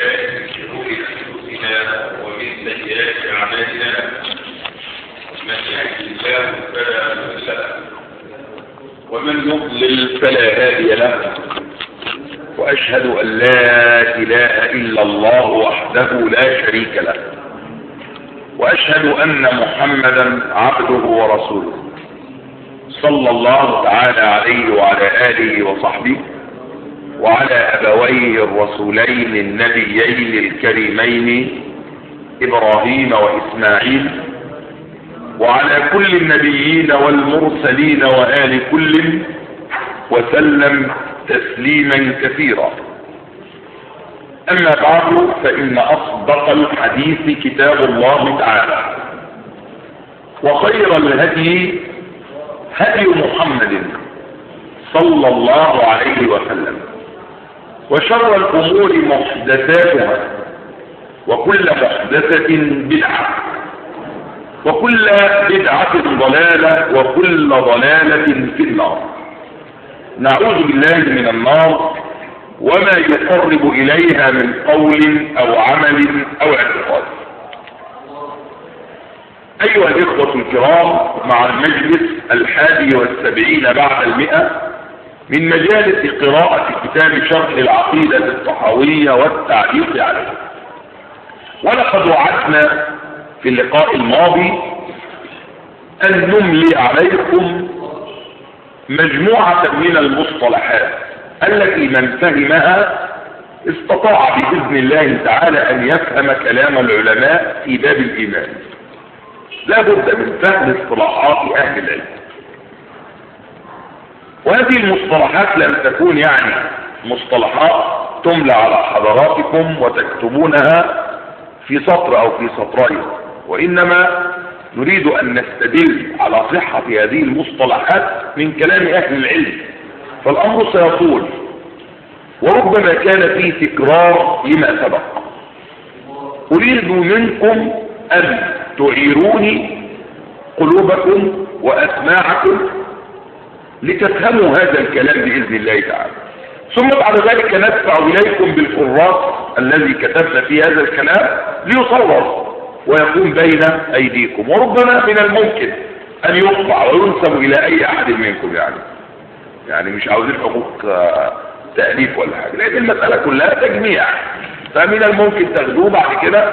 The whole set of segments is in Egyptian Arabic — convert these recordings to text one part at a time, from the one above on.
بالله من شرور انفسنا ومن سيئات اعمالنا من يهد الله فلا مضل له ومن يضلل فلا هادي له واشهد ان لا اله الا الله وحده لا شريك له واشهد ان محمدا عبده ورسوله صلى الله تعالى عليه وعلى اله وصحبه وعلى ابويه الرسولين النبيين الكريمين ابراهيم واسماعيل وعلى كل النبيين والمرسلين وآل كل وسلم تسليما كثيرا أما بعد فإن أصدق الحديث كتاب الله تعالى وخير الهدي هدي محمد صلى الله عليه وسلم وشر الأمور محدثاتها وكل محدثة بدعة وكل بدعة ضلالة وكل ضلالة في النار نعوذ بالله من النار وما يقرب إليها من قول أو عمل أو اعتقاد أيها الإخوة الكرام مع المجلس الحادي والسبعين بعد المئة من مجالس قراءة كتاب شرح العقيدة الطحاوية والتعليق عليه ولقد وعدنا في اللقاء الماضي أن نملي عليكم مجموعة من المصطلحات التي من فهمها استطاع بإذن الله تعالى أن يفهم كلام العلماء في باب الإيمان لا بد من فهم اصطلاحات أهل العلم وهذه المصطلحات لم تكون يعني مصطلحات تملى على حضراتكم وتكتبونها في سطر أو في سطرين وإنما نريد أن نستدل على صحة هذه المصطلحات من كلام أهل العلم فالأمر سيطول وربما كان فيه تكرار لما سبق أريد منكم أن تعيروني قلوبكم وأسماعكم لتفهموا هذا الكلام بإذن الله تعالى ثم بعد ذلك ندفع إليكم بالكراس الذي كتبنا في هذا الكلام ليصور ويكون بين أيديكم وربما من الممكن أن يقطع وينسب إلى أي أحد منكم يعني يعني مش عاوزين حقوق تأليف ولا حاجة لأن المسألة كلها تجميع فمن الممكن تاخدوه بعد كده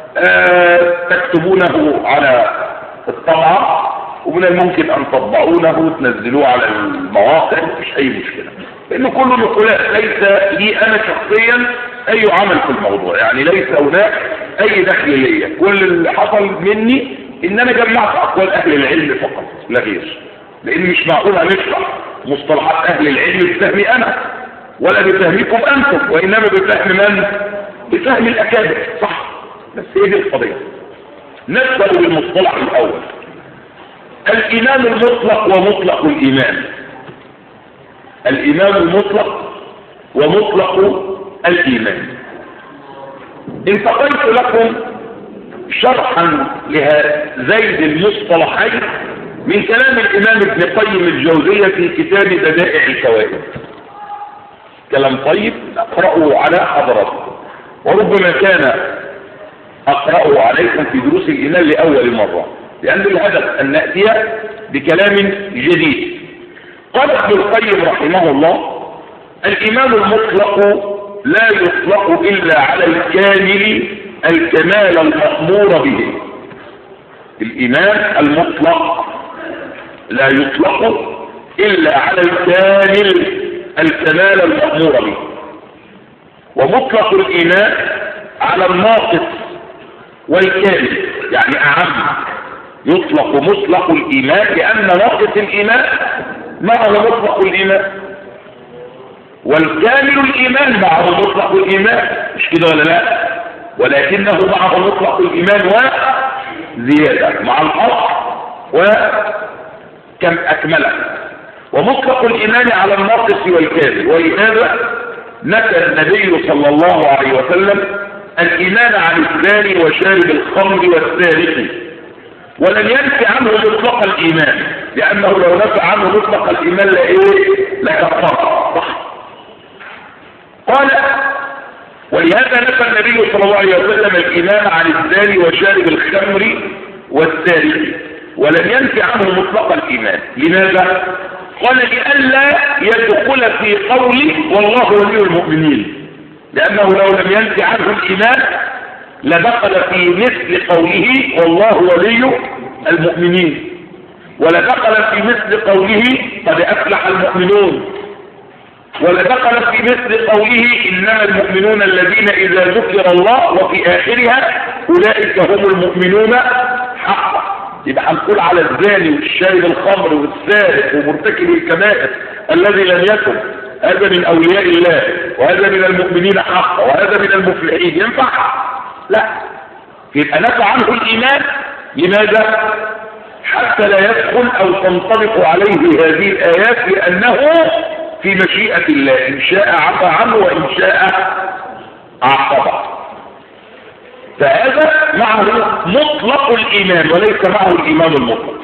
تكتبونه على الطبعة ومن الممكن أن تطبعونه وتنزلوه على المواقع مفيش أي مشكلة لأنه كله نقولات ليس لي أنا شخصيا أي عمل في الموضوع يعني ليس هناك أي دخل ليا كل اللي حصل مني إن أنا جمعت أقوال أهل العلم فقط لا غير لأن مش معقول هنشرح مصطلحات أهل العلم بفهمي أنا ولا بفهمكم أنتم وإنما بفهم من؟ بفهم الأكابر صح بس هي دي القضية نبدأ بالمصطلح الأول الإيمان المطلق ومطلق الإيمان الإيمان المطلق ومطلق الإيمان انتقلت لكم شرحا لهذين المصطلحين من كلام الإمام ابن قيم الجوزية في كتاب بدائع الفوائد كلام طيب أقرأه على حضراتكم وربما كان أقرأه عليكم في دروس الإيمان لأول مرة لأن الهدف أن نأتي بكلام جديد قال ابن القيم رحمه الله الإيمان المطلق لا يطلق إلا على الكامل الكمال المأمور به الإيمان المطلق لا يطلق إلا على الكامل الكمال المأمور به ومطلق الإيمان على الناقص والكامل يعني أعم يطلق مطلق الإيمان لأن ناقص الإيمان معه مطلق الإيمان والكامل الإيمان معه مطلق الإيمان مش كده ولا لا ولكنه معه مطلق الإيمان وزيادة مع الأصل وكم أكمله ومطلق الإيمان على الناقص والكامل ولهذا نفى النبي صلى الله عليه وسلم الإيمان عن الزاني وشارب الخمر والسارق ولم ينفي عنه مطلق الإيمان لأنه لو نفى عنه مطلق الإيمان لإيه لكفر صح قال ولهذا نفى النبي صلى الله عليه وسلم الإمام عن الزاني وشارب الخمر والسارق ولم ينفي عنه مطلق الإيمان لماذا؟ قال لئلا يدخل في قول والله ولي المؤمنين لأنه لو لم ينفي عنه الإيمان لدخل في مثل قوله والله ولي المؤمنين ولدخل في مثل قوله قد أفلح المؤمنون ولدخل في مثل قوله إنما المؤمنون الذين إذا ذكر الله وفي آخرها أولئك هم المؤمنون حقا يبقى هنقول على الزاني والشارب الخمر والسارق ومرتكب الكبائر الذي لم يكن هذا من أولياء الله وهذا من المؤمنين حقا وهذا من المفلحين ينفع لا يبقى نفع عنه الإيمان لماذا حتى لا يدخل أو تنطبق عليه هذه الآيات لأنه في مشيئة الله إن شاء عفى عنه وإن شاء عاقبه فهذا معه مطلق الإيمان وليس معه الإيمان المطلق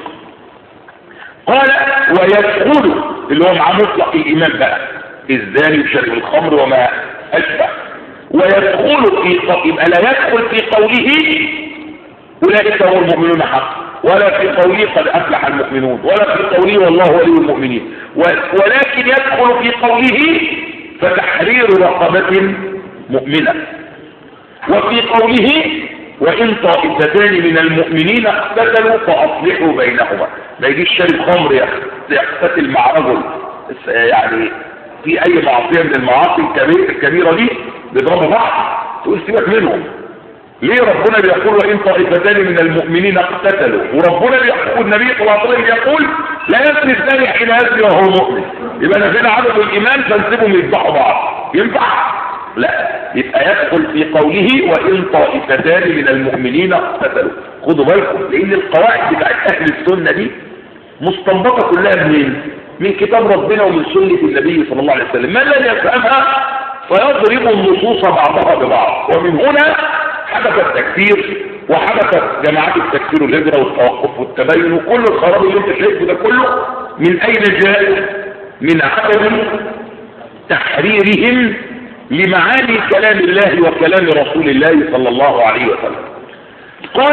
قال ويدخل اللي هو مع مطلق الإيمان بقى الزاني وشرب الخمر وما أشبه ويدخل في يبقى لا يدخل في قوله أولئك هم المؤمنون حقا ولا في قوله قد أفلح المؤمنون ولا في قوله والله ولي المؤمنين ولكن يدخل في قوله فتحرير رقبة مؤمنة وفي قوله وإن طائفتان من المؤمنين اقتتلوا فأصلحوا بينهما ما يجيش شارب خمر يقتتل مع رجل يعني في أي معصية من المعاصي الكبيرة دي بيضربوا بعض تقول سيبك منهم ليه ربنا بيقول وإن طائفتان من المؤمنين اقتتلوا وربنا بيقول النبي صلى الله عليه وسلم يقول لا يسري الثاني حين يسري وهو مؤمن يبقى نزل عدد الإيمان فنسيبهم يذبحوا بعض ينفع لا يبقى يدخل في قوله وإن طائفتان من المؤمنين اقتتلوا خدوا بالكم لأن القواعد بتاعت أهل السنة دي مستنبطة كلها منين؟ من كتاب ربنا ومن سنة النبي صلى الله عليه وسلم من لم يفهمها فيضرب النصوص بعضها ببعض ومن هنا حدث التكفير وحدثت جماعات التكفير والهجرة والتوقف والتبين وكل الخراب اللي انت شايفه ده كله من اين جاء من عدم تحريرهم لمعاني كلام الله وكلام رسول الله صلى الله عليه وسلم قال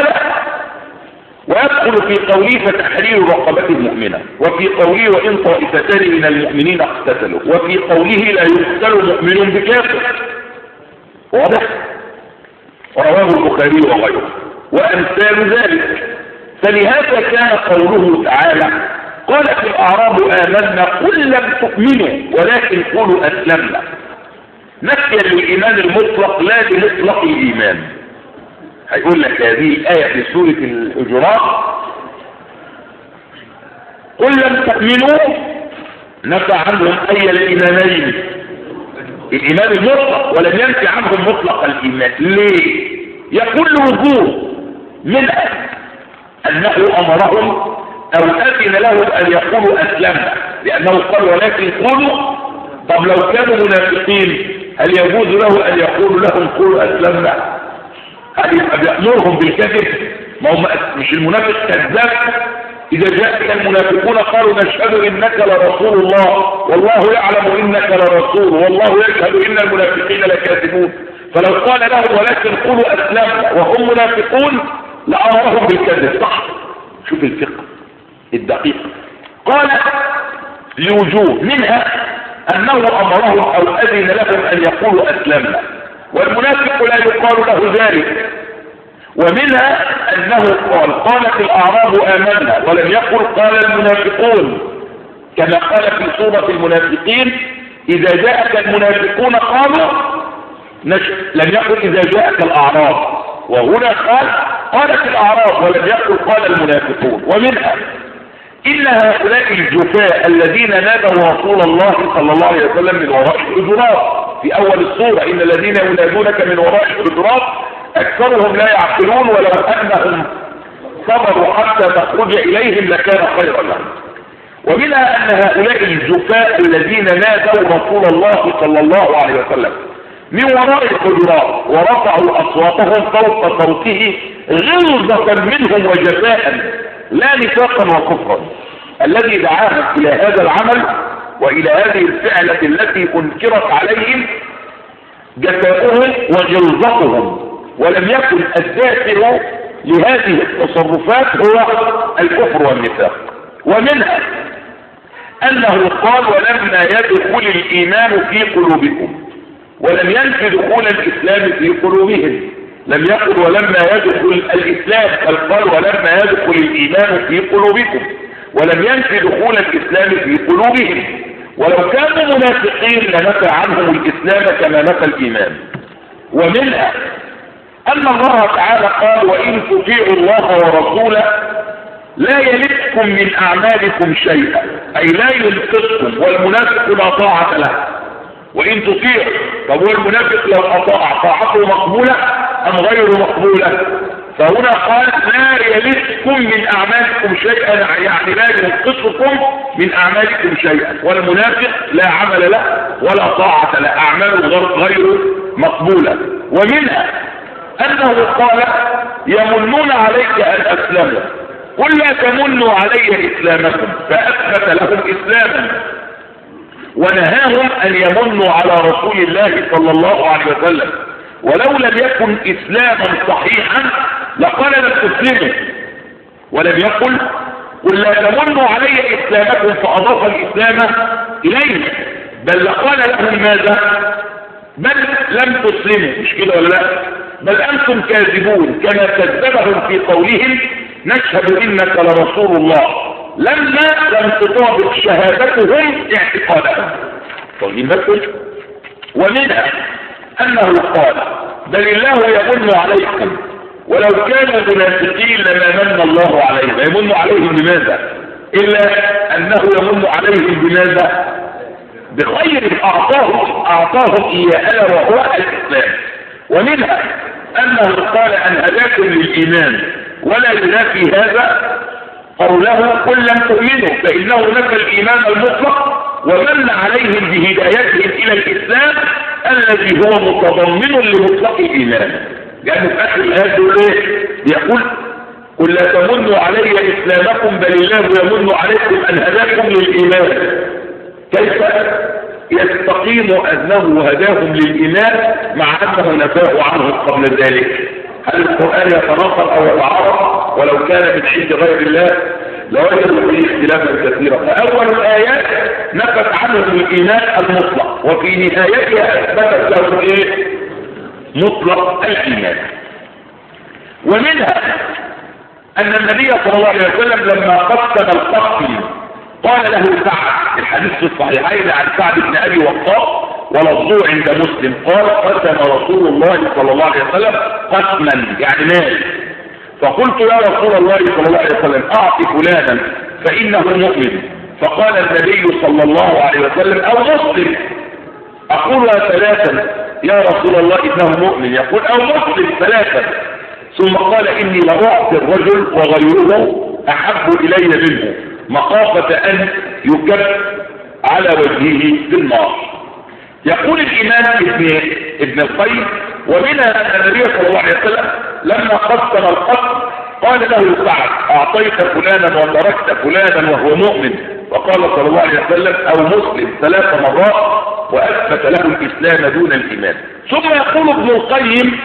ويدخل في قوله فتحرير رقبة المؤمنة وفي قوله وإن طائفتان من المؤمنين اقتتلوا وفي قوله لا يقتل مؤمن بكافر واضح رواه البخاري وغيره وأمثال ذلك فلهذا كان قوله تعالى قالت الأعراب آمنا قل لم تؤمنوا ولكن قولوا أسلمنا نفيا للإيمان المطلق لا لمطلق الإيمان هيقول لك هذه الآية في سورة الحجرات قل لم تؤمنوا نفى عنهم أي الإيمانين الإيمان المطلق ولم ينفي عنهم مطلق الإيمان ليه يقول وجوه منها أنه أمرهم أو أذن لهم أن يقولوا أسلمنا لأنه قال ولكن قولوا طب لو كانوا منافقين هل يجوز له أن يقول لهم قولوا أسلمنا هل يبقى بيأمرهم بالكذب ما هم مش المنافق كذاب إذا جاءك المنافقون قالوا نشهد إنك لرسول الله والله يعلم إنك لرسول والله يشهد إن المنافقين لكاذبون فلو قال لهم ولكن قولوا أسلمنا وهم منافقون لأمرهم بالكذب صح شوف الفقه الدقيق قال لوجوه منها أنه أمرهم أو أذن لهم أن يقولوا أسلمنا والمنافق لا يقال له ذلك ومنها أنه قال قالت الأعراب آمنا ولم يقل قال المنافقون كما قال في سورة المنافقين إذا جاءك المنافقون قالوا نش... لم يقل إذا جاءك الأعراب وهنا قال قالت الأعراب ولم يقل قال المنافقون ومنها إن هؤلاء الجفاء الذين نادوا رسول الله صلى الله عليه وسلم من وراء الحجرات في أول الصورة إن الذين ينادونك من وراء الحجرات أكثرهم لا يعقلون ولو أنهم صبروا حتى تخرج إليهم لكان خيرا لهم ومنها أن هؤلاء الجفاء الذين نادوا رسول الله صلى الله عليه وسلم من وراء الحجرات ورفعوا أصواتهم فوق صوته غلظة منهم وجفاء لا نفاقا وكفرا الذي دعاهم إلى هذا العمل وإلى هذه الفعلة التي أنكرت عليهم جفاؤهم وغلظتهم ولم يكن الدافع لهذه التصرفات هو الكفر والنفاق ومنها انه قال ولما يدخل الايمان في قلوبكم ولم ينف دخول الاسلام في قلوبهم لم يقل ولما يدخل الاسلام بل قال ولما يدخل الايمان في قلوبكم ولم ينف دخول الاسلام في قلوبهم ولو كانوا منافقين لنفى عنهم الاسلام كما نفى الايمان ومنها ان الله تعالى قال وان تطيعوا الله ورسوله لا يلدكم من اعمالكم شيئا اي لا يلقطكم والمنافق لا طاعة له وان تطيعوا طب هو المنافق لو اطاع طاعته مقبولة ام غير مقبولة فهنا قال لا يلدكم من اعمالكم شيئا يعني لا ينقصكم من اعمالكم شيئا والمنافق لا عمل له ولا طاعة له اعماله غير مقبولة ومنها انه قال يمنون عليك ان اسلموا قل لا تمنوا علي اسلامكم فاثبت لهم اسلاما ونهاهم ان يمنوا على رسول الله صلى الله عليه وسلم ولو لم يكن اسلاما صحيحا لقال لم تسلموا ولم يقل قل لا تمنوا علي اسلامكم فاضاف الاسلام اليه بل لقال لهم ماذا بل لم تسلموا مش كده ولا لا بل انتم كاذبون كما كذبهم في قولهم نشهد انك لرسول الله لما لم تطابق شهادتهم اعتقادهم طيب بس ومنها انه قال بل الله يمن عليكم ولو كانوا منافقين لما من الله عليهم يمن عليهم بماذا الا انه يمن عليهم بماذا بخير اعطاهم اعطاهم اياه الا وهو الاسلام ومنها انه قال ان هداكم للايمان ولا ينافي هذا قوله قل لم تؤمنوا فانه نفى الايمان المطلق ومن عليهم بهدايتهم الى الاسلام الذي هو متضمن لمطلق الايمان لانه في اخر الايه يقول ايه يقول قل لا تمنوا علي اسلامكم بل الله يمن عليكم ان هداكم للايمان كيف يستقيم انه هداهم للايمان مع انه نفاه عنه قبل ذلك هل القرآن يتناقض او يتعارض ولو كان من عند غير الله لوجدوا فيه اختلافا كثيرا فاول الايات نفت عنهم الايمان المطلق وفي نهايتها اثبتت لهم ايه مطلق الايمان ومنها ان النبي صلى الله عليه وسلم لما قسم القسم قال له سعد الحديث في الصحيحين عن سعد بن ابي وقاص ولفظه عند مسلم قال قسم رسول الله صلى الله عليه وسلم قسما يعني مال فقلت يا رسول الله صلى الله عليه وسلم اعط فلانا فانه مؤمن فقال النبي صلى الله عليه وسلم او مسلم اقولها ثلاثا يا رسول الله انه مؤمن يقول او مسلم ثلاثا ثم قال اني لاعطي الرجل وغيره احب الي منه مخافة ان يكب على وجهه في النار يقول الامام ابن ابن القيم ومنها النبي صلى الله عليه وسلم لما قسم القسم قال له سعد اعطيت فلانا وتركت فلانا وهو مؤمن وقال صلى الله عليه وسلم او مسلم ثلاث مرات واثبت له الاسلام دون الايمان ثم يقول ابن القيم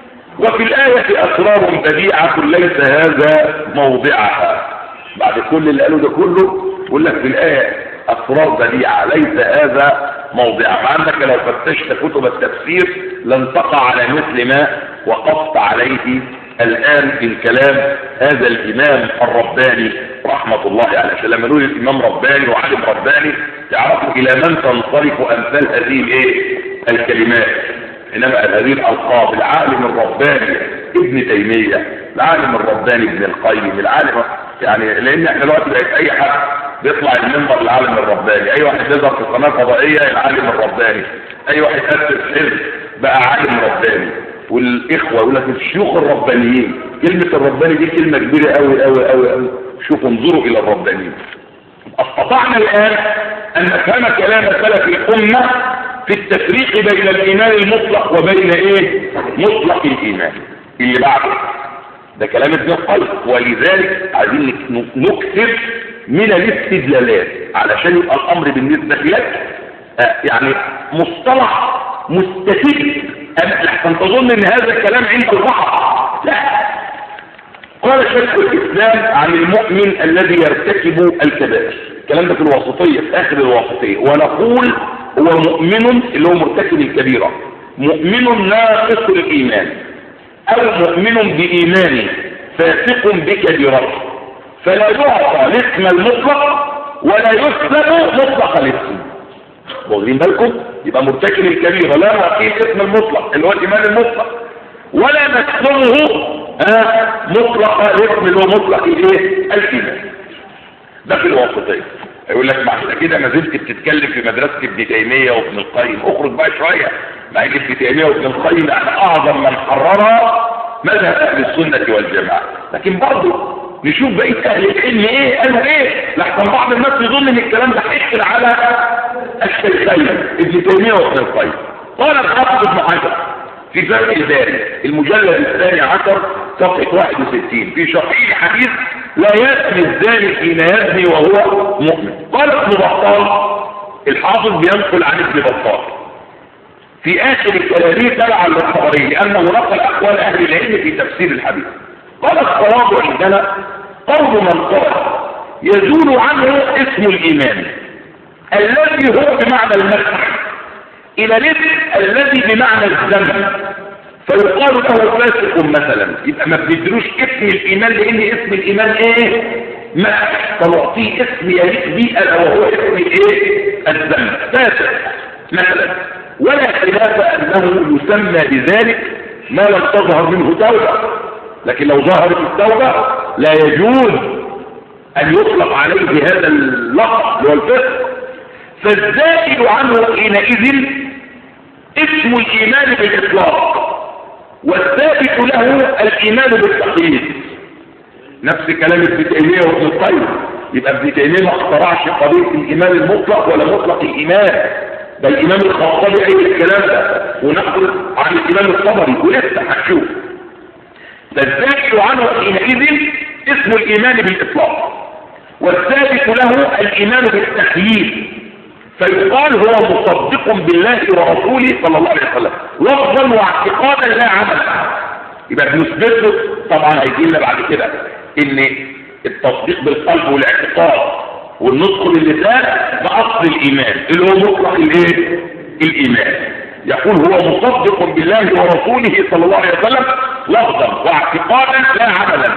وفي الآية أسرار بديعة ليس هذا موضعها بعد كل اللي قالوا ده كله يقول لك في الآية أسرار بديعة ليس هذا موضعها مع أنك لو فتشت كتب التفسير لن تقع على مثل ما وقفت عليه الآن في الكلام هذا الإمام الرباني رحمة الله عليه عشان لما نقول الإمام رباني وعالم رباني تعرفوا إلى من تنصرف أمثال هذه الإيه؟ الكلمات إنما هذه الألقاب العالم الرباني ابن تيمية العالم الرباني ابن القيم العالم يعني لأن احنا دلوقتي بقت أي حد بيطلع المنبر العالم الرباني أي واحد بيظهر في قناة فضائية العالم الرباني أي واحد أسس حزب بقى عالم رباني والإخوة يقول لك الشيوخ الربانيين كلمة الرباني دي كلمة كبيرة قوي قوي قوي قوي شوفوا انظروا إلى الربانيين استطعنا الآن أن نفهم كلام سلف الأمة في التفريق بين الإيمان المطلق وبين إيه مطلق الإيمان اللي بعده ده كلام ابن القيم ولذلك عايزين نكثر من الاستدلالات علشان يبقى الأمر بالنسبة لك آه يعني مصطلح مستفيد لحسن تظن ان هذا الكلام عند البعض لا قال شيخ الاسلام عن المؤمن الذي يرتكب الكبائر الكلام ده في الوسطية في اخر الوسطية ونقول هو مؤمن اللي هو مرتكب الكبيرة مؤمن ناقص الايمان او مؤمن بايمانه فاسق بكبيرته فلا يعطى الاسم المطلق ولا يسلم مطلق الاسم واخدين بالكم يبقى مرتكب الكبيرة لا نعطيه الاسم المطلق اللي هو الايمان المطلق ولا نسلمه آه مطلق الاسم اللي هو مطلق الايه الايمان ده في الوسطيه يقول لك ما احنا كده ما زلت بتتكلم في مدرسه ابن تيميه وابن القيم اخرج بقى شويه مع ان ابن تيميه وابن القيم يعني اعظم من حرر مذهب اهل السنه والجماعه لكن برضه نشوف بقيه اهل العلم ايه قالوا ايه لحسن بعض الناس يظن ان الكلام ده حكر على الشيخين ابن تيميه وابن القيم قال الحافظ ابن حجر في فرق الباري المجلد الثاني عشر صفحة 61 في شرحه حديث لا يأتي الزاني حين يزني وهو مؤمن قال ابن بطال الحافظ بينقل عن ابن بطال في آخر كلامه تبعا للطبري لأنه نقل أقوال أهل العلم في تفسير الحديث قال الصواب عندنا قول من قال يزول عنه اسم الإيمان الذي هو بمعنى المسح الى الاسم الذي بمعنى الذنب فيقال له فاسق مثلا يبقى ما بندروش اسم الايمان لان اسم الايمان ايه ما فنعطيه اسم يليق به الا وهو اسم الايه الذنب فاسق مثلا ولا خلاف انه يسمى بذلك ما لم تظهر منه توبه لكن لو ظهرت التوبه لا يجوز ان يطلق عليه هذا اللقب اللي هو الفسق فالزائد عنه حينئذ اسم الإيمان بالإطلاق والثابت له الإيمان بالتقييد نفس كلام ابن تيمية وابن القيم يبقى ابن تيمية ما اخترعش قضية الإيمان المطلق ولا مطلق الإيمان ده الإمام الخطابي أي الكلام ده ونقل عن الإمام الطبري ولسه هتشوف فالزائد عنه حينئذ اسم الإيمان بالإطلاق والثابت له الإيمان بالتقييد فيقال هو مصدق بالله ورسوله صلى الله عليه وسلم لفظا واعتقادا لا عملا يبقى بنثبت له طبعا هيجي لنا بعد كده ان التصديق بالقلب والاعتقاد والنطق باللسان ده اصل الايمان اللي هو مطلق الايه الايمان يقول هو مصدق بالله ورسوله صلى الله عليه وسلم لفظا واعتقادا لا عملا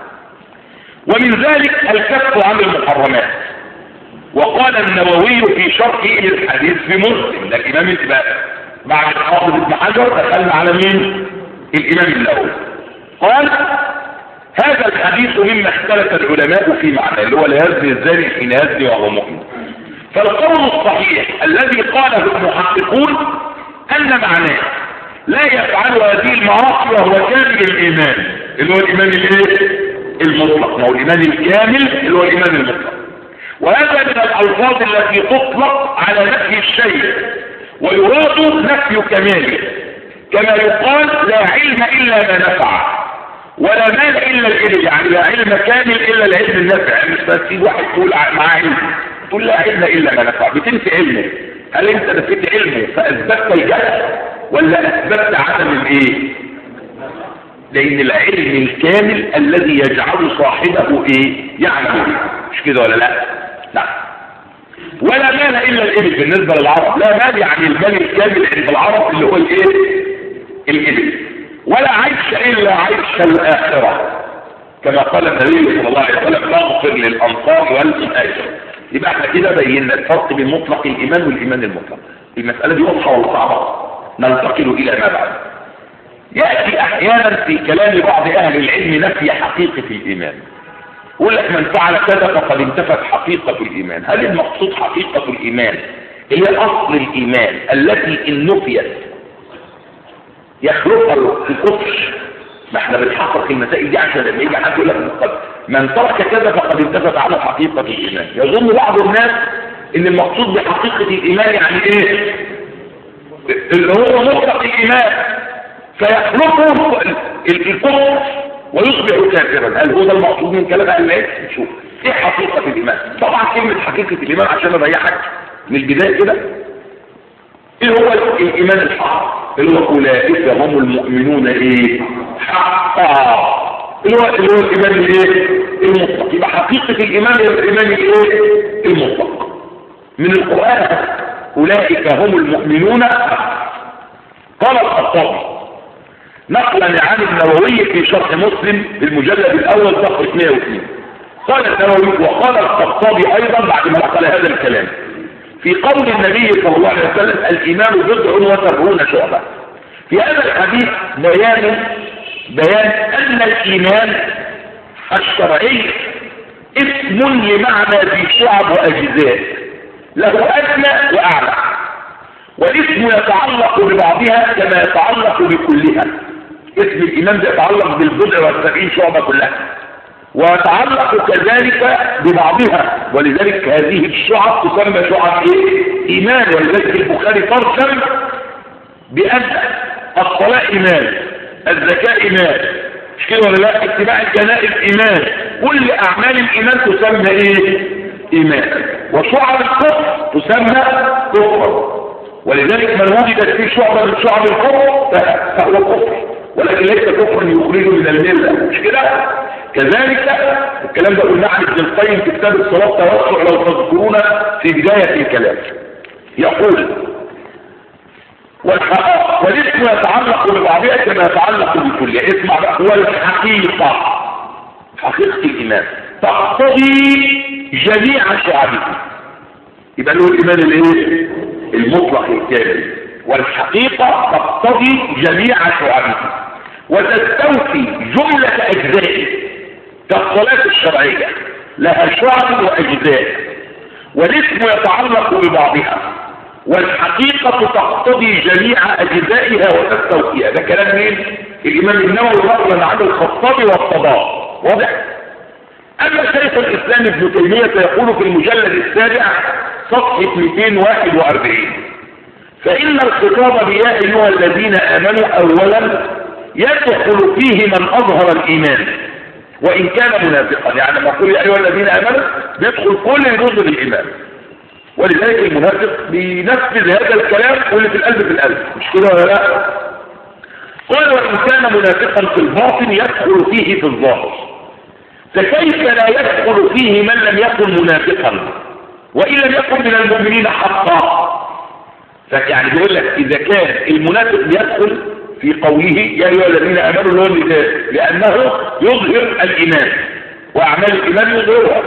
ومن ذلك الكف عن المحرمات وقال النووي في شرحه للحديث في مسلم ده الامام الامام بعد الحافظ ابن حجر دخلنا على مين الامام النووي قال هذا الحديث مما اختلف العلماء في معناه اللي هو لا يزني الزاني حين يزني وهو مؤمن فالقول الصحيح الذي قاله المحققون ان معناه لا يفعل هذه المعاصي وهو كامل الايمان اللي هو الايمان الايه المطلق ما هو الايمان الكامل اللي هو الايمان المطلق وهذا من الألفاظ التي تطلق على نفي الشيء ويراد نفي كماله كما يقال لا علم إلا ما نفع ولا مال إلا العلم يعني لا علم كامل إلا العلم النفع يعني مش تسيب واحد تقول مع علم تقول لا علم إلا ما نفع بتنفي علمه هل انت نفيت علمه فأثبتت الجهل ولا أثبتت عدم الايه لأن العلم الكامل الذي يجعل صاحبه ايه يعمل به مش كده ولا لا لا ولا مال الا الابل بالنسبة للعرب لا مال يعني المال الكامل عند العرب اللي هو الايه الابل ولا عيش الا عيش الاخرة كما قال النبي صلى الله عليه وسلم اغفر للانصار والمهاجر يبقى احنا كده بينا الفرق بين مطلق الايمان والايمان المطلق المسألة دي واضحة ولا صعبة ننتقل الى ما بعد يأتي احيانا في كلام بعض اهل العلم نفي حقيقة الايمان يقول لك من فعل كذا فقد انتفت حقيقة الإيمان هل المقصود حقيقة الإيمان هي أصل الإيمان التي إن نفيت يخلقها الكفر ما احنا بنحقق المسائل دي عشان لما يجي حد يقول لك من ترك كذا فقد انتفت على حقيقة الإيمان يظن بعض الناس إن المقصود بحقيقة الإيمان يعني إيه اللي هو مطلق الإيمان فيخلقه الكفر ويصبح كافرا هل هو ده المقصود من كلام اهل العلم نشوف ايه حقيقه الايمان طبعا كلمه حقيقه الايمان عشان اريحك من البدايه كده ايه هو الايمان الحق اللي هو اولئك هم المؤمنون ايه حقا اللي هو اللي هو الايمان الايه المطلق يبقى حقيقه الايمان هي الايمان الايه المطلق من القران اولئك هم المؤمنون حقا قال الخطابي نقلا عن النووي في شرح مسلم في المجلد الاول صفحه 102 قال النووي وقال الخطابي ايضا بعد ما نقل هذا الكلام في قول النبي صلى الله عليه وسلم الايمان بضع وسبعون شعبه في هذا الحديث بيان بيان ان الايمان الشرعي اسم لمعنى ذي شعب واجزاء له ادنى واعلى والاسم يتعلق ببعضها كما يتعلق بكلها اسم الايمان ده يتعلق بالبضع والسبعين شعبه كلها ويتعلق كذلك ببعضها ولذلك هذه الشعب تسمى شعب ايه ايمان ولذلك البخاري ترجم بان الصلاه ايمان الزكاه ايمان مش كده ولا لا اتباع الجنائز ايمان كل اعمال الايمان تسمى ايه ايمان وشعب الكفر تسمى كفر ولذلك من وجدت فيه شعبة من شعب الكفر فهو كفر ولكن ليس كفرا يخرجه من الملة مش كده كذلك الكلام ده قلنا عن ابن القيم في كتاب الصلاة توسع لو تذكرون في بداية الكلام يقول والحقائق والاسم يتعلق ببعضها كما يتعلق بكل اسمع بقى هو الحقيقة حقيقة الإيمان تقتضي جميع شعبه يبقى له الإيمان الايه المطلق الكامل والحقيقة تقتضي جميع شعبه وتستوفي جملة أجزائه كالصلاة الشرعية لها شعب وأجزاء والاسم يتعلق ببعضها والحقيقة تقتضي جميع أجزائها وتستوفيها ده كلام مين؟ الإمام النووي نقلا عن الخطاب والطباء واضح؟ أما شيخ الإسلام ابن تيمية يقول في المجلد السابع صفحة 241 فإن الخطاب بيا أيها الذين آمنوا أولا يدخل فيه من أظهر الإيمان وإن كان منافقا يعني لما أقول يا أيها الذين آمنوا يدخل كل يظهر الإيمان ولذلك المنافق بينفذ هذا الكلام واللي في القلب في القلب مش كده ولا لا قال وإن كان منافقا في الباطن يدخل فيه في الظاهر فكيف لا يدخل فيه من لم يكن منافقا وإن لم يكن من المؤمنين حقا فيعني بيقول لك إذا كان المنافق بيدخل في قوله يا أيها الذين آمنوا اللي هو النداء لأنه يظهر الإيمان وأعمال الإيمان يظهرها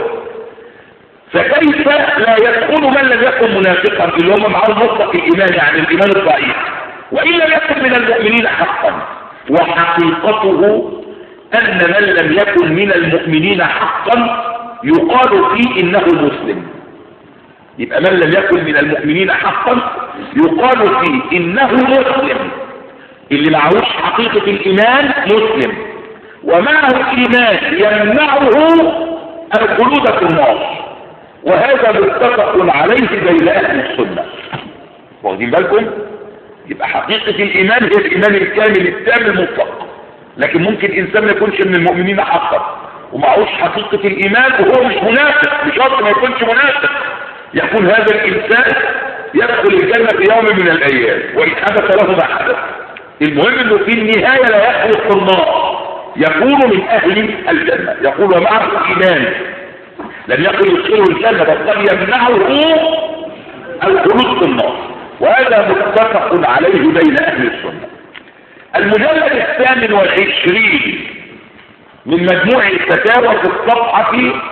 فكيف لا يدخل من لم يكن منافقا اللي هم معاه مطلق الإيمان يعني الإيمان الضعيف وإن لم يكن من المؤمنين حقا وحقيقته أن من لم يكن من المؤمنين حقا يقال فيه إنه مسلم يبقى من لم يكن من المؤمنين حقا يقال فيه إنه مسلم اللي معهوش حقيقة الإيمان مسلم ومعه الإيمان يمنعه الخلود في النار وهذا متفق عليه بين أهل السنة واخدين بالكم يبقى حقيقة الإيمان هي الإيمان الكامل التام المطلق لكن ممكن إنسان ما يكونش من المؤمنين حقا ومعهوش حقيقة الإيمان وهو مش منافق مش شرط ما يكونش منافق يكون هذا الإنسان يدخل الجنة في يوم من الأيام وإن حدث له ما حدث المهم انه في النهاية لا يخلق في النار يكون من اهل الجنة يقول ومعه ايمان لم يكن يدخله الجنة بل قد يمنعه الخلود في النار وهذا متفق عليه بين اهل السنة المجلد الثامن والعشرين من مجموع الفتاوى في الصفحة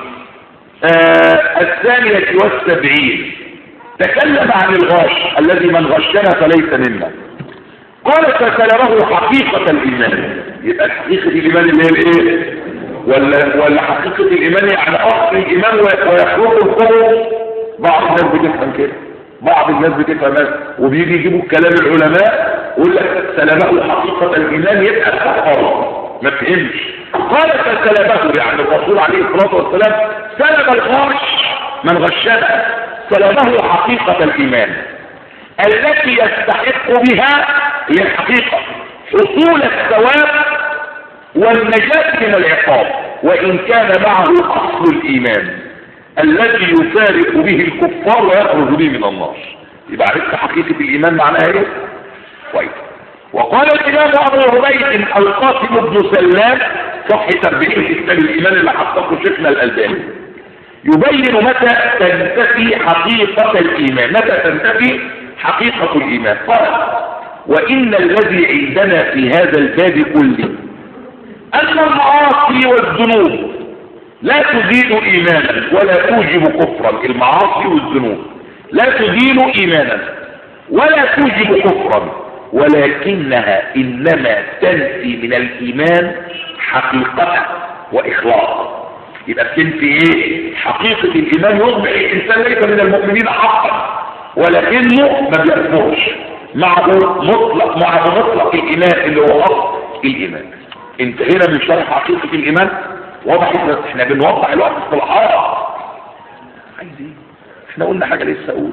آه الثانية والسبعين تكلم عن الغاش الذي من غشنا فليس منا قال فسلبه حقيقة الإيمان يبقى حقيقة الإيمان اللي هي الايه ولا, ولا حقيقة الإيمان يعني أصل الإيمان ويخلق القوم بعض الناس بتفهم كده بعض الناس بتفهم وبيجي يجيبوا كلام العلماء يقول لك سلبه حقيقة الإيمان يبقى الحقار ما فهمش قال فسلبه يعني الرسول عليه الصلاة والسلام سلب الغش من غشنا سلبه حقيقة الإيمان التي يستحق بها هي الحقيقة حصول الثواب والنجاة من العقاب وإن كان معه أصل الإيمان الذي يفارق به الكفار ويخرج به من النار يبقى عرفت حقيقة الإيمان معناها إيه؟ كويس وقال الإمام أبو عبيد القاسم بن سلام صفحة 40 في كتاب الإيمان اللي حققه شيخنا الألباني يبين متى تنتفي حقيقة الإيمان متى تنتفي حقيقة الإيمان قال وإن الذي عندنا في هذا الباب كله أن المعاصي والذنوب لا تزيد إيمانا ولا توجب كفرا المعاصي والذنوب لا تزيد إيمانا ولا توجب كفرا ولكنها إنما تنفي من الإيمان حقيقة وإخلاص يبقى بتنفي إيه حقيقة الإيمان يصبح الإنسان ليس من المؤمنين حقا ولكنه ما بيكفرش معه مطلق معه مطلق الإيمان اللي هو أصل الإيمان انتهينا من شرح حقيقة الإيمان واضح احنا بنوضح الوقت اصطلاحات عايز ايه احنا قلنا حاجة لسه اقول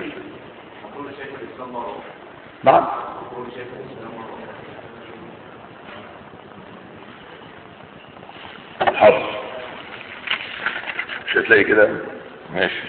نعم حاضر مش هتلاقي كده ماشي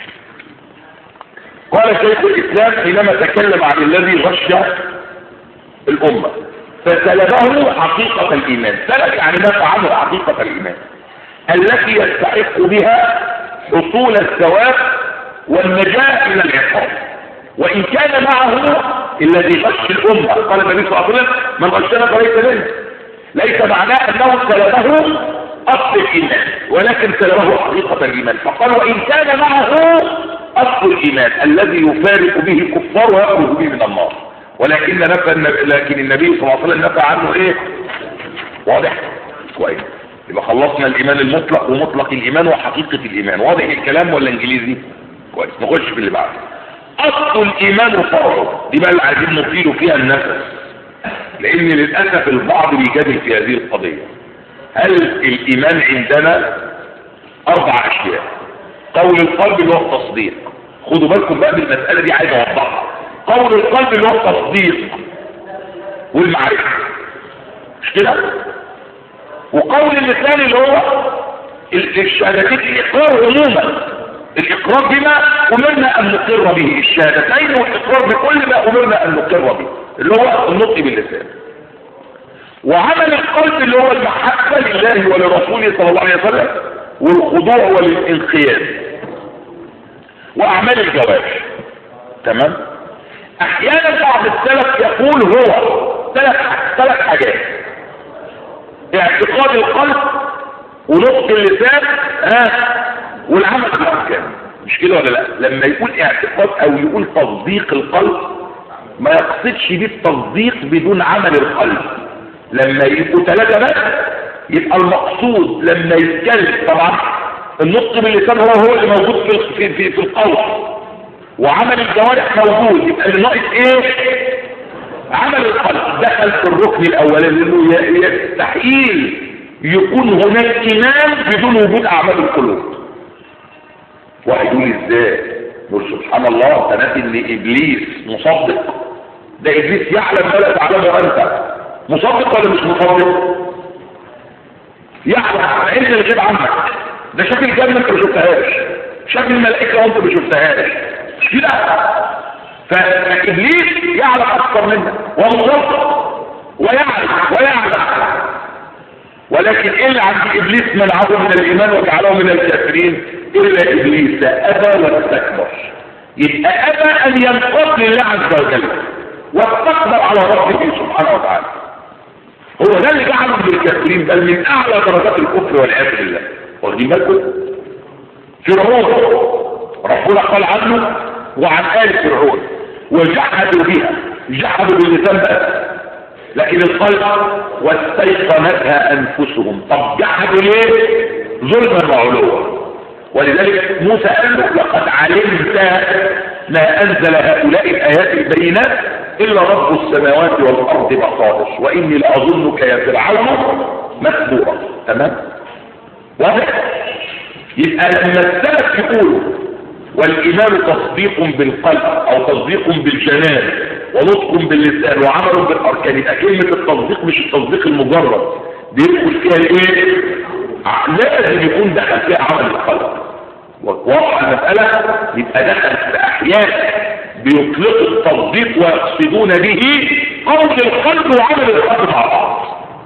قال شيخ الاسلام حينما تكلم عن الذي غش الامه فسلبه حقيقة الايمان سلب يعني نفع عنه حقيقة الايمان التي يستحق بها حصول الثواب والنجاة من العقاب وإن كان معه الذي غش الأمة قال النبي صلى الله عليه وسلم من غشنا فليس منه ليس معناه أنه سلبه أصل الإيمان ولكن سلبه حقيقة الإيمان فقال وإن كان معه أصل الإيمان الذي يفارق به الكفار ويخرج به من النار ولكن نفى لكن النبي صلى الله عليه وسلم نفى عنه إيه واضح كويس يبقى خلصنا الايمان المطلق ومطلق الايمان وحقيقة الايمان واضح الكلام ولا انجليزي كويس نخش في اللي بعده اصل الايمان وفرعه دي بقى اللي عايزين نطيل فيها النفس لان للاسف البعض بيجادل في هذه القضية هل الايمان عندنا اربع اشياء قول القلب اللي هو التصديق خدوا بالكم بقى من المسألة دي عايز اوضحها قول القلب اللي هو التصديق والمعرفة مش كده وقول اللسان اللي هو الشهادتين الاقرار عموما الاقرار بما امرنا ان نقر به الشهادتين والاقرار بكل ما امرنا ان نقر به اللي هو النطق باللسان وعمل القلب اللي هو المحبه لله ولرسوله صلى الله عليه وسلم والخضوع والانقياد واعمال الجوارح تمام احيانا بعض السلف يقول هو ثلاث ثلاث حاجات اعتقاد القلب ونطق اللسان ها والعمل بالاركان مش كده ولا لا لما يقول اعتقاد او يقول تصديق القلب ما يقصدش بيه التصديق بدون عمل القلب لما يبقوا ثلاثه بس يبقى المقصود لما يتكلم طبعا النطق باللسان هو هو اللي موجود في في في, في القول وعمل الجوارح موجود يبقى اللي ناقص ايه عمل القلب دخل في الركن الاولاني لانه يستحيل يكون هناك ايمان بدون وجود اعمال القلوب واحد يقول ازاي يقول سبحان الله تنادي ان ابليس مصدق ده ابليس يعلم ما لا تعلمه انت مصدق ولا مش مصدق يعلم علم الغيب عنك ده شاف الجنه انت ما شفتهاش شاف الملائكه وانت ما شفتهاش مش كده فابليس يعلم اكثر منك ومصدق ويعلم ويعلم ولكن ايه اللي عند ابليس منعه من الايمان وجعله من الكافرين الا ابليس ابى واستكبر يبقى ابى ان ينقض لله عز وجل واستكبر على ربه سبحانه وتعالى هو ده اللي جعله من الكافرين بل من اعلى درجات الكفر والعياذ بالله واخدين بالكم فرعون ربنا قال عنه وعن آل فرعون وجحدوا بها جحدوا باللسان بس لكن القلب واستيقنتها انفسهم طب جحدوا ليه ظلما وعلوا ولذلك موسى قال له لقد علمت ما انزل هؤلاء الايات البينات الا رب السماوات والارض بصائر واني لاظنك يا فرعون مسبورا تمام واضح يبقى لما السلف يقولوا والايمان تصديق بالقلب او تصديق بالجنان ونطق باللسان وعمل بالاركان يبقى كلمه التصديق مش التصديق المجرد بيدخل فيها الايه لازم يكون دخل فيها عمل القلب واضح المساله يبقى دخل في احيان بيطلقوا التصديق ويقصدون به قول القلب وعمل القلب مع بعض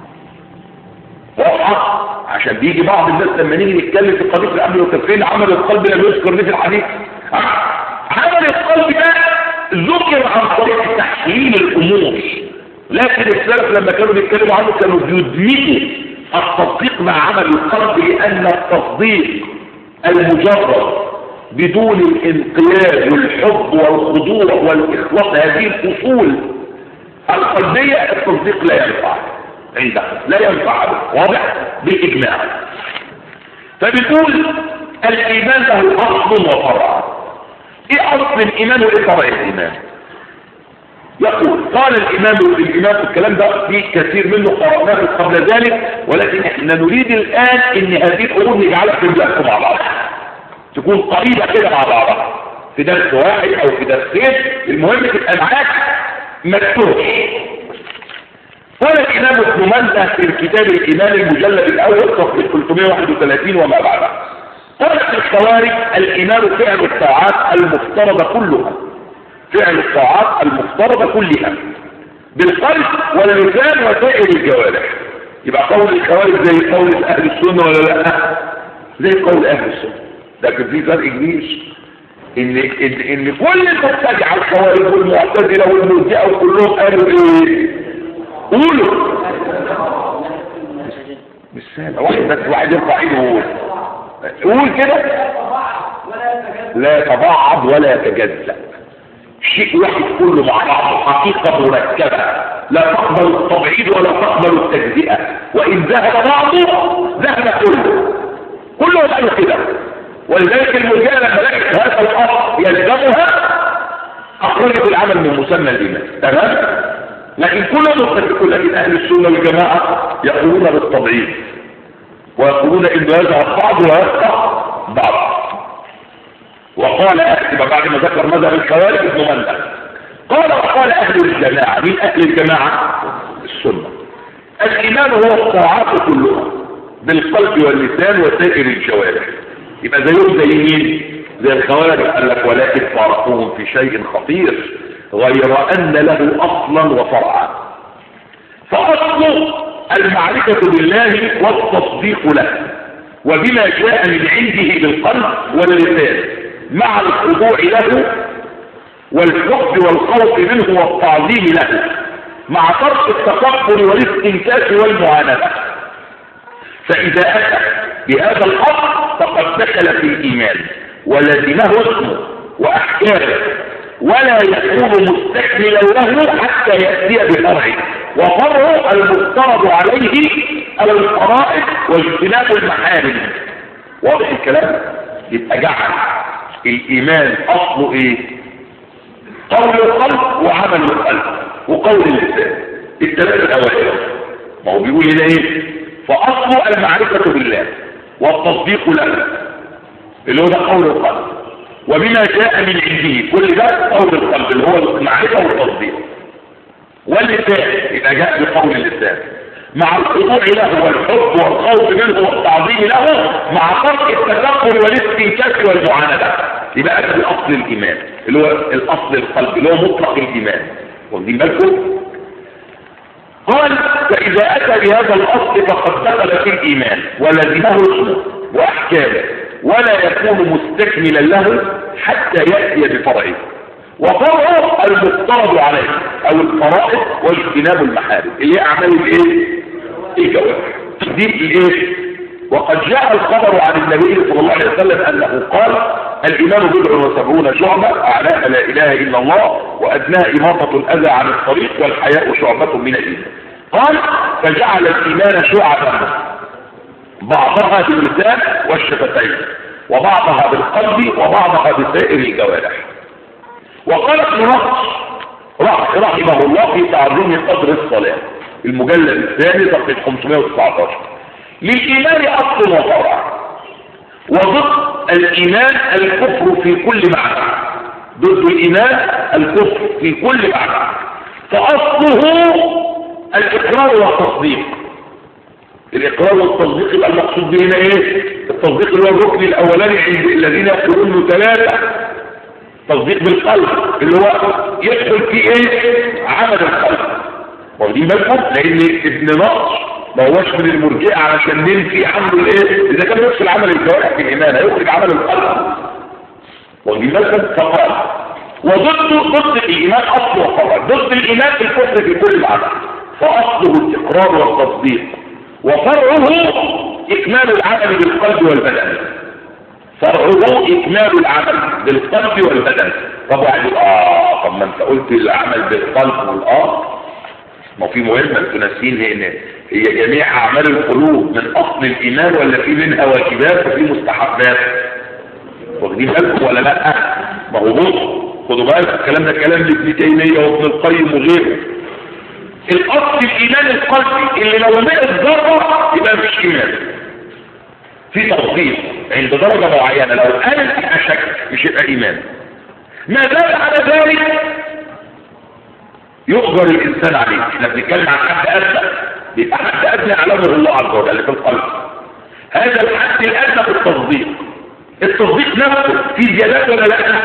واضحة عشان بيجي بعض الناس لما نيجي نتكلم في قضية الأمر والتفريل عمل القلب لم يذكر ليه في الحديث عمل القلب ده ذكر عن طريق تحليل الأمور لكن السلف لما كانوا بيتكلموا عنه كانوا بيدمجوا التصديق مع عمل القلب لأن التصديق المجرد بدون الانقياد والحب والخضوع والإخلاص هذه الأصول القلبية التصديق لا ينفع عندها لا ينفع واضح بالإجماع فبتقول الإيمان له أصل وفرع إيه أصل الإيمان وإيه فرع الإيمان يقول قال الإمام الإمام الكلام ده في كثير منه قرأناه قبل ذلك ولكن احنا نريد الآن ان هذه الأمور نجعلها في الدرس مع بعض تكون قريبة كده مع بعضها في درس واحد أو في درسين المهم تبقى معاك مكتوب قال الإمام ابن مندة في الكتاب الإيمان المجلد الأول صفحة 331 وما بعدها قالت الخوارج الإيمان فعل الطاعات المفترضة كلها فعل الطاعات المفترضة كلها بالقلب واللسان وسائر الجوارح يبقى قول الخوارج زي قول أهل السنة ولا لا زي قول أهل السنة لكن في فرق كبير إن, إن, إن كل المبتدع الخوارج والمعتزلة والمرجئة وكلهم قالوا إيه قولوا مش سهل واحد بس واحد يرفع ايده ويقول قول كده لا يتبعض ولا يتجزأ شيء واحد كله مع بعض حقيقة مركبة لا تقبل التبعيد ولا تقبل التجزئة وإن ذهب بعضه ذهب كله كله قالوا كده ولذلك المرجئة لما لقت هذا الأمر يلزمها أخرجت العمل من مسمى الإيمان تمام لكن كلهم يتفقون لكن أهل السنة والجماعة يقولون بالتضعيف ويقولون إنه يذهب بعض ويبقى بعض وقال أهل بعد ما ذكر مذهب الخوارج ابن مندى قال وقال أهل الجماعة من أهل الجماعة السنة الإيمان هو الطاعات كلها بالقلب واللسان وسائر الجوارح يبقى زيهم زي مين زي الخوارج قال لك ولكن فارقوهم في شيء خطير غير أن له أصلا وفرعا فأصل المعرفة بالله والتصديق له وبما جاء من عنده بالقلب واللسان مع الخضوع له والحب والخوف منه والتعظيم له مع ترك التكبر والاستنكاف والمعاندة فإذا أتى بهذا الأمر فقد دخل في الإيمان ولزمه اسمه وأحكامه ولا يكون مستكملا له حتى يأتي بفرعه وفرعه المفترض عليه الفرائض واجتناب المحارم واضح الكلام يبقى جعل الايمان اصله ايه قول القلب وعمل القلب وقول اللسان الثلاثه الاوائل ما هو بيقول هنا ايه فاصله المعرفه بالله والتصديق له اللي هو ده قول القلب وبما جاء من عنده كل ده قول القلب اللي هو المعرفة والتصديق واللسان إذا جاء بقول اللسان مع الخضوع له والحب والخوف منه والتعظيم له مع ترك التكبر والاستنكاف والمعاندة يبقى ده الاصل الايمان اللي هو الاصل القلب اللي هو مطلق الايمان واخدين بالكم قال فاذا اتى بهذا الاصل فقد دخل في الايمان ولزمه اسمه واحكامه ولا يكون مستكملا له حتى يأتي بفرعه وفرعه المفترض عليه او الفرائض واجتناب المحارم اللي هي اعمال الايه الجوارح دي الايه وقد جاء الخبر عن النبي صلى الله عليه وسلم انه قال الايمان بضع وسبعون شعبة اعلاها لا اله الا الله وادناها اماطة الاذى عن الطريق والحياء شعبة من الايمان قال فجعل الايمان شعبا بعضها باللسان والشفتين وبعضها بالقلب وبعضها بسائر الجوارح وقال ابن رخص رحمه الله في تعظيم قدر الصلاة المجلد الثاني صفحة 519 للإيمان أصل وفرع وضد الإيمان الكفر في كل معنى ضد الإيمان الكفر في كل معنى فأصله الإقرار والتصديق الإقرار والتصديق يبقى المقصود بهنا إيه التصديق اللي هو الركن الأولاني عند الذين يقولون له ثلاثة تصديق بالقلب اللي هو يدخل فيه ايه عمل القلب واخدين بالكم لان ابن نصر ما هوش من المرجئه علشان ننفي عنه الايه اذا كان يدخل عمل الجوارح في الايمان هيخرج عمل القلب واخدين بالكم فقال وضده ضد الايمان اصل وفرع ضد الايمان في الكفر في كل العمل فاصله الاقرار والتصديق وفرعه اكمال العمل بالقلب والبدن فرعه اكمال العمل بالقلب والبدن طب واحد اه طب ما انت قلت العمل بالقلب والاه ما في مهمة انتوا ناسين هنا هي جميع اعمال القلوب من اصل الايمان ولا في منها واجبات وفي مستحبات واخدين بالكم ولا لا ما هو بص خدوا بالكم الكلام ده كلام لابن تيميه وابن القيم وغيره الاصل الايمان القلبي اللي لو مئة ذره يبقى مفيش ايمان في تفضيل عند درجة معينة لو قال فيها شك مش يبقى ايمان ما زال على ذلك يؤجر الانسان عليه احنا بنتكلم عن حد ادنى بيبقى حد ادنى يعلمه الله عز وجل في القلب هذا الحد الادنى في التصديق التصديق نفسه في زيادات ولا لا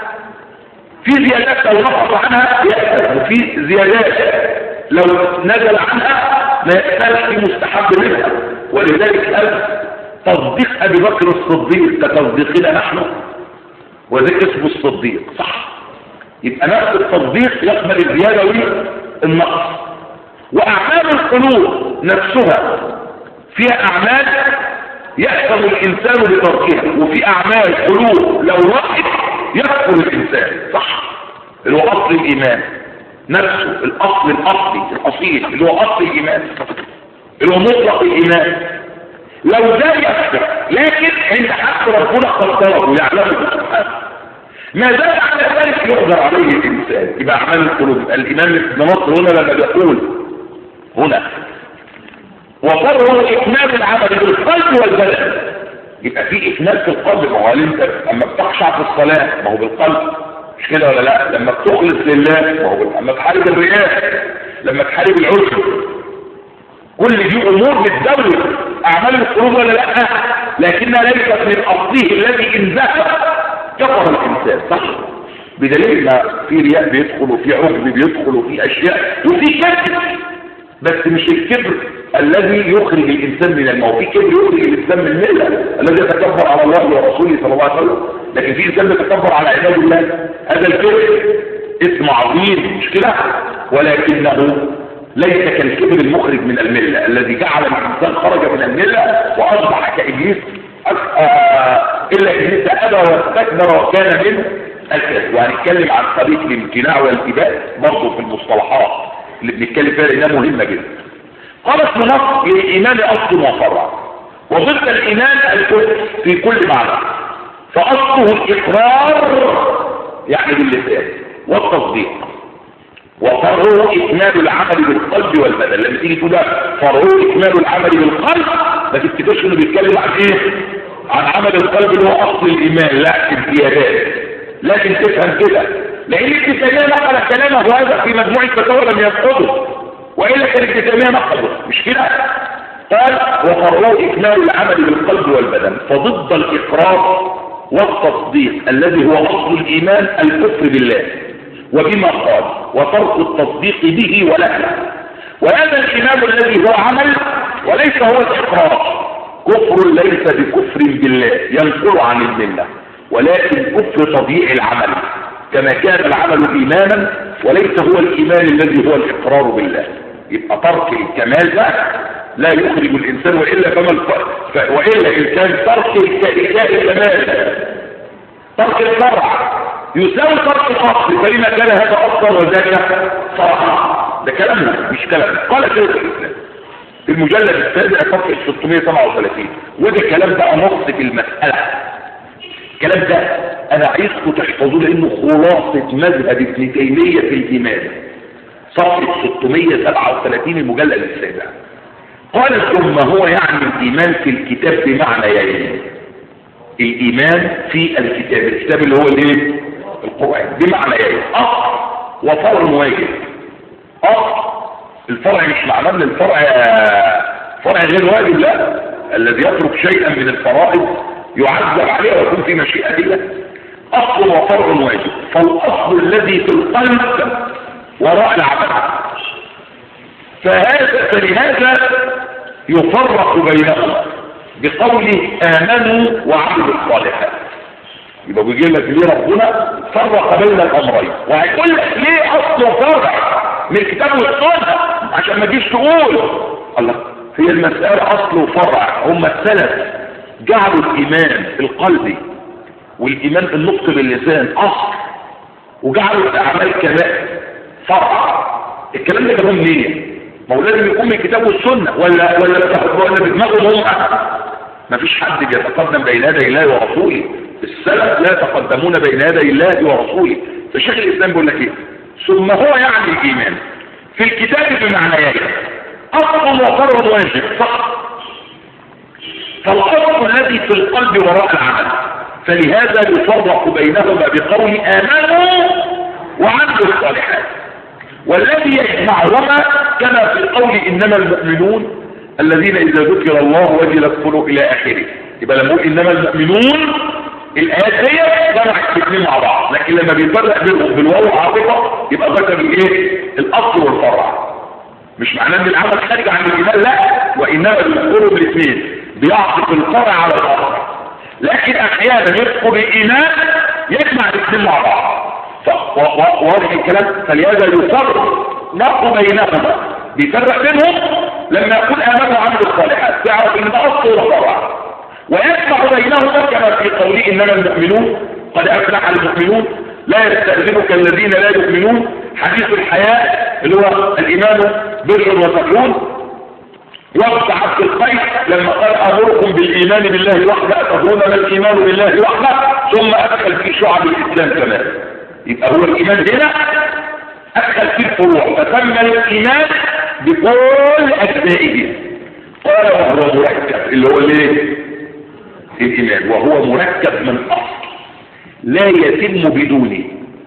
في زيادات لو نقص عنها يأثر وفي زيادات لو نزل عنها ما يأثرش في مستحب منها ولذلك قال تصديق ابي بكر الصديق كتصديقنا نحن وذكر اسمه الصديق صح يبقى نفس التصديق يقبل الزيادة والنقص واعمال القلوب نفسها فيها اعمال يحكم الانسان بتركها وفي اعمال قلوب لو راحت يكفر الانسان صح اللي هو اصل الايمان نفسه الاصل الاصلي الاصيل اللي هو اصل الايمان اللي هو مطلق الايمان لو ده يكفر لكن عند حق ربنا قدره ويعلمه سبحانه ما زال على ذلك يقدر عليه الانسان يبقى اعمال القلوب الامام ابن نصر هنا لما بيقول هنا وفره اكمال العمل بالقلب والبدن يبقى في اكمال في القلب ما هو انت اما بتخشع في الصلاه ما هو بالقلب مش كده ولا لا لما بتخلص لله ما هو بالقلب لما تحارب الرياء لما تحارب العجب كل دي امور بتزود اعمال القلوب ولا لا لكنها ليست من اصله الذي ان ذهب كفر الانسان صح بدليل ما في رياء بيدخل وفي عجب بيدخل وفي اشياء وفي كذب بس مش الكبر الذي يخرج الانسان من الموت في كبر يخرج الانسان من المله الذي يتكبر على الله ورسوله صلى الله عليه وسلم لكن في انسان يتكبر على عباد الله هذا الكبر اسم عظيم مش كده ولكنه ليس كالكبر المخرج من المله الذي جعل الانسان خرج من المله واصبح كابليس الا ابليس ابى واستكبر وكان من الكذب وهنتكلم عن طريق الامتناع والالتباس برضه في المصطلحات اللي بنتكلم فيها لانها مهمه جدا قال ابن نصر للايمان اصل وفرع وضد الايمان الكفر في كل معنى فاصله الاقرار يعني باللسان والتصديق وفرعه اكمال العمل بالقلب والبدن لما تيجي تقول فرعه اكمال العمل بالقلب ما تفتكرش انه بيتكلم عن ايه عن عمل القلب اللي هو اصل الايمان لا الزيادات لكن تفهم كده لان ابن تيميه نقل كلامه هذا في مجموع الفتاوى لم يفقده والا كان ابن تيميه نقله مش كده قال وفرعه اكمال العمل بالقلب والبدن فضد الاقرار والتصديق الذي هو اصل الايمان الكفر بالله وبما قال وترك التصديق به وله وهذا الايمان الذي هو عمل وليس هو الاقرار كفر ليس بكفر بالله ينقل عن المله ولكن كفر طبيعي العمل كما كان العمل ايمانا وليس هو الايمان الذي هو الاقرار بالله يبقى ترك الكمال ده لا يخرج الانسان والا فما الفرق والا ان كان ترك الكمال ترك الفرع يساوي ترك الاصل فلما كان هذا اصلا وذاك فرعا ده كلامنا مش كلام قال شيخ الاسلام في المجلد السابع صفحه 637 وده الكلام ده نص في المساله الكلام ده انا عايزكم تحفظوه لانه خلاصه مذهب ابن تيميه في الايمان صفحه 637 المجلد السابع قال ثم هو يعني الايمان في الكتاب بمعنيين الايمان في الكتاب الكتاب اللي هو الايه القران بمعنيين اصل وفرع واجب اصل الفرع مش معناه ان الفرع فرع غير واجب لا الذي يترك شيئا من الفرائض يعذب عليه ويكون في مشيئة الله اصل وفرع واجب فالاصل الذي في القلب وراء العمل فهذا فلهذا يفرق بينهما بقوله امنوا وعملوا الصالحات يبقى بيجي لك ليه ربنا فرق بين الامرين وهيقول لك ليه اصل وفرع من الكتاب والسنه عشان ما تجيش تقول الله هي المساله اصل وفرع هم السلف جعلوا الايمان القلبي والايمان النطق باللسان اصل وجعلوا الاعمال كمان فرع الكلام ده جابوه منين ما هو لازم يكون من الكتاب والسنه ولا ولا ولا بدماغهم هم مفيش حد بيتقدم بين يدي الله ورسوله السلف لا يتقدمون بين يدي الله ورسوله فشيخ الاسلام بيقول لك ايه ثم هو يعني الايمان في الكتاب بمعنيين اصل وفرع واجب صح فالاصل الذي في القلب وراء العمل فلهذا يفرق بينهما بقول امنوا وعملوا الصالحات والذي يجمعهما كما في قول انما المؤمنون الذين اذا ذكر الله وجلت قلوب الى اخره يبقى لما نقول انما المؤمنون الايات دي جمعت الاثنين مع بعض لكن لما بيفرق بينهم بالواو عاطفه يبقى ذكر الايه الاصل والفرع مش معناه ان العمل خارج عن الايمان لا وانما بيذكروا بالاثنين بيعطف الفرع على الاصل لكن احيانا يذكر الايمان يجمع الاثنين مع بعض واضح الكلام فلهذا يفرق نقوا بينهما بيفرق بينهم لما يكون امامه عمل الصالحات تعرف ان ده اصل وفرع ويجمع بينهما كما في قوله انما المؤمنون قد افلح المؤمنون لا يستأذنك الذين لا يؤمنون حديث الحياة اللي هو الإيمان بر وتقون وقت عبد القيس لما قال أمركم بالإيمان بالله وحده أتدرون ما الإيمان بالله وحده ثم أدخل في شعب الإسلام كمان يبقى هو الإيمان هنا أدخل في الفروع فسمى الإيمان بكل أجزائه قال وهو مركب اللي هو الايه الإيمان وهو مركب من أصل لا يتم بدونه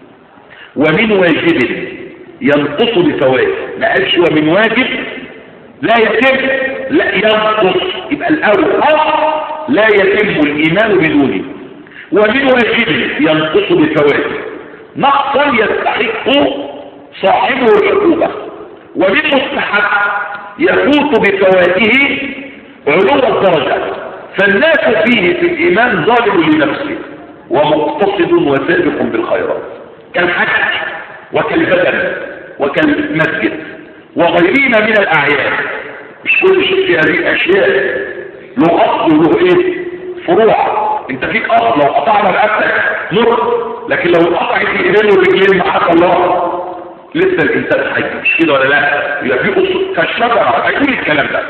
ومن واجب ينقص بفوائد ما قالش ومن واجب لا يتم لا ينقص يبقى الأول أصل لا يتم الإيمان بدونه ومن واجب ينقص بفوائد نقصا يستحق صاحبه العقوبة ومن مستحق يفوت بفوائده علو الدرجة فالناس فيه في الإيمان ظالم لنفسه ومقتصد وسابق بالخيرات كالحج وكالبدن وكالمسجد وغيرهما من الأعيان مش كل شيء في هذه الأشياء له أصل وله إيه فروع انت فيك أصل لو قطعنا رقبتك مر لكن لو اتقطعت الإيدين والرجلين معاك الله لسه الإنسان حي مش كده ولا لا يبقى في أصول فالشجرة هيقول الكلام ده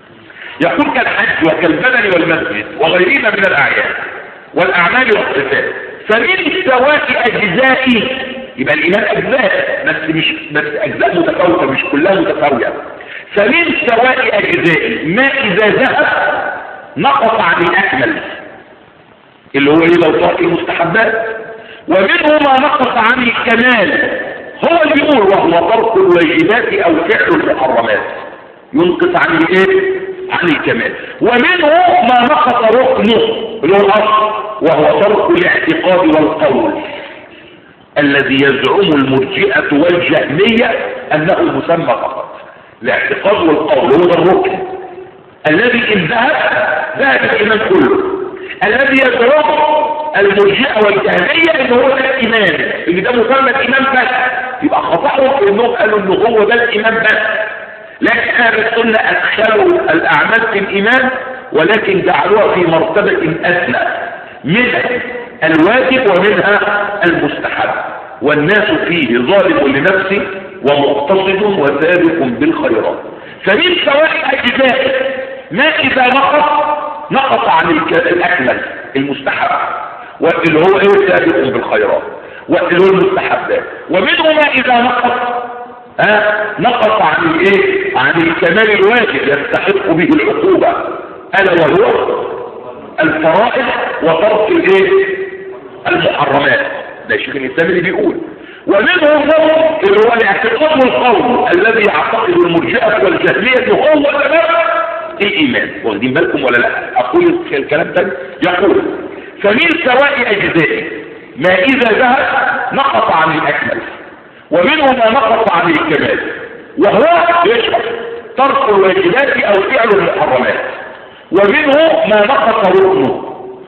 يقول كالحج وكالبدن والمسجد وغيرهما من الأعيان والأعمال والصفات فمن سواء أجزائي يبقى الإيمان أجزاء بس مش بس أجزاء متفاوتة مش كلها متساوية فمن سواء أجزائي ما إذا ذهب نقص عن الأكمل اللي هو إيه لو ترك المستحبات ومنه ما نقص عن الكمال هو اللي يقول وهو ترك الواجبات أو فعل المحرمات ينقص عن الإيه؟ عن الكمال ومنه ما نقص ركنه اللي هو الأصل وهو ترك الاعتقاد والقول الذي يزعم المرجئة والجهمية أنه مسمى فقط الاعتقاد والقول هو الركن الذي إن ذهب ذهب الإيمان كله الذي يزعم المرجئة والجهمية إن هو ده الإيمان إن ده مسمى الإيمان بس يبقى خطأهم في إنهم قالوا إن هو ده الإيمان بس لكن أهل السنة أدخلوا الأعمال في الإيمان ولكن جعلوها في مرتبة أدنى منها الواجب ومنها المستحب والناس فيه ظالم لنفسه ومقتصد وسابق بالخيرات فمن سواء أجزائه ما إذا نقص نقص عن الأكمل المستحب واللي هو إيه سابق بالخيرات واللي هو المستحبات ومنه ما إذا نقص ها نقص عن الايه عن الكمال الواجب يستحق به العقوبة الا وهو الفرائض وترك الايه المحرمات ده الشيخ الاسلام اللي بيقول ومنهم اللي هو الاعتقاد والقول الذي يعتقد المرجئه والجهميه هو تمام الايمان واخدين بالكم ولا لا اقول الكلام ده يقول فمن سواء اجزائه ما إذا ذهب نقص عن الأكمل ومنه ما نقص عن الكمال وهو يشرح ترك الواجبات أو فعل المحرمات ومنه ما نقص ركنه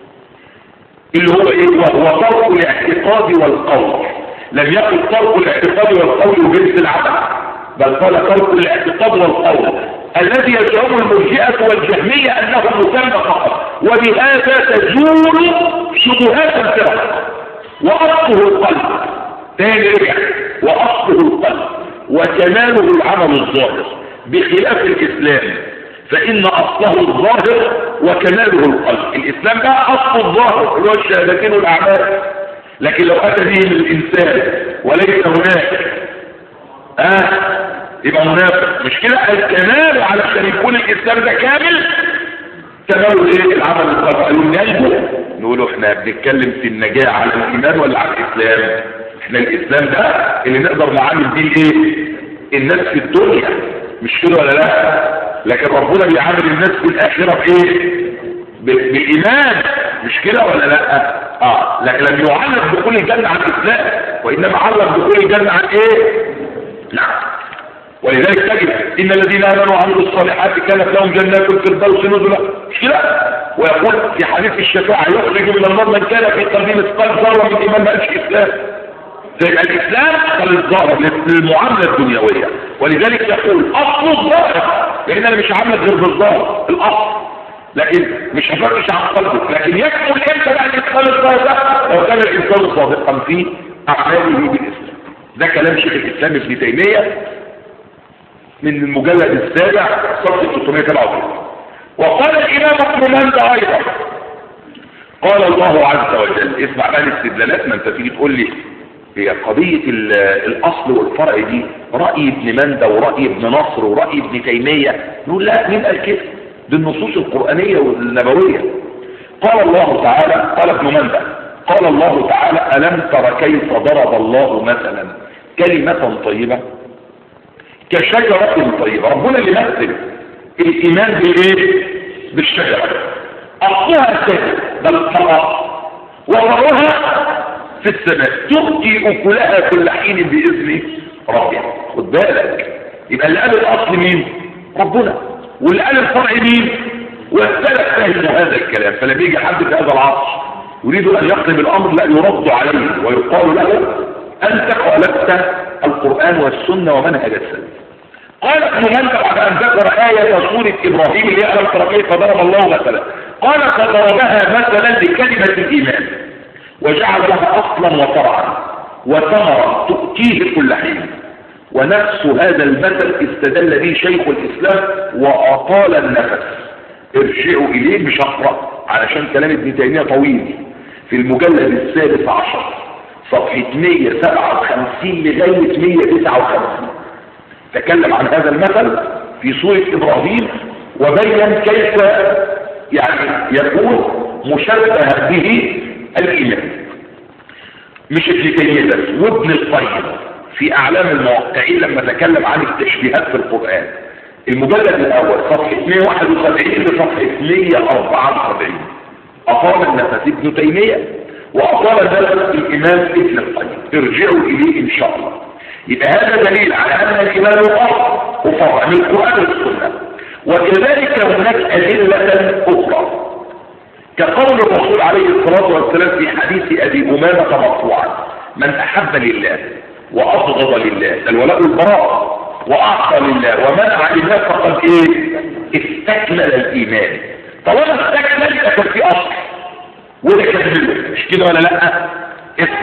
اللي هو ايه وهو ترك الاعتقاد والقول لم يقل ترك الاعتقاد والقول جنس العمل بل قال ترك الاعتقاد والقول الذي يزعم المرجئة والجهمية انه مسمى فقط وبهذا تزول شبهات الفرق واصله القلب تاني رجع واصله القلب وكماله العمل الظاهر بخلاف الاسلام فإن أصله الظاهر وكماله القلب الإسلام بقى أصل الظاهر اللي هو الشهادتين والأعمال لكن لو أتى به الإنسان وليس هناك آه يبقى منافق مش كده الكمال علشان يكون الإسلام ده كامل كماله ايه العمل الصالح قالوا ننجو نقولوا احنا بنتكلم في النجاة على الإيمان ولا على الإسلام احنا الإسلام ده اللي نقدر نعامل بيه ايه الناس في الدنيا مش كده ولا لا لكن ربنا بيعامل الناس في الآخرة بإيه بالإيمان مش كده ولا لا اه لكن لم يعلق دخول الجنة عن الإسلام وإنما علق دخول الجنة عن إيه نعم ولذلك تجد إن الذين آمنوا وعملوا الصالحات كانت لهم جنات الفردوس نزلا مش كده ويقول في حديث الشفاعة يخرج من النار من كان في قلبه مثقال ذرة من إيمان ما قالش إسلام زي الإسلام قال الظاهر للمعاملة الدنيوية ولذلك يقول أصل الظاهر لأن أنا مش عامل غير بالظاهر الأصل لكن مش هفتش عن قلبه لكن يكمل امتى بقى الإنسان الظاهر ده لو كان الإنسان صادقا في أعماله بالإسلام ده كلام شيخ الإسلام ابن تيمية من المجلد السابع صفحة 337 وقال الإمام ابن مندى أيضا قال الله عز وجل اسمع بقى الاستدلالات ما انت تيجي تقول لي هي قضية الأصل والفرع دي رأي ابن مندى ورأي ابن نصر ورأي ابن تيمية نقول لا مين قال كده دي النصوص القرآنية والنبوية قال الله تعالى قال ابن مندى قال الله تعالى ألم تر كيف ضرب الله مثلا كلمة طيبة كشجرة طيبة ربنا اللي مثل الإيمان بإيه بالشجرة أصلها سجد بل فقط وفرها في السماء تؤتي أكلها كل حين بإذن ربها خد بالك يبقى اللي قال الأصل مين ربنا واللي قال الفرع مين والسلف فهم هذا الكلام فلما يجي حد في هذا العصر يريد أن يقلب الأمر لا يرد عليه ويقال له أنت خالفت القرآن والسنة ومنهج السلف قال ابن مندى بعد أن ذكر آية سورة إبراهيم اللي ألم ترى كيف ضرب الله مثلا قال فضربها مثلا لكلمة الإيمان وجعل لها اصلا وفرعا وثمرا تؤتيه كل حين ونفس هذا المثل استدل به شيخ الاسلام واطال النفس ارجعوا اليه مش هقرا علشان كلام ابن تيميه طويل في المجلد السادس عشر صفحه 157 لغايه 159 تكلم عن هذا المثل في سوره ابراهيم وبين كيف يعني يكون مشبه به الإيمان مش ابن تيمية بس وابن القيم في أعلام الموقعين لما تكلم عن التشبيهات في القرآن المجلد الأول صفحة 171 لصفحة 174 أطال النفس ابن تيمية وأطال النفس الإمام ابن القيم ارجعوا إليه إن شاء الله يبقى هذا دليل على أن الإيمان أصل وفرع من القرآن والسنة وكذلك هناك أدلة أخرى كقول الرسول عليه الصلاة والسلام في حديث أبي أمامة مرفوعا من أحب لله وأبغض لله الولاء البراء وأعطى لله ومنع لله فقد إيه استكمل الإيمان طالما استكمل يكون في أصل وده كذب مش كده ولا لا اسمع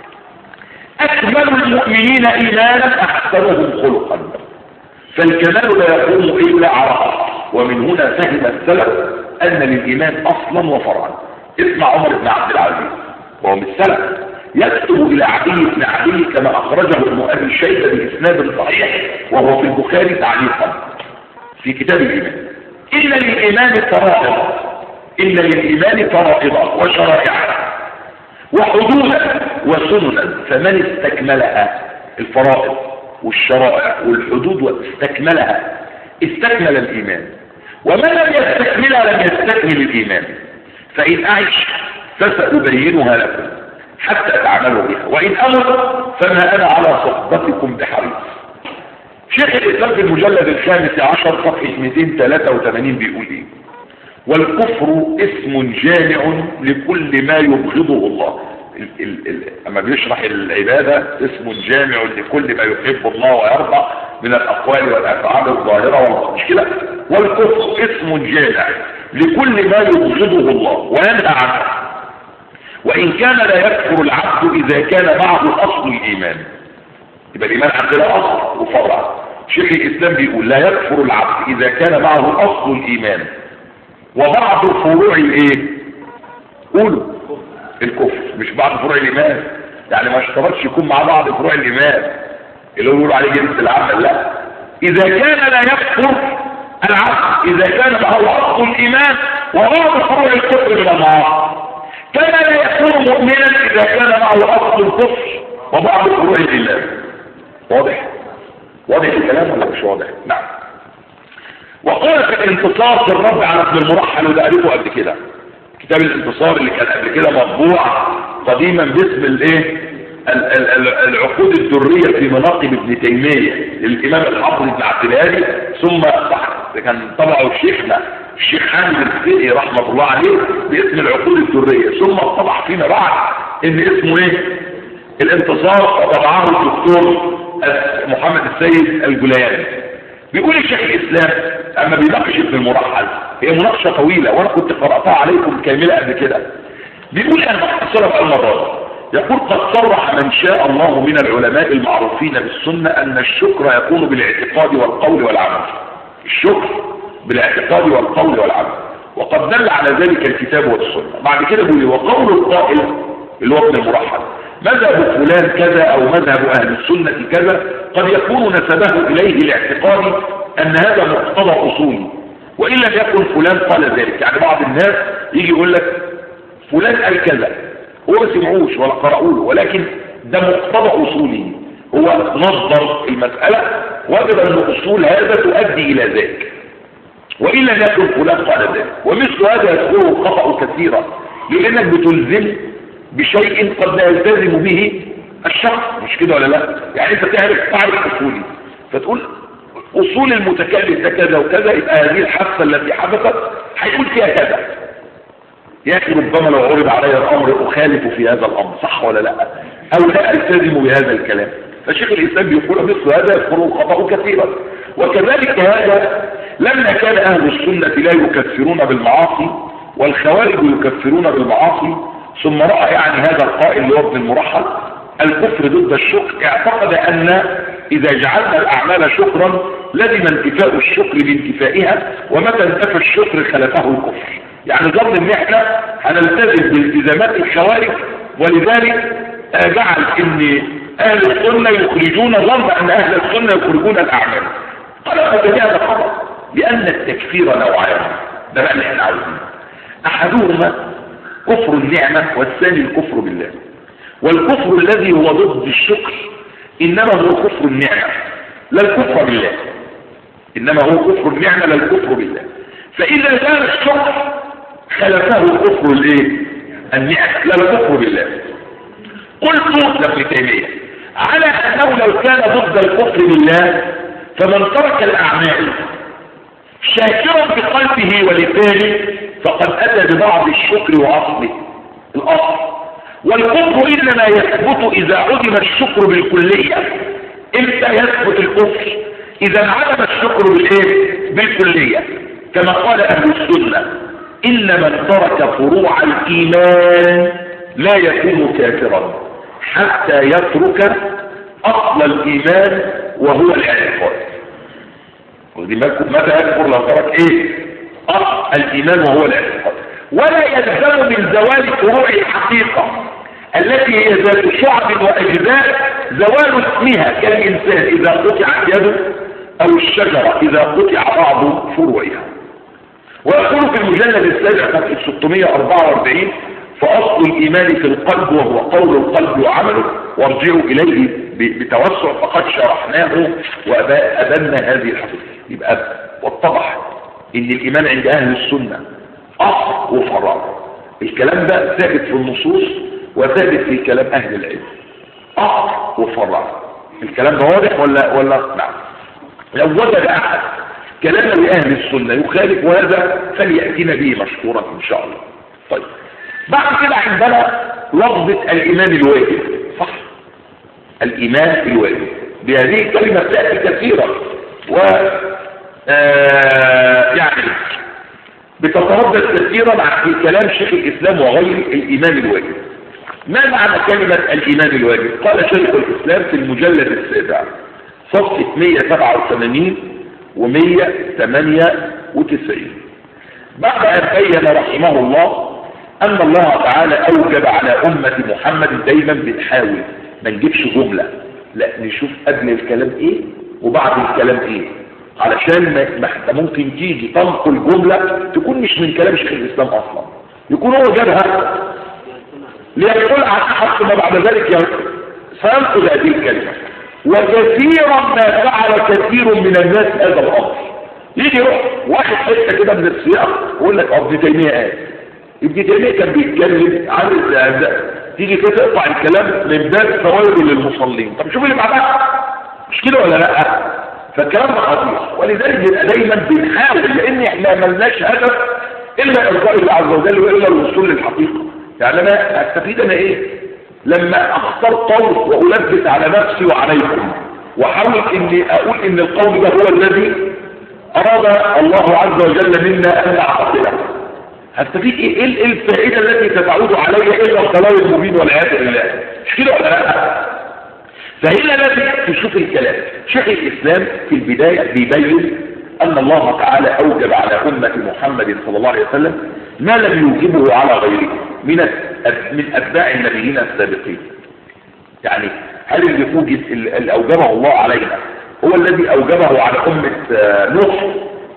أكمل المؤمنين إيمانا أحسنهم خلقا فالكمال لا يقوم إلا على أصل ومن هنا فهم السلف أن للإيمان أصلا وفرعا اسمع عمر بن عبد العزيز وهو من السلف يكتب إلى عدي بن عدي كما أخرجه ابن أبي شيبة بإسناد صحيح وهو في البخاري تعليقا في كتاب الإيمان إن للإيمان فرائض إن للإيمان فرائض وشرائع وحدودا وسننا فمن استكملها الفرائض والشرائع والحدود واستكملها استكمل الإيمان ومن لم يستكملها لم يستكمل الإيمان فإن أعش فسأبينها لكم حتى تعملوا بها وإن أمر فما أنا على صحبتكم بحريص شيخ الإسلام في المجلد الخامس عشر صفحة 283 بيقول إيه والكفر اسم جامع لكل ما يبغضه الله ال ال ال اما بيشرح العبادة اسم جامع لكل ما يحب الله ويرضى من الأقوال والأفعال الظاهرة والمشكلة والكفر اسم جامع لكل ما يبغضه الله وينهى عنه وإن كان لا يكفر العبد إذا كان معه أصل الإيمان يبقى الإيمان عندنا أصل وفرع شيخ الإسلام بيقول لا يكفر العبد إذا كان معه أصل الإيمان وبعض فروع الإيه قولوا الكفر مش بعض فروع الإيمان يعني ما اشترطش يكون مع بعض فروع الإيمان اللي هو يقول عليه جنس العمل لا إذا كان لا يكفر العبد إذا كان معه أصل الإيمان وبعض فروع الكفر من المعاصي كما لا يكون مؤمنا إذا كان معه أصل الكفر وبعض فروع الإيمان واضح واضح الكلام ولا مش واضح نعم وقال في الانتصار في الرد على ابن المرحل وده قريته قبل كده كتاب الانتصار اللي كان قبل كده مطبوع قديما باسم الايه العقود الدرية في مناقب ابن تيمية للإمام الحافظ ابن عبد الهادي ثم كان طبعه شيخنا الشيخ حامد الفقي رحمة الله عليه باسم العقود الدرية ثم طبع فيما بعد ان اسمه ايه الانتصار وطبعه الدكتور محمد السيد الجلياني بيقول الشيخ الاسلام اما بيناقش ابن المرحل هي مناقشه طويله وانا كنت قراتها عليكم كامله قبل كده بيقول انا بختصرها في المره يقول قد صرح من شاء الله من العلماء المعروفين بالسنه ان الشكر يكون بالاعتقاد والقول والعمل الشكر بالاعتقاد والقول والعمل وقد دل على ذلك الكتاب والسنه بعد كده بيقول وقول القائل اللي هو ابن المرحل مذهب فلان كذا او مذهب اهل السنة كذا قد يكون نسبه اليه الاعتقاد ان هذا مقتضى اصولي وان لم يكن فلان قال ذلك يعني بعض الناس يجي يقول لك فلان قال كذا هو ما سمعوش ولا قرأوا له ولكن ده مقتضى اصولي هو نظر المسألة وجد ان اصول هذا تؤدي الى ذلك وان لم يكن فلان قال ذلك ومثل هذا يذكره خطأ كثيرا لانك بتلزم بشيء قد لا يلتزم به الشخص مش كده ولا لا يعني انت تعرف تعرف اصولي فتقول اصول المتكلم ده كذا وكذا يبقى هذه الحادثه التي حدثت هيقول فيها كذا يا اخي ربما لو عرض علي الامر اخالف في هذا الامر صح ولا لا او لا التزم بهذا الكلام فشيخ الاسلام بيقول مثل هذا يذكر الخطا كثيرا وكذلك هذا لما كان اهل السنه لا يكفرون بالمعاصي والخوارج يكفرون بالمعاصي ثم رأى يعني هذا القائل اللي هو ابن المرحل الكفر ضد الشكر اعتقد أن إذا جعلنا الأعمال شكرا لزم انتفاء الشكر بانتفائها ومتى انتفى الشكر خلفه الكفر يعني ظن ان احنا هنلتزم بالتزامات الخوارج ولذلك جعل ان اهل السنة يخرجون ظن ان اهل السنة يخرجون الاعمال قال هذا خطأ لان التكفير نوعان ده بقى اللي احنا عاوزينه احدهما كفر النعمة والثاني الكفر بالله والكفر الذي هو ضد الشكر إنما هو كفر النعمة لا الكفر بالله إنما هو كفر النعمة لا الكفر بالله فإذا كان الشكر خلفه كفر الايه النعمة لا الكفر بالله قلت لابن تيمية على أنه لو كان ضد الكفر بالله فمن ترك الأعمال شاكرا بقلبه ولسانه فقد أتى ببعض الشكر وأصله الأصل والكفر إنما يثبت إذا عدم الشكر بالكلية إمتى يثبت الكفر إذا انعدم الشكر بالإيه؟ بالكلية كما قال أهل السنة إن من ترك فروع الإيمان لا يكون كافرا حتى يترك أصل الإيمان وهو الاعتقاد ودي بالكم متى يكفر لو ترك ايه اصل الايمان وهو الاعتقاد ولا يلزم من زوال فروع الحقيقه التي هي ذات شعب واجزاء زوال اسمها كالانسان اذا قطعت يده او الشجره اذا قطع بعض فروعها ويقول في المجلد السابع صفحه 644 فاصل الايمان في القلب وهو قول القلب وعمله وارجعوا اليه بتوسع فقد شرحناه وابنا هذه الحقيقه يبقى واتضح ان الايمان عند اهل السنة اصل وفراغ الكلام ده ثابت في النصوص وثابت في كلام أهل العلم أصل وفرع الكلام ده واضح ولا ولا نعم لو وجد أحد كلام لأهل السنة يخالف هذا فليأتينا به مشكورا إن شاء الله طيب بعد كده عندنا لفظة الإيمان الواجب صح الإيمان الواجب بهذه الكلمة تأتي كثيرا و آه يعني بتتردد كثيرا في كلام شيخ الإسلام وغير الإيمان الواجب ما معنى كلمة الإيمان الواجب قال شيخ الإسلام في المجلد السابع صفحة 187 و 198 بعد أن بين رحمه الله أن الله تعالى أوجب على أمة محمد دايما بنحاول ما نجيبش جملة لا نشوف قبل الكلام إيه وبعد الكلام إيه علشان ما ممكن تيجي تنقل جملة تكون مش من كلام شيخ الإسلام أصلا يكون هو جابها ليقول عن حق ما بعد ذلك سينقل هذه الكلمة وكثيرا ما فعل كثير من الناس هذا الأمر يجي يروح واحد حته كده من السياق ويقول لك ابن تيميه قال ابن تيميه كان بيتكلم عن الاعداء تيجي كده تقطع الكلام من باب فوائد للمصلين طب شوف اللي بعدها مش كده ولا لا فالكلام ده خطير ولذلك بيبقى دايما بنحاول لان احنا ملناش هدف الا ارضاء الله عز وجل والا الوصول للحقيقه يعني انا استفيد انا ايه لما اختار قول والبس على نفسي وعليكم واحاول اني اقول ان القول ده هو الذي اراد الله عز وجل منا ان نعتقده هستفيد ايه ايه الفائده التي ستعود علي الا الضلال المبين والعياذ بالله مش كده ولا لا فهنا لازم تشوف الكلام شيخ الاسلام في البدايه بيبين ان الله تعالى اوجب على امه محمد صلى الله عليه وسلم ما لم يوجبه على غيره من من اتباع النبيين السابقين يعني هل اللي فوجد اللي اوجبه الله علينا هو الذي اوجبه على امه نوح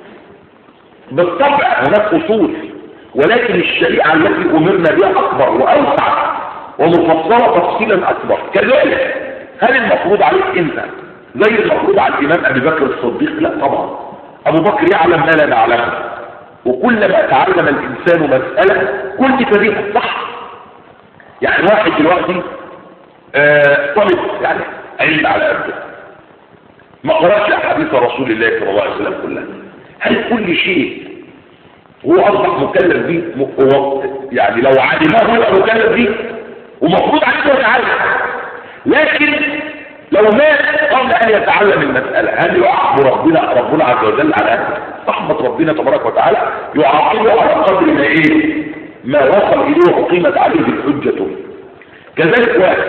بالطبع هناك اصول ولكن الشريعه التي امرنا بها اكبر واوسع ومفصله تفصيلا اكبر كذلك هل المفروض عليك انت زي المفروض على الامام ابي بكر الصديق لا طبعا ابو بكر يعلم ما لا نعلمه وكلما تعلم الانسان مساله كل فريق صح يعني واحد دلوقتي آه طالب يعني علم على قده ما قراش احاديث رسول الله صلى الله عليه وسلم كلها هل كل شيء هو اصبح مكلف به يعني لو علمه هو مكلف به ومفروض عليه يتعلم لكن لو مات قبل ان يتعلم المسألة هل يعاقب ربنا ربنا عز وجل على هذا رحمة ربنا تبارك وتعالى يعاقبه على قدر ما ايه ما وصل اليه وقيمت عليه الحجة كذلك واحد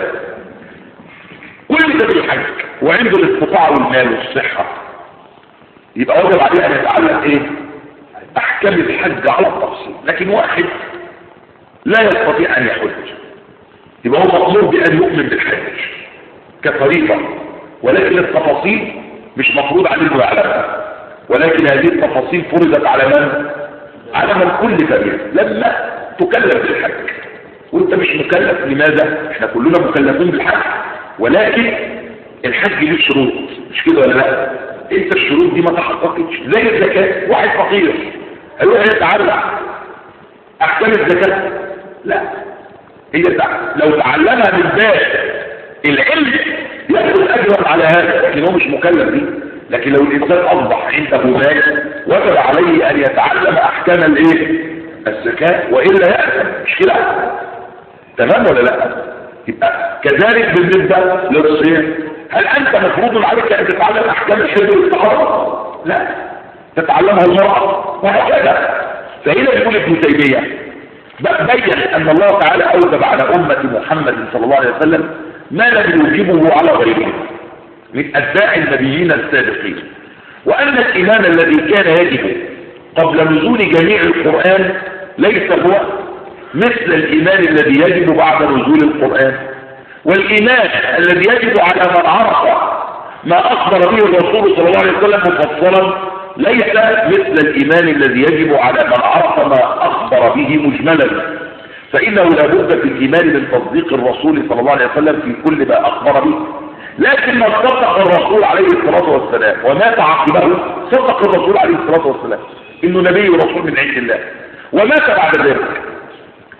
كل ده بيحج وعنده الاستطاعة والمال والصحة يبقى واجب عليه ان يتعلم ايه احكام الحج على التفصيل لكن واحد لا يستطيع ان يحج يبقى هو مطلوب بان يؤمن بالحج كطريقة ولكن التفاصيل مش مفروض عليه انه يعلمها ولكن هذه التفاصيل فرضت على من على من كل كبير لما تكلف بالحج وانت مش مكلف لماذا احنا كلنا مكلفين بالحج ولكن الحج له شروط مش كده ولا لا انت الشروط دي ما تحققتش زي الزكاة واحد فقير هيروح يتعلم احكام الزكاة لا هي لو تعلمها من باب العلم يأخذ أجرا على هذا لكن هو مش مكلف به لكن لو الإنسان أصبح عنده مال وجب عليه أن يتعلم أحكام الإيه الزكاة وإلا يأثم مش كده تمام ولا لا يبقى كذلك بالنسبة للصيام هل أنت مفروض عليك أن تتعلم أحكام الحج والطهارة لا تتعلمها المرأة وهكذا فهنا يقول ابن تيمية بين أن الله تعالى أوجب على أمة محمد صلى الله عليه وسلم ما لم يوجبه على غيره من أتباع النبيين السابقين وأن الإيمان الذي كان يجب قبل نزول جميع القرآن ليس هو مثل الإيمان الذي يجب بعد نزول القرآن والإيمان الذي يجب على من عرف ما أخبر به الرسول صلى الله عليه وسلم مفصلا ليس مثل الإيمان الذي يجب على من عرف ما أخبر به مجملا فإنه لا بد في الإيمان من تصديق الرسول صلى الله عليه وسلم في كل ما أخبر به لكن ما صدق الرسول عليه الصلاة والسلام وما تعقبه صدق الرسول عليه الصلاة والسلام إنه نبي ورسول من عند الله ومات بعد ذلك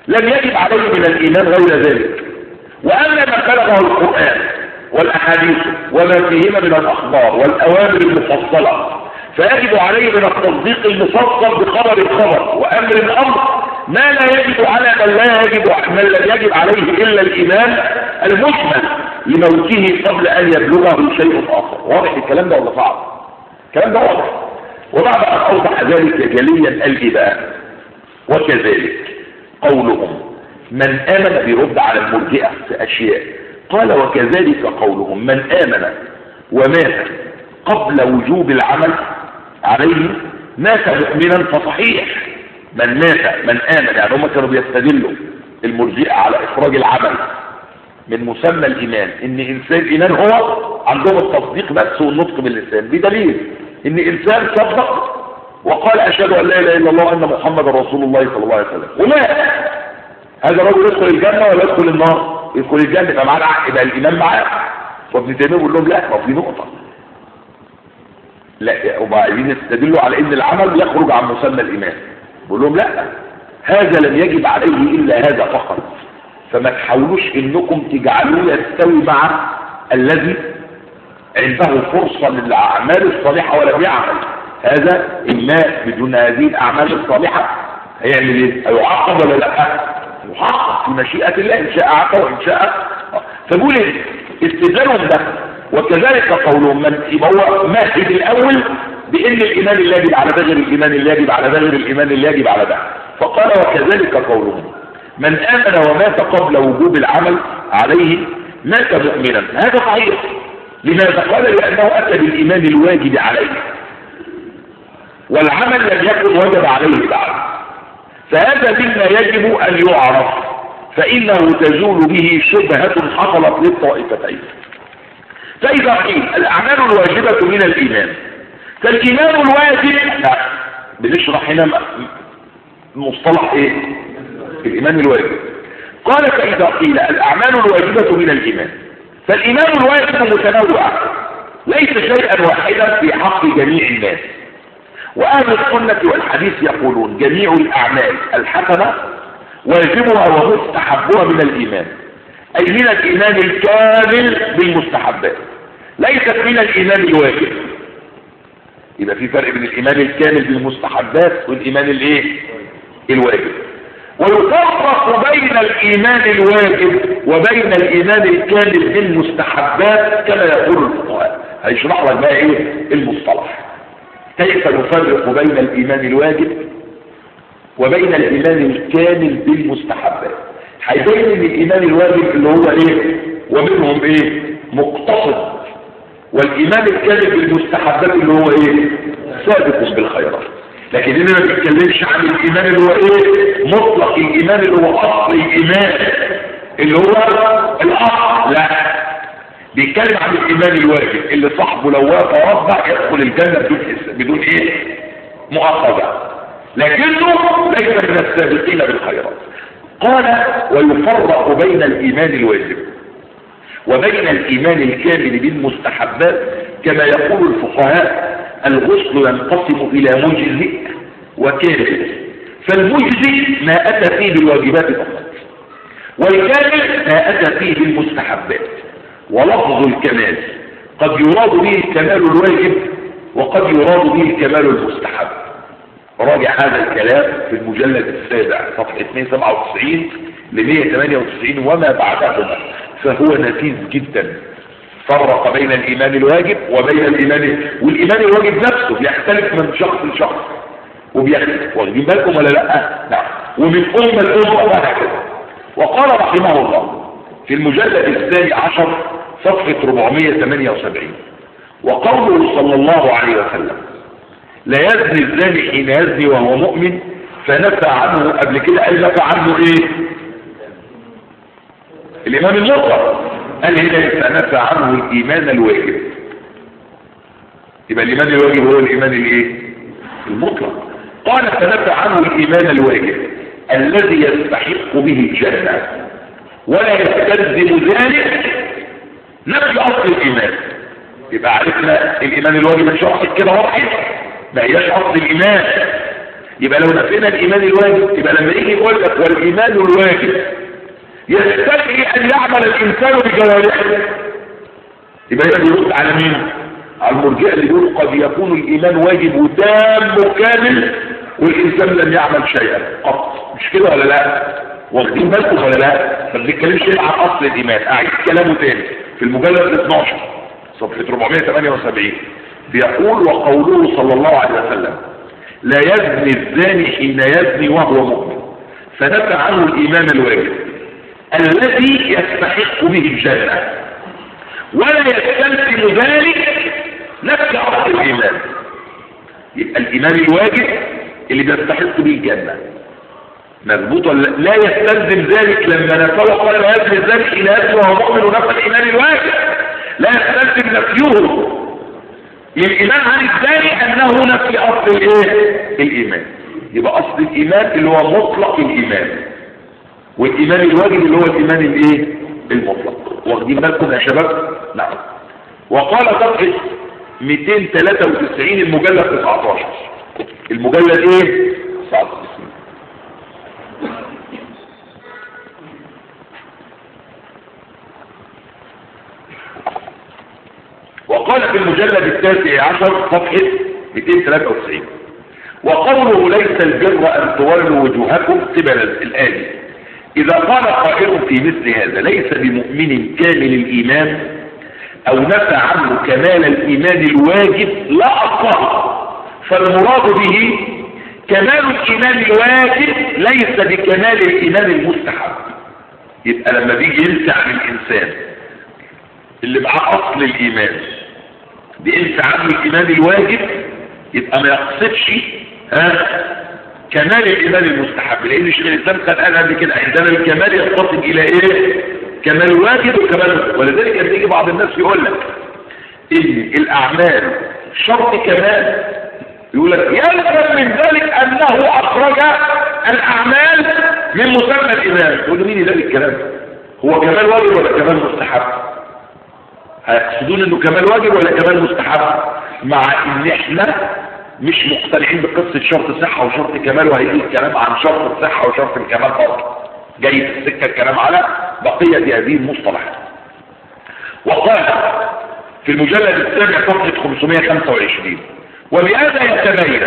لم يجب عليه من الإيمان غير ذلك وأما ما بلغه القرآن والأحاديث وما فيهما من الأخبار والأوامر المفصلة فيجب عليه من التصديق المفصل بخبر الخبر وأمر الأمر ما لا يجب على من لا يجب من لم يجب عليه إلا الإيمان المجمل لموته قبل أن يبلغه شيء آخر واضح الكلام ده ولا صعب الكلام ده واضح وبعد أن أوضح ذلك جليا الإباء وكذلك قولهم من آمن بيرد على المرجئة في أشياء قال وكذلك قولهم من آمن ومات قبل وجوب العمل عليه مات مؤمنا فصحيح من مات من آمن يعني هم كانوا بيستدلوا المرجئة على إخراج العمل من مسمى الإيمان إن إنسان الإيمان هو عندهم التصديق بس والنطق باللسان بدليل إن إنسان صدق وقال أشهد أن لا إله إلا الله وأن محمد رسول الله صلى الله عليه وسلم ومات هذا الرجل يدخل الجنة ولا يدخل النار يدخل الجنة يبقى معاه العقل يبقى الإيمان معاه وابن تيمية بيقول لهم لا ما في نقطة لا وبعدين يستدلوا على ان العمل يخرج عن مسمى الايمان بقول لهم لا هذا لم يجب عليه الا هذا فقط فما تحاولوش انكم تجعلوه يستوي مع الذي عنده فرصة للأعمال الصالحة ولم يعمل هذا إما بدون هذه الأعمال الصالحة هيعمل إيه؟ هيعاقب ولا لا؟ يعاقب في مشيئة الله إن شاء عاقب وإن شاء فبقول إيه؟ استدلالهم ده وكذلك قولهم من يبقى هو ماهد الأول بأن الإيمان اللي يجب على ده غير الإيمان اللي يجب على ده غير الإيمان اللي يجب على ده فقال وكذلك قولهم من آمن ومات قبل وجوب العمل عليه مات مؤمنا هذا صحيح لماذا قال لأنه أتى بالإيمان الواجب عليه والعمل لم يكن وجب عليه بعد فهذا مما يجب أن يعرف فإنه تزول به شبهة حصلت للطائفتين فإذا قيل الأعمال الواجبة من الإيمان فالإيمان الواجب لا بنشرح هنا مصطلح إيه الإيمان الواجب قال فإذا قيل الأعمال الواجبة من الإيمان فالإيمان الواجب متنوع ليس شيئا واحدا في حق جميع الناس وأهل السنة والحديث يقولون جميع الأعمال الحسنة واجبها ومستحبها من الإيمان أي من الإيمان الكامل بالمستحبات ليست من الإيمان الواجب يبقى في فرق بين الإيمان الكامل بالمستحبات والإيمان الايه الواجب ويفرق بين الإيمان الواجب وبين الإيمان الكامل بالمستحبات كما يقول الفقهاء هيشرح لك بقى ايه المصطلح كيف نفرق بين الإيمان الواجب وبين الإيمان الكامل بالمستحبات هيبين ان الإيمان الواجب اللي هو ايه ومنهم ايه مقتصد والإيمان الكامل بالمستحبات اللي هو ايه سابق بالخيرات لكن هنا ما بيتكلمش عن الايمان اللي هو ايه مطلق الايمان اللي هو اصل الايمان اللي هو الاصل لا بيتكلم عن الايمان الواجب اللي صاحبه لو وافق ربع يدخل الجنه بدون بدون ايه مؤاخذه لكنه ليس من السابقين بالخيرات قال ويفرق بين الايمان الواجب وبين الايمان الكامل بالمستحبات كما يقول الفقهاء الغسل ينقسم إلى مجزئ وكامل فالمجزئ ما أتى فيه بالواجبات فقط والكامل ما أتى فيه بالمستحبات ولفظ الكمال قد يراد به الكمال الواجب وقد يراد به الكمال المستحب راجع هذا الكلام في المجلد السابع صفحة 297 ل 198 وما بعدهما فهو نفيذ جدا فرق بين الإيمان الواجب وبين الإيمان والإيمان الواجب نفسه بيختلف من شخص لشخص وبيختلف واخدين بالكم ولا لا نعم ومن أمة لأمة وهكذا وقال رحمه الله في المجلد الثاني عشر صفحة 478 وقوله صلى الله عليه وسلم لا يزني الزاني حين يزني وهو مؤمن فنفى عنه قبل كده قال نفى عنه ايه الإمام المطلق قال هنا فنفى عنه الإيمان الواجب يبقى الإيمان الواجب هو الإيمان الايه المطلق قال فنفى عنه الإيمان الواجب الذي يستحق به الجنة ولا يستلزم ذلك نفي أصل الإيمان يبقى عرفنا الإيمان الواجب ان شرحت كده واضح ما هياش أصل الإيمان يبقى لو نفينا الايمان الواجب يبقى لما يجي يقول لك والايمان الواجب يستدعي ان يعمل الانسان بجوارحه يبقى هنا بيرد على مين على المرجئه اللي بيقول قد يكون الايمان واجب وتام وكامل والانسان لم يعمل شيئا قط مش كده ولا لا واخدين بالكم ولا لا ما بنتكلمش هنا عن اصل الايمان اعيد كلامه تاني في المجلد 12 صفحه 478 بيقول وقوله صلى الله عليه وسلم لا يزني الزاني حين يزني وهو مؤمن فنفى عنه الايمان الواجب الذي يستحق به الجنه ولا يستلزم ذلك نفس اصل الايمان يبقى الايمان الواجب اللي بيستحق به الجنه مظبوط ولا لا يستلزم ذلك لما نفى وقال لا يزني الزاني حين يزني وهو مؤمن ونفى الايمان الواجب لا يستلزم نفيه للإيمان عن الثاني أنه نفي أصل الإيه؟ الإيمان يبقى أصل الإيمان اللي هو مطلق الإيمان والإيمان الواجب اللي هو الإيمان الإيه؟ المطلق واخدين بالكم يا شباب؟ نعم وقال صفحة 293 المجلد 19 المجلد إيه؟ 19 وقال في المجلد التاسع عشر صفحة 293 وقوله ليس البر أن تولوا وجوهكم قبل الآن إذا قال قائل في مثل هذا ليس بمؤمن كامل الإيمان أو نفى عنه كمال الإيمان الواجب لا أصله فالمراد به كمال الإيمان الواجب ليس بكمال الإيمان المستحب يبقى لما بيجي ينسى عن الإنسان اللي معاه أصل الإيمان بينسى عنه الإيمان الواجب يبقى ما يقصدش ها كمال الإيمان المستحب لأن شيخ الإسلام كان قال قبل كده عندنا الكمال يقتصد إلى إيه؟ كمال الواجب وكمال ولذلك لما يجي بعض الناس يقول لك إن الأعمال شرط كمال يقول لك يلزم من ذلك أنه أخرج الأعمال من مسمى الإيمان تقول له مين اللي قال الكلام هو كمال واجب ولا كمال مستحب هيقصدون انه كمال واجب ولا كمال مستحب مع ان احنا مش مقتنعين بقصة شرط صحة وشرط كمال وهيجي الكلام عن شرط الصحة وشرط الكمال برضه جاي في السكة الكلام على بقية هذه المصطلحات وقال في المجلد السابع صفحة 525 وبهذا يتبين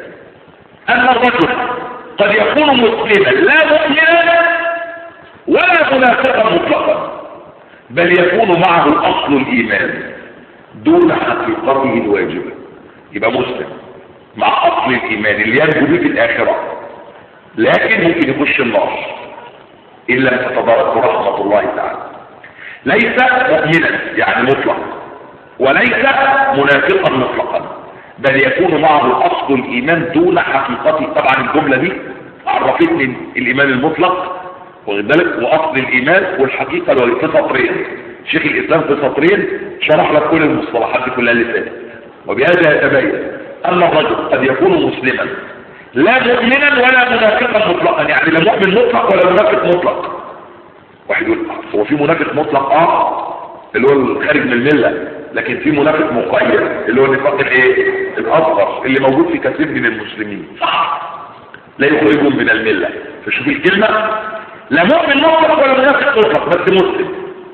أن الرجل قد يكون مسلما لا مؤمنا ولا منافقا مطلقا بل يكون معه أصل الإيمان دون حقيقته الواجبة يبقى مسلم مع أصل الإيمان اللي ينجو به في الآخرة لكن ممكن يخش النار إن لم تتبارك رحمة الله تعالى ليس مؤمنا يعني مطلق وليس منافقا مطلقا بل يكون معه أصل الإيمان دون حقيقته طبعا الجملة دي عرفتني الإيمان المطلق واخد بالك واصل الايمان والحقيقه لو في سطرين شيخ الاسلام في سطرين شرح لك كل المصطلحات دي كلها اللي فاتت وبهذا يتبين ان الرجل قد يكون مسلما لا مؤمنا ولا منافقا مطلقا يعني لا مؤمن مطلق ولا منافق مطلق واحد يقول هو في منافق مطلق اه اللي هو الخارج من المله لكن في منافق مقيد اللي هو النفاق الايه الاصغر اللي موجود في كثير من المسلمين صح لا يخرجهم من المله فشوف الكلمه لا مؤمن مطلق ولا منافق مطلق بس مسلم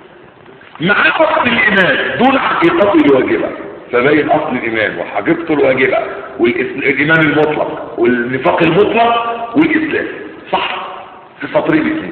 مع اصل الايمان دون حقيقته الواجبه فبين اصل الايمان وحقيقته الواجبه والايمان المطلق والنفاق المطلق والاسلام صح في سطرين اثنين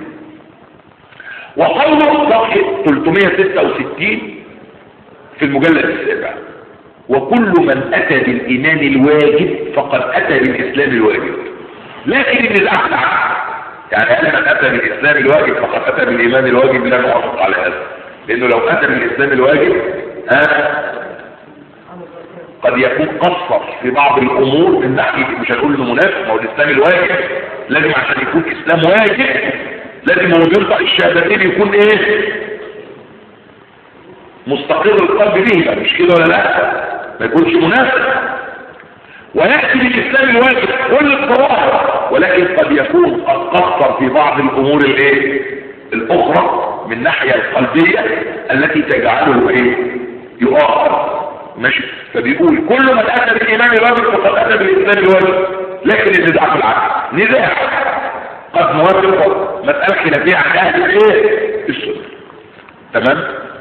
وقوله صفحه 366 في المجلد السابع وكل من اتى بالايمان الواجب فقد اتى بالاسلام الواجب لكن النزاع العكس يعني هل من اتى بالاسلام الواجب فقد اتى بالايمان الواجب لا نوافق على هذا لانه لو اتى بالاسلام الواجب ها قد يكون قصر في بعض الامور من ناحيه مش هنقول انه منافق ما هو الاسلام الواجب لازم عشان يكون اسلام واجب لازم هو بينطق الشهادتين يكون ايه مستقر القلب به مش كده ولا لا ما يكونش منافق ويأتي بالإسلام الواجب كل الظواهر ولكن قد يكون قد قصر في بعض الأمور الايه الأخرى من الناحية القلبية التي تجعله ايه يؤخر ماشي فبيقول كل من أتى بالإيمان الواجب فقد أتى بالإسلام الواجب لكن النزاع في العقل نزاع قد نوافق مسألة خلافية عن أهل الايه السنة تمام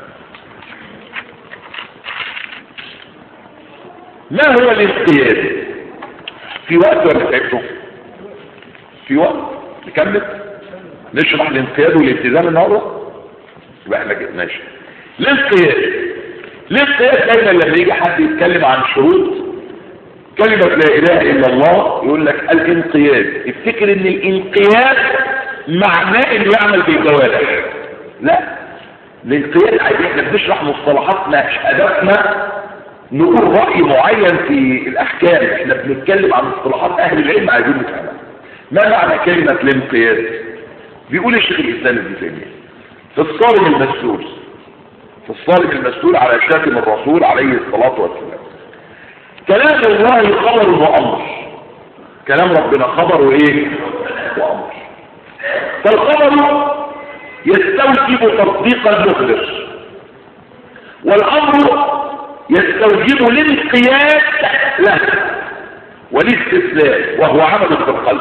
ما هو الانقياد في وقت ولا تعبته في وقت نكمل نشرح الانقياد والالتزام النهارده يبقى احنا كده ماشي الانقياد الانقياد دايما لما يجي حد يتكلم عن شروط كلمة لا اله الا الله يقول لك الانقياد افتكر ان الانقياد معناه انه يعمل بالجوارح لا الانقياد عايزين احنا بنشرح مصطلحاتنا هدفنا نقول رأي معين في الاحكام احنا بنتكلم عن مصطلحات اهل العلم عايزين نفهمها ما معنى كلمة الانقياد بيقول الشيخ الاسلام ابن تيمية في الصارم المسؤول في الصارم المسؤول على شاتم الرسول عليه الصلاة والسلام كلام الله خبر وامر كلام ربنا خبر وايه وامر فالخبر يستوجب تصديق المخبر والامر يستوجب الانقياد له والاستسلام وهو عمل في القلب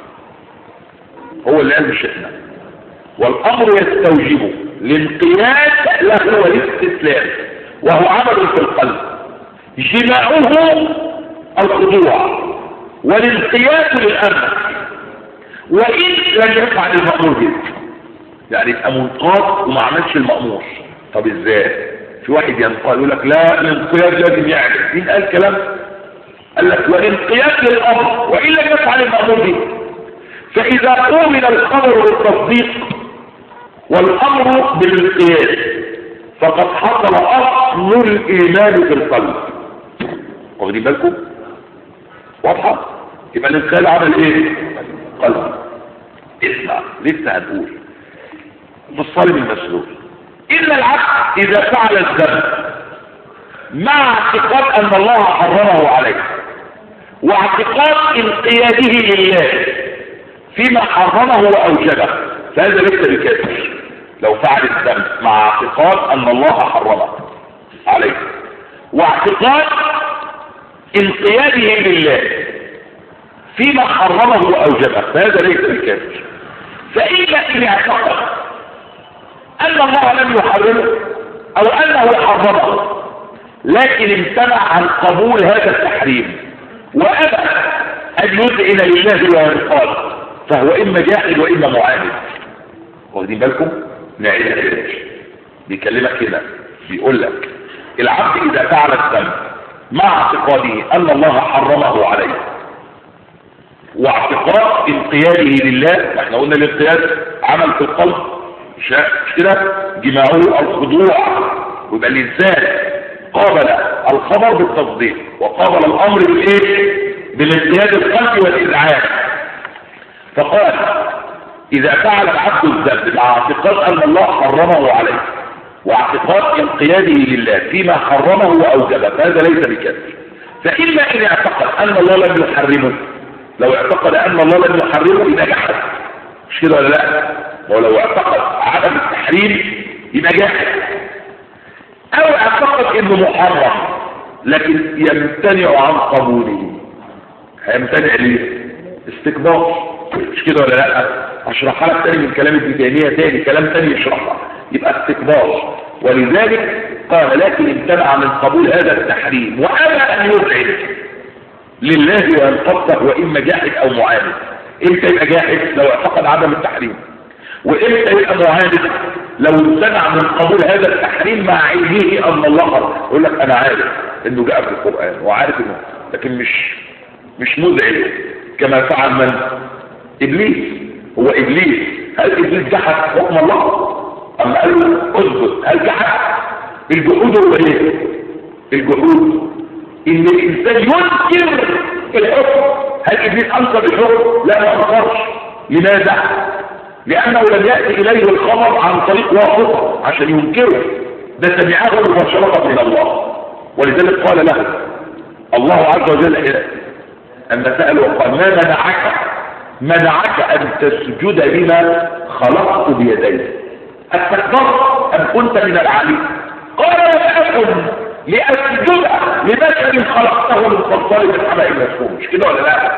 هو اللي قال شئنا والامر يستوجب الانقياد له والاستسلام وهو عمل في القلب جماعه الخضوع والانقياد للامر وان لم يفعل المامور به يعني يبقى منقاد وما عملش المامور طب ازاي في واحد ينقاد يقول لك لا الانقياد لازم يعمل مين قال كلام قال لك والانقياد للامر وان لم يفعل المامور به فاذا قومن الخبر بالتصديق والامر بالانقياد فقد حصل اصل الايمان في القلب واخدين بالكم واضحه يبقى الانقياد عمل ايه قلب اسمع لسه هنقول في الصلب المسلول الا العبد اذا فعل الذنب مع اعتقاد ان الله حرمه عليه واعتقاد انقياده لله فيما حرمه واوجبه فهذا ليس بكافر لو فعل الذنب مع اعتقاد ان الله حرمه عليه واعتقاد انقياده لله فيما حرمه واوجبه فهذا ليس بكافر فإلا إن اعتقد أن الله لم يحرمه أو أنه حرمه لكن امتنع عن قبول هذا التحريم وأبى أن يذعن لله وينقاد فهو إما جاحد وإما معاند واخدين بالكم نعيد بيكلمك كده بيقول لك العبد إذا فعل الذنب مع اعتقاده أن الله حرمه عليه واعتقاد انقياده لله احنا قلنا الانقياد عمل في القلب مش كده جماعه الخضوع ويبقى الانسان قابل الخبر بالتصديق وقابل الامر بالايه بالانقياد القلبي والاذعان فقال اذا فعل العبد الذنب مع اعتقاد ان الله حرمه عليه واعتقاد انقياده لله فيما حرمه واوجبه فهذا ليس بكافر فاما ان اعتقد ان الله لم يحرمه لو اعتقد ان الله لم يحرمه يبقى جحد مش كده ولا لا ولو اعتقد عدم التحريم يبقى جاحد او اعتقد انه محرم لكن يمتنع عن قبوله هيمتنع ليه استكبار مش كده ولا لا اشرحها لك تاني من كلام ابن تيميه تاني كلام تاني يشرحها يبقى استكبار ولذلك قال لكن امتنع من قبول هذا التحريم وابى ان يبعد لله وينقضه واما جاحد او معاند امتى يبقى جاحد لو اعتقد عدم التحريم وامتى يبقى معاند لو امتنع من قبول هذا التحريم مع علمه ان الله حرم يقول لك انا عارف انه جاء في القران وعارف انه لكن مش مش مزعج كما فعل من ابليس هو ابليس هل ابليس جحد حكم الله اما قال له اثبت هل جحد الجحود هو ايه الجحود ان الانسان ينكر الحكم هل ابليس انكر الحكم لا ما انكرش لماذا لانه لم ياتي اليه الخبر عن طريق واسطه عشان ينكره ده سمعه مباشره من الله ولذلك قال له الله عز وجل اما ساله وقال ما منعك منعك ان تسجد لما خلقت بيدي استكبرت ام كنت من العالين قال لم اكن لاسجد لبشر خلقته من صلصال من حماء مسكون مش كده ولا لا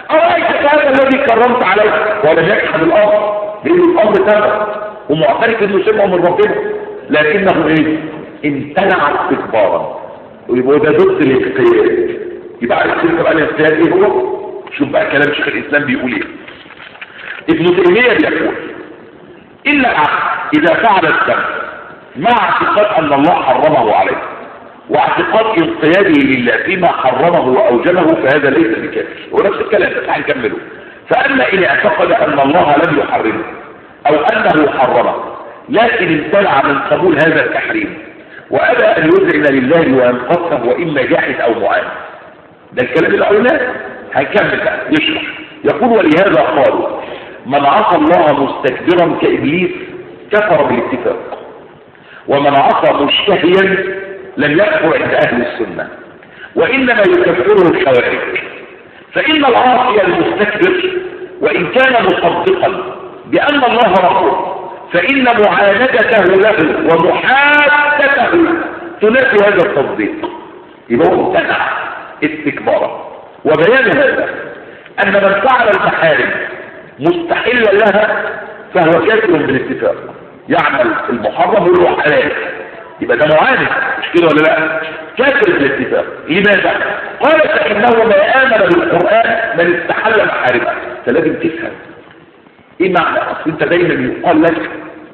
أرأيت هذا الذي كرمت عليه ولم يجحد الأمر لأن الأمر تبع ومعترف إنه سمعه من ربنا لكنه إيه؟ امتنع استكبارا ويبقى ده ضد الانقياد يبقى عارف كلمة بقى الانقياد إيه هو؟ شوف بقى كلام شيخ الإسلام بيقول إيه ابن تيمية بيقول إلا العبد إذا فعل الذنب مع اعتقاد أن الله حرمه عليه واعتقاد انقياده لله فيما حرمه وأوجبه فهذا ليس بكافر ونفس الكلام بس هنكمله فأما إن اعتقد أن الله لم يحرمه أو أنه حرمه لكن امتنع من قبول هذا التحريم وأبى أن يذعن لله وينقصه وإما جاحد أو معاند ده الكلام اللي قلناه هنكمل بقى يشرح يقول ولهذا قالوا من عصى الله مستكبرا كإبليس كفر بالاتفاق ومن عصى مشتهيا لم يكفر عند أهل السنة وإنما يكفره الخوارج فإن العاصي المستكبر وإن كان مصدقا بأن الله رسول فإن معاندته له ومحادته تنافي هذا التصديق يبقى هو امتنع استكبارا وبيان هذا أن من فعل المحارم مستحلا لها فهو كافر بالاتفاق يعمل المحرم وهو حلال يبقى ده معاند مش كده ولا لا كافر بالاتفاق لماذا قال فانه ما امن بالقران من استحل محارمه فلازم تفهم ايه معنى اصل انت دايما يقال لك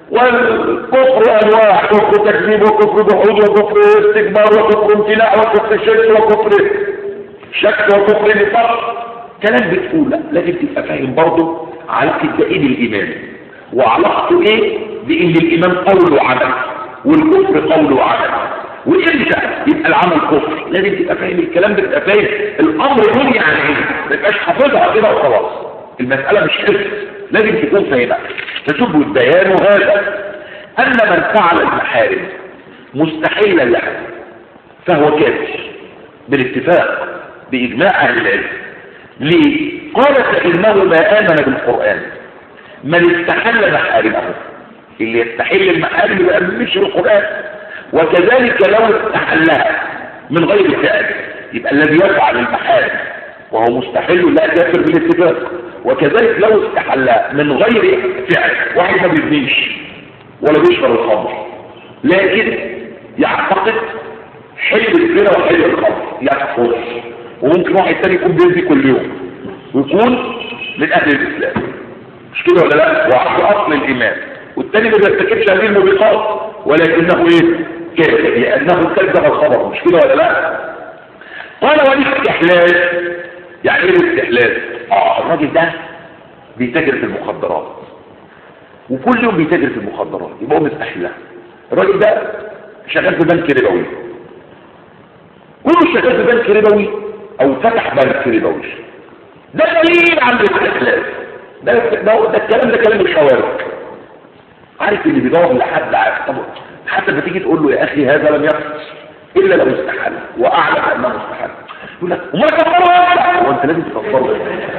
والكفر انواع كفر تكذيب وكفر جحود وكفر استكبار وكفر امتناع وكفر شرك وكفر شك وكفر نفاق كلام بتقول لا لازم تبقى فاهم برضه علاقه ده ايه بالايمان وعلاقته ايه بان الايمان قول وعمل والكفر قول وعمل وامتى يبقى العمل كفر لازم تبقى فاهم الكلام ده تبقى فاهم الامر بني عن ايه ما تبقاش حافظها كده وخلاص المساله مش حفظ لازم تكون فاهمها تشوف البيان هذا ان من فعل المحارم مستحيلا لها فهو كافر بالاتفاق باجماع اهل العلم ليه قال فانه ما امن بالقران من استحل محارمه اللي يستحل المحارم يبقى مش القرآن وكذلك لو استحلها من غير فعل يبقى الذي يفعل المحارم وهو مستحل لا كافر بالاتفاق وكذلك لو استحلها من غير فعل واحد ما بيبنيش ولا بيشرب الخمر لكن يعتقد حل الزنا وحل الخمر يكفر وممكن واحد تاني يكون بيزي كل يوم ويكون من اهل الاسلام مش كده ولا لا وعلى اصل الايمان والتاني ما بيرتكبش هذه الموبقات ولكنه ايه كافر لانه كذب الخبر مش كده ولا لا قال والاستحلال يعني ايه الاستحلال اه الراجل ده بيتاجر في المخدرات وكل يوم بيتاجر في المخدرات يبقى هو مستحلها الراجل ده شغال في بنك ربوي كله شغال في بنك ربوي او فتح بنك ربوي ده دليل على الاستحلال ده, ده, ده الكلام ده كلام الخوارج عارف اللي بيدور لحد عارف طب حتى لما تيجي تقول له يا اخي هذا لم يحدث الا لو استحل واعلم انه استحل يقول لك وما كفره انت هو انت لازم تكفره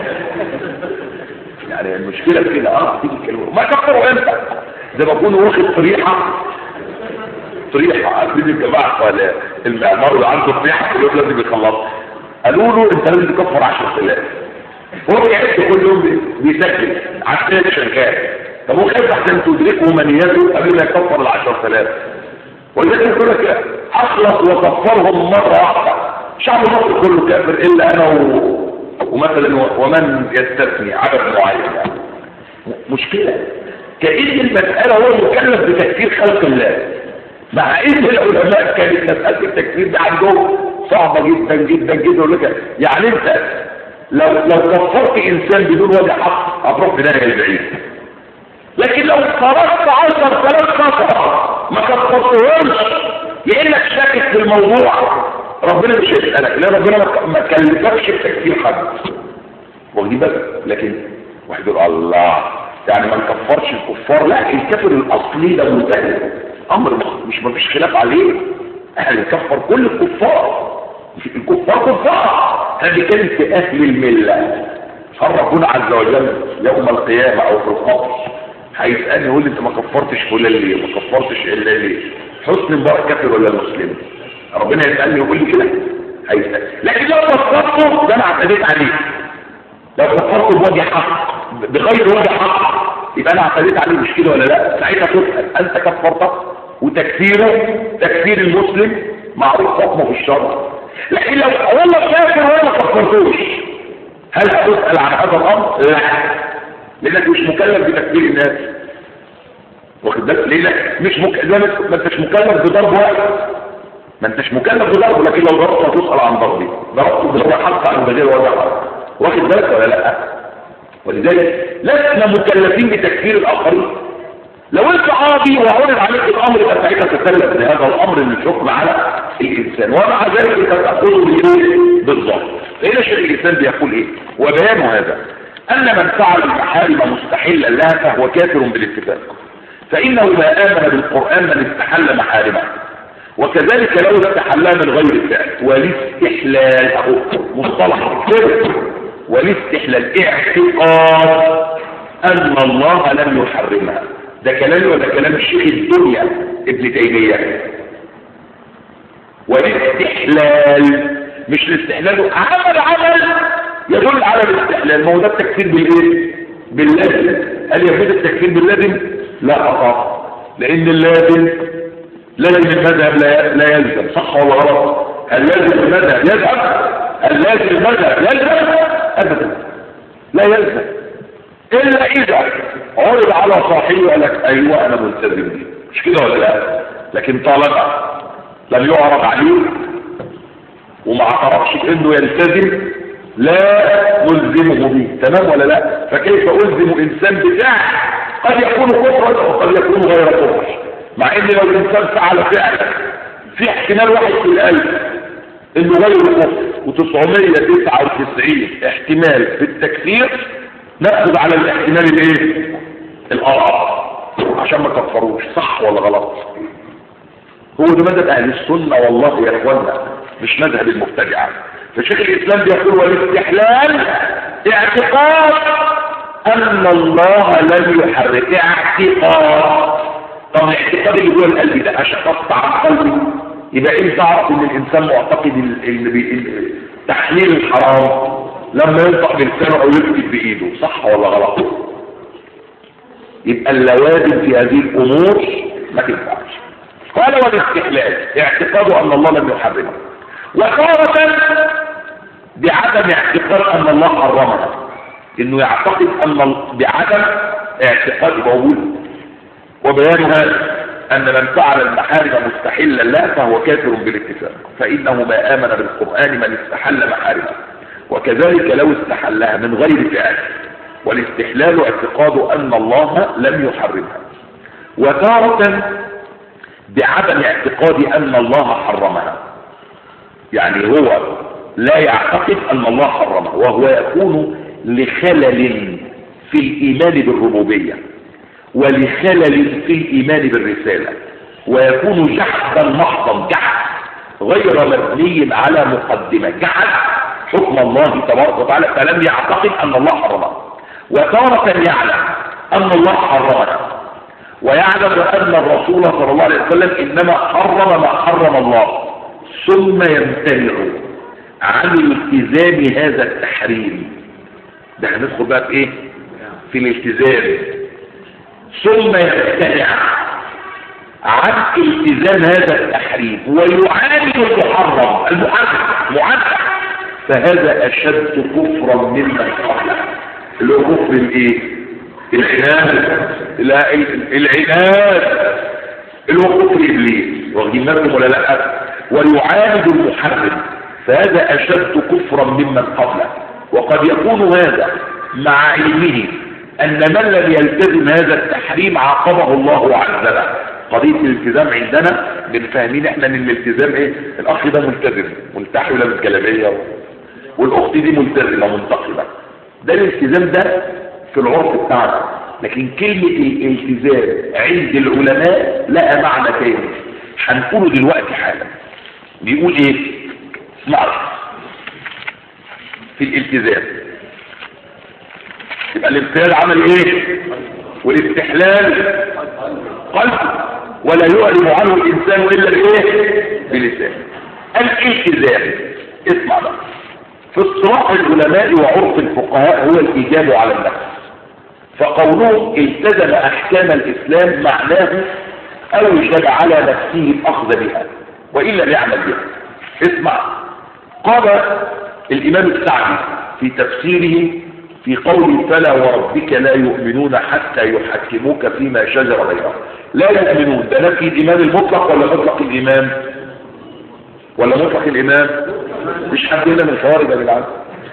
يعني المشكله في كده اه تيجي الكلمه ما كفره انت زي ما اكون واخد طريحه طريحه عارفين الجماعه ولا المعمار اللي عنده طريحه كل يوم لازم يخلصها قالوا له انت لازم تكفر 10000 هو بيعد كل يوم بيسجل عشان شغال طب هو خايف احسن تدركه منيته قبل ما يكفر ال 10000 ولذلك يقول لك اخلص وكفرهم مره واحده شعب مصر كله كافر الا انا و... ومثلا ومن يستثني عدد معين يعني مشكله كأن المسألة هو مكلف بتكفير خلق الله مع ان العلماء كانت مسألة التكفير دي عندهم صعبة جدا جدا جدا يقول لك يعني انت لو لو كفرت انسان بدون وجه حق هتروح في داهيه البعيد لكن لو خرجت عشر ثلاث كفر ما كفرتهمش لانك شاكك في الموضوع ربنا مش هيسالك لا ربنا ما كلفكش بتكفير حد واخدين بالك لكن واحد يقول الله يعني ما نكفرش الكفار لا الكافر الاصلي ده منتهي امر مش ما فيش خلاف عليه احنا نكفر كل الكفار الكفار كفار هذه كانت في اهل المله قال ربنا عز وجل يوم القيامه او في القبر هيسالني يقول لي انت ما كفرتش فلان ليه ما كفرتش الا ليه حسن مبارك كافر ولا مسلم ربنا يسالني يقول لي كده هيسال لكن لو كفرته ده انا اعتديت عليه لو فكرت بوجه حق بغير وجه حق يبقى انا اعتديت عليه مش كده ولا لا ساعتها تسال انت كفرته وتكفيره تكفير المسلم معروف حكمه في الشرع لكن لو والله كافر ولا ما كفرتوش هل هتسال عن هذا الامر لا لانك مش مكلف بتكفير الناس واخد بالك ليه لا مش مك... ما انتش مكلف بضرب واحد ما انتش مكلف بضربه لكن لو ضربته هتسال عن ضربه ضربته بضرب حق عن بغير وجه حق واخد بالك ولا لا ولذلك لسنا مكلفين بتكفير الاخرين لو انت قاضي وعرض عليك الامر يبقى ساعتها تكلف بهذا الامر من الحكم على الانسان ومع ذلك انت تاخذه بايه بالظبط هنا شيخ الانسان بيقول ايه وبيان هذا ان من فعل المحارم مستحلا لها فهو كافر بالاتفاق فانه ما امن بالقران من استحل محارمه وكذلك لو استحلها من غير فعل والاستحلال اهو مصطلح كفر والاستحلال اعتقاد ان الله لم يحرمها ده كلامي ولا كلام الشيخ الدنيا ابن تيمية والاستحلال مش الاستحلال عمل عمل يدل على الاستحلال ما هو ده التكفير بالايه باللازم هل يجوز التكفير باللازم لا اخاف لان اللازم لازم المذهب لا, لا يلزم صح ولا غلط اللازم المذهب يذهب اللازم المذهب يلزم ابدا لا يلزم الا اذا عرض على صاحبه وقال لك ايوه انا ملتزم بيه مش كده ولا لا لكن طالما لم يعرض عليه وما اعترفش بانه يلتزم لا نلزمه به تمام ولا لا فكيف الزم انسان بتاع قد يكون كفرا وقد يكون غير كفر مع ان لو الانسان فعل فعلا في احتمال واحد في الالف انه غير كفر و999 احتمال في التكفير نأخذ على الاحتمال الايه الاقرب عشان ما كفروش صح ولا غلط هو ده مذهب اهل السنه والله يا اخوانا مش مذهب المبتدعه فشيخ الاسلام بيقول والاستحلال اعتقاد ان الله لم يحرك اعتقاد طب الاعتقاد اللي جوه القلب ده اشققت عن قلبي يبقى ايه تعرف ان الانسان معتقد ان تحليل الحرام لما ينطق بلسانه او يكتب بايده صح ولا غلط يبقى اللوازم في هذه الامور ما تنفعش قال والاستحلال اعتقاد ان الله لم يحرمه وتارة بعدم اعتقاد ان الله حرمها انه يعتقد ان بعدم اعتقاد موجود وبيان هذا ان من فعل المحارم مستحلا لا فهو كافر بالاتفاق فانه ما امن بالقران من استحل محارمه وكذلك لو استحلها من غير فعل والاستحلال اعتقاد ان الله لم يحرمها وتارة بعدم اعتقاد ان الله حرمها يعني هو لا يعتقد ان الله حرمها وهو يكون لخلل في الايمان بالربوبية ولخلل في الايمان بالرسالة ويكون جحدا محضا جحد غير مبني على مقدمة جحد حكم الله تبارك وتعالى فلم يعتقد ان الله حرمه وتارة يعلم ان الله حرمه ويعلم ان الرسول صلى الله عليه وسلم انما حرم ما حرم الله ثم يمتنع عن التزام هذا التحريم ده هندخل بقى في ايه في الالتزام ثم يمتنع عن التزام هذا التحريم ويعاند المحرم المحرم معرف فهذا اشد كفرا ممن قبله اللي هو كفر الايه العناد لا العناد اللي هو كفر ابليس واخدين بالكم ولا لا ويعاند المحرم فهذا اشد كفرا ممن قبله وقد يكون هذا مع علمه ان من لم يلتزم هذا التحريم عاقبه الله وعذبه قضيه الالتزام عندنا بنفهمين احنا ان الالتزام ايه الاخ ده ملتزم ملتحي ولابس جلابيه والاخت دي ملتزمه منتقبه ده الالتزام ده في العرف بتاعنا لكن كلمة الالتزام عند العلماء لها معنى تاني هنقوله دلوقتي حالا بيقول ايه اسمعوا في الالتزام يبقى الامتثال عمل ايه والاستحلال قلب ولا يعلم عنه الانسان الا بايه بلسانه الالتزام اسمع بقى في اصطلاح العلماء وعرف الفقهاء هو الإيجاب على النفس فقولهم التزم أحكام الإسلام معناه أوجب على نفسه الأخذ بها وإلا يعمل بها اسمع قال الإمام السعدي في تفسيره في قول فلا وربك لا يؤمنون حتى يحكموك فيما شجر بينهم لا يؤمنون ده نفي الإيمان المطلق ولا مطلق الإيمان ولا مطلق الإيمان مش حد هنا من الخوارج يا جدعان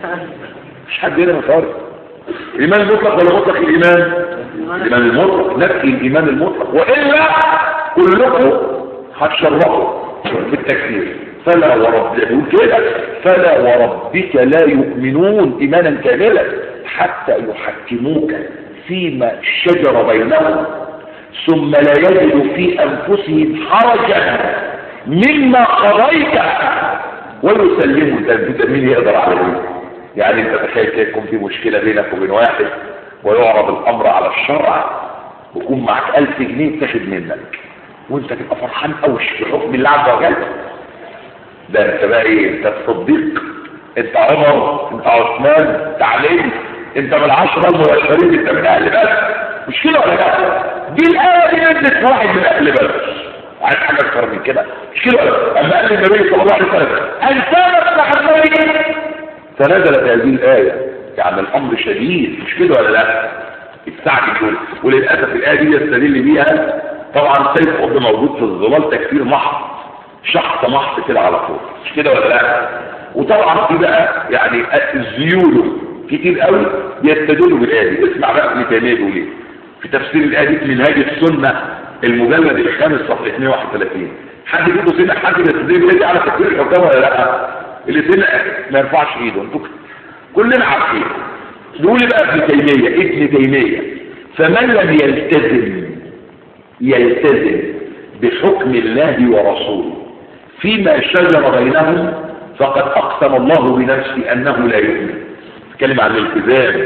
مش حد هنا من الخوارج الإيمان المطلق ولا مطلق الإيمان الإيمان المطلق نفي الإيمان المطلق وإلا كلكم هتشرفوا في التكفير فلا ورب يقول كده فلا وربك لا يؤمنون إيمانا كاملا حتى يحكموك فيما شجر بينهم ثم لا يجدوا في أنفسهم حرجا مما قضيت ويسلموا ده مين يقدر على ذلك يعني انت تخيل كده يكون في مشكلة بينك وبين واحد ويعرض الامر على الشرع ويكون معاك الف جنيه تاخد منك وانت تبقى فرحان قوي بحكم الله عز وجل ده انت بقى ايه انت الصديق انت عمر انت عثمان انت علي انت من العشرة المبشرين انت من اهل بدر مش كده ولا لا دي الايه دي نزلت واحد من اهل بدر عايز حاجه اكتر من كده مش كده ولا لا اما قال النبي صلى الله عليه وسلم انسان صحابي فنزلت هذه الايه يعني الامر شديد مش كده ولا لا السعد يقول وللاسف الايه دي يستدل بيها طبعا سيف قطب موجود في الظلال تكفير محض شخص محض كده على طول مش كده ولا لا وطبعا في بقى يعني الزيول كتير قوي بيستدلوا بالايه دي اسمع بقى ابن تيميه بيقول ايه في تفسير الايه دي في منهاج السنه المجلد الخامس صفحه 231 حد يقول سنه حد يستدل بالايه دي على تكفير الحكام ولا لا اللي سنه ما يرفعش ايده انتوا كلنا عارفين نقول بقى ابن تيميه ابن تيميه فمن لم يلتزم يلتزم بحكم الله ورسوله فيما شجر بينهم فقد أقسم الله بنفسه أنه لا يؤمن تكلم عن الالتزام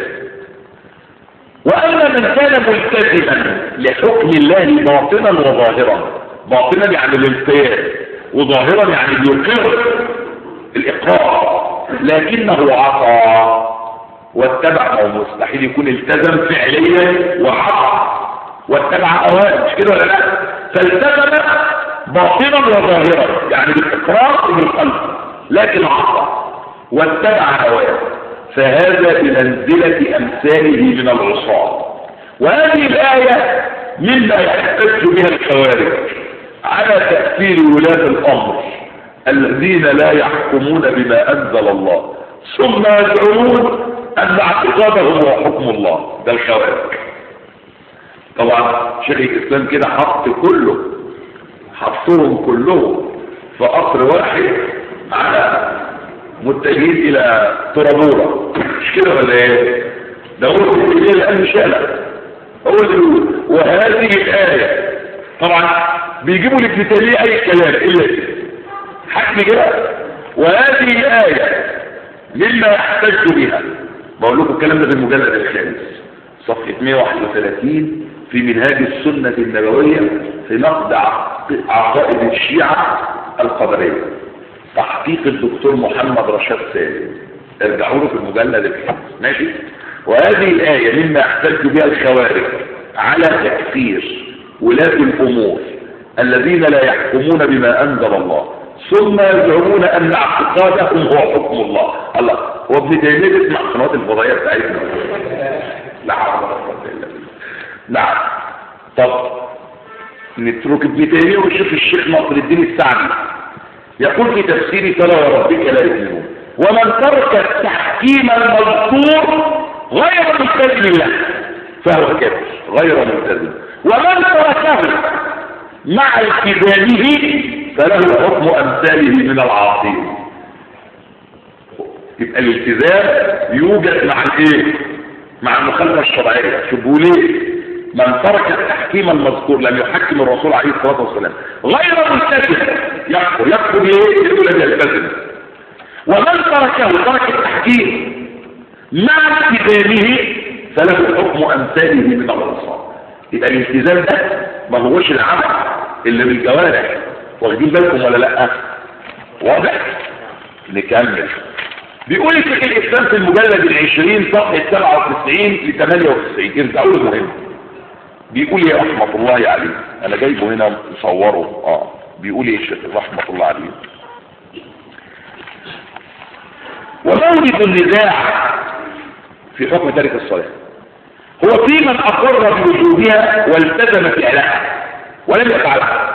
وأما من كان ملتزما لحكم الله باطنا وظاهرا باطنا يعني الالتزام وظاهرا يعني بيقر الإقرار لكنه عصى واتبع أو مستحيل يكون التزم فعليا وعصى واتبع أوامر مش كده ولا لا فالتزم باطنا وظاهرا يعني بالاقرار وبالقلب لكن عصى واتبع هواه فهذا بمنزلة أمثاله من العصاة وهذه الآية مما يحتج بها الخوارج على تأثير ولاة الأمر الذين لا يحكمون بما أنزل الله ثم يزعمون أن اعتقادهم هو حكم الله ده الخوارج طبعا شيخ الإسلام كده حط كله حطهم كلهم في قصر واحد على متجهين الى طرابوره مش كده ولا ايه ده هو الاتجاه الان شالة اقول وهذه الايه طبعا بيجيبوا لابن تيميه اي كلام الا حكم كده وهذه الايه مما يحتج بها بقول لكم الكلام ده في المجلد الخامس صفحه 131 في منهاج السنة النبوية في نقد عقائد الشيعة القدرية تحقيق الدكتور محمد رشاد سالم ارجعوا له في المجلد الخامس ماشي وهذه الآية مما يحتج بها الخوارج على تكفير ولاة الأمور الذين لا يحكمون بما أنزل الله ثم يزعمون أن اعتقادهم هو حكم الله الله هو ابن تيمية بيسمع قنوات الفضائية بتاعتنا لا حول ولا قوة إلا بالله نعم طب نترك ابن تيمية ونشوف الشيخ ناصر الدين السعدي يقول في تفسير فلا وربك لا يؤمنون ومن ترك التحكيم المذكور غير ملتزم له فهو كافر غير ملتزم ومن تركه مع التزامه فله حكم امثاله من العاصين يبقى الالتزام يوجد مع الايه مع المخالفه الشرعيه شوفوا ليه من ترك التحكيم المذكور لم يحكم الرسول عليه الصلاه والسلام غير ملتزم يكفر يكفر ليه يقول لم يلتزم ومن تركه ترك التحكيم مع التزامه فله حكم امثاله من الرسول يبقى الالتزام ده ما هوش العمل اللي بالجوارح واخدين بالكم ولا لا واضح نكمل بيقول شيخ الاسلام في المجلد العشرين صفحه 97 ل 98 ارجعوا له هنا بيقول يا رحمه الله عليه انا جايبه هنا مصوره اه بيقول ايه الشيخ رحمه الله عليه ومورد النزاع في حكم تارك الصلاه هو في من اقر بوجوبها والتزم فعلها ولم يفعلها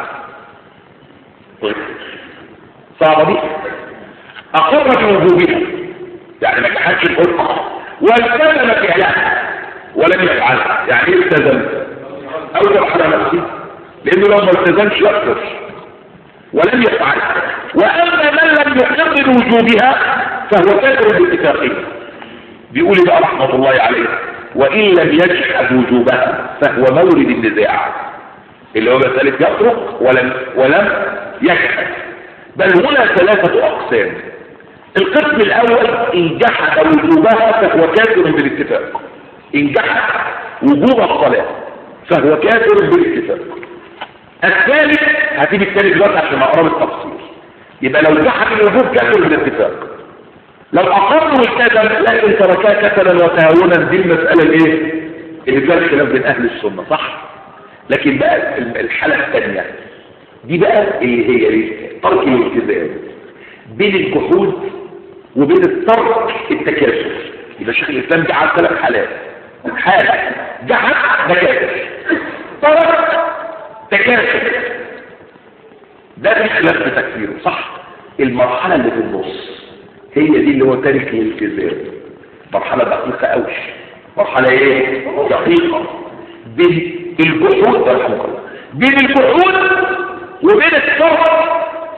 طيب صعبه دي اقر بوجوبها يعني ما جحدش الحكم والتزم فعلها ولم يفعلها يعني ايه التزم اوجب على نفسه لانه لو ما التزمش يكفر ولم يفعلها واما من لم يقر بوجوبها فهو كافر باتفاقه بيقول بقى رحمه الله عليه وان لم يجحد وجوبها فهو مورد النزاع اللي هو مساله يترك ولم ولم يجحد بل هنا ثلاثه اقسام القسم الاول ان جحد وجوبها فهو كافر بالاتفاق ان جحد وجوب الصلاه فهو كافر بالاتفاق الثالث هتيجي الثالث دلوقتي عشان اقرا التفصيل يبقى لو جحد الوجوب كافر بالاتفاق لو اقر والتزم لكن تركها كسلا وتهاونا دي المساله الايه اللي فيها الخلاف بين اهل السنه صح لكن بقى الحاله الثانيه دي بقى اللي هي ايه ترك الالتزام بين الجحود وبين الترك التكاسل يبقى شيخ الاسلام جعل ثلاث حالات حاله جحد تكاسل ترك تكاسل ده في خلاف في تكفيره صح المرحله اللي في النص هي دي اللي هو تارك الالتزام مرحله دقيقه قوي مرحله ايه دقيقه بين الجحود رحمه الله بين الجحود وبين الترك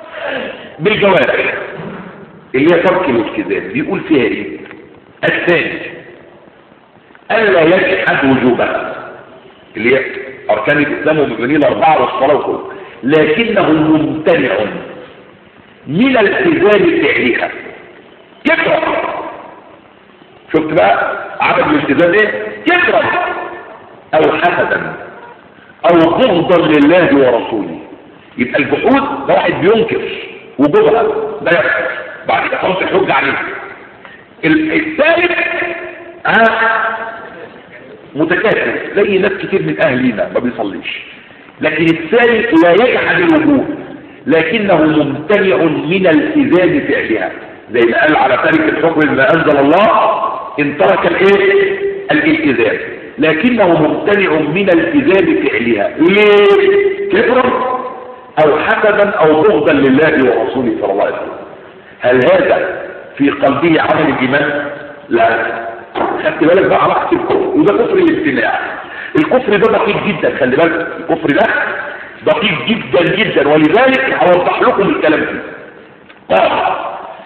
بالجوارح اللي هي ترك الالتزام بيقول فيها ايه الثاني الا يجحد وجوبها اللي هي اركان الاسلام ومبنيه الاربعه والصلاه وكله لكنه ممتنع من التزام فعلها يكره شفت بقى عدم الالتزام ايه يكره او حسدا او بغضا لله ورسوله يبقى الجحود ده واحد بينكر وجوبها ده يكفر بعد كده خلاص الحجه عليه الثالث آه متكاسل زي ناس كتير من اهلنا ما بيصليش لكن الثالث لا يجحد الوجوب لكنه ممتنع من التزام فعلها زي ما قال على تارك الحكم ما انزل الله ان ترك الايه الالتزام لكنه ممتنع من التزام فعلها ليه كفرا او حسدا او بغضا لله ورسوله صلى الله عليه وسلم هل هذا في قلبه عمل الايمان لا خدت بالك بقى علاقه الكفر وده كفر الامتناع الكفر ده دقيق جدا خلي بالك الكفر ده دقيق جدا جدا ولذلك هوضح لكم الكلام فيه آه.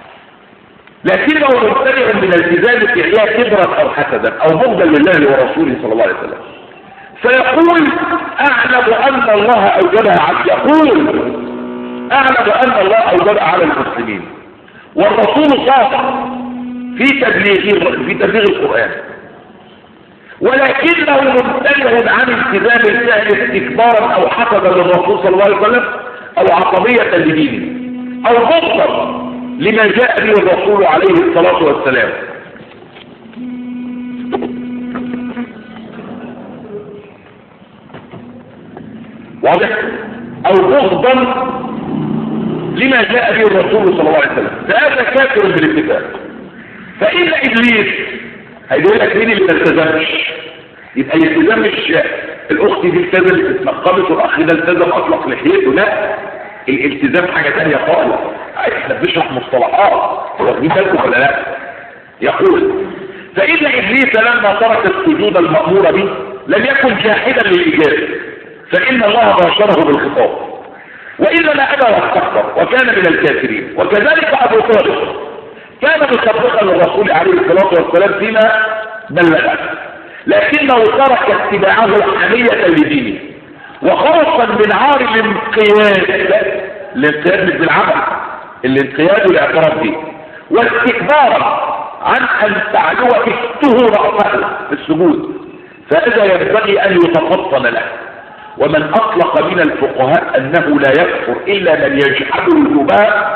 لكنه ممتنع من التزام فعلها كبرا او حسدا او بغضا لله ورسوله صلى الله عليه وسلم فيقول اعلم ان الله اوجبها عبد يقول اعلم ان الله اوجبها على المسلمين والرسول صادق في تبليغ في تبليغ القران ولكنه ممتنع عن التزام الفعل استكبارا او حسدا للرسول صلى الله عليه وسلم او عصبيه لدينه او بغضا لما جاء به الرسول عليه الصلاه والسلام واضح او بغضا لما جاء به الرسول صلى الله عليه وسلم فهذا كافر بالاتفاق فإن إبليس هيقول لك مين اللي ما التزمش يبقى الالتزام مش الأخت دي التزمت اتنقبت والأخ ده التزم أطلق لحيته لا الالتزام حاجة تانية خالص احنا بنشرح مصطلحات واخدين بالكم ولا لا يقول فإن إبليس لما ترك السجود المأمور به لم يكن جاحدا للإجابة فإن الله باشره بالخطاب وإنما أبى واستكبر وكان من الكافرين وكذلك أبو طالب كان مصدقا للرسول عليه الصلاة والسلام فيما بلغه لكنه ترك اتباعه حمية لدينه وخلصا من عار الانقياد الانقياد مش بالعمل الانقياد والاعتراف به واستكبارا عن ان تعلو افته رأسه في السجود فهذا ينبغي ان يتفطن له ومن اطلق من الفقهاء انه لا يكفر الا من يجحد الوجوبات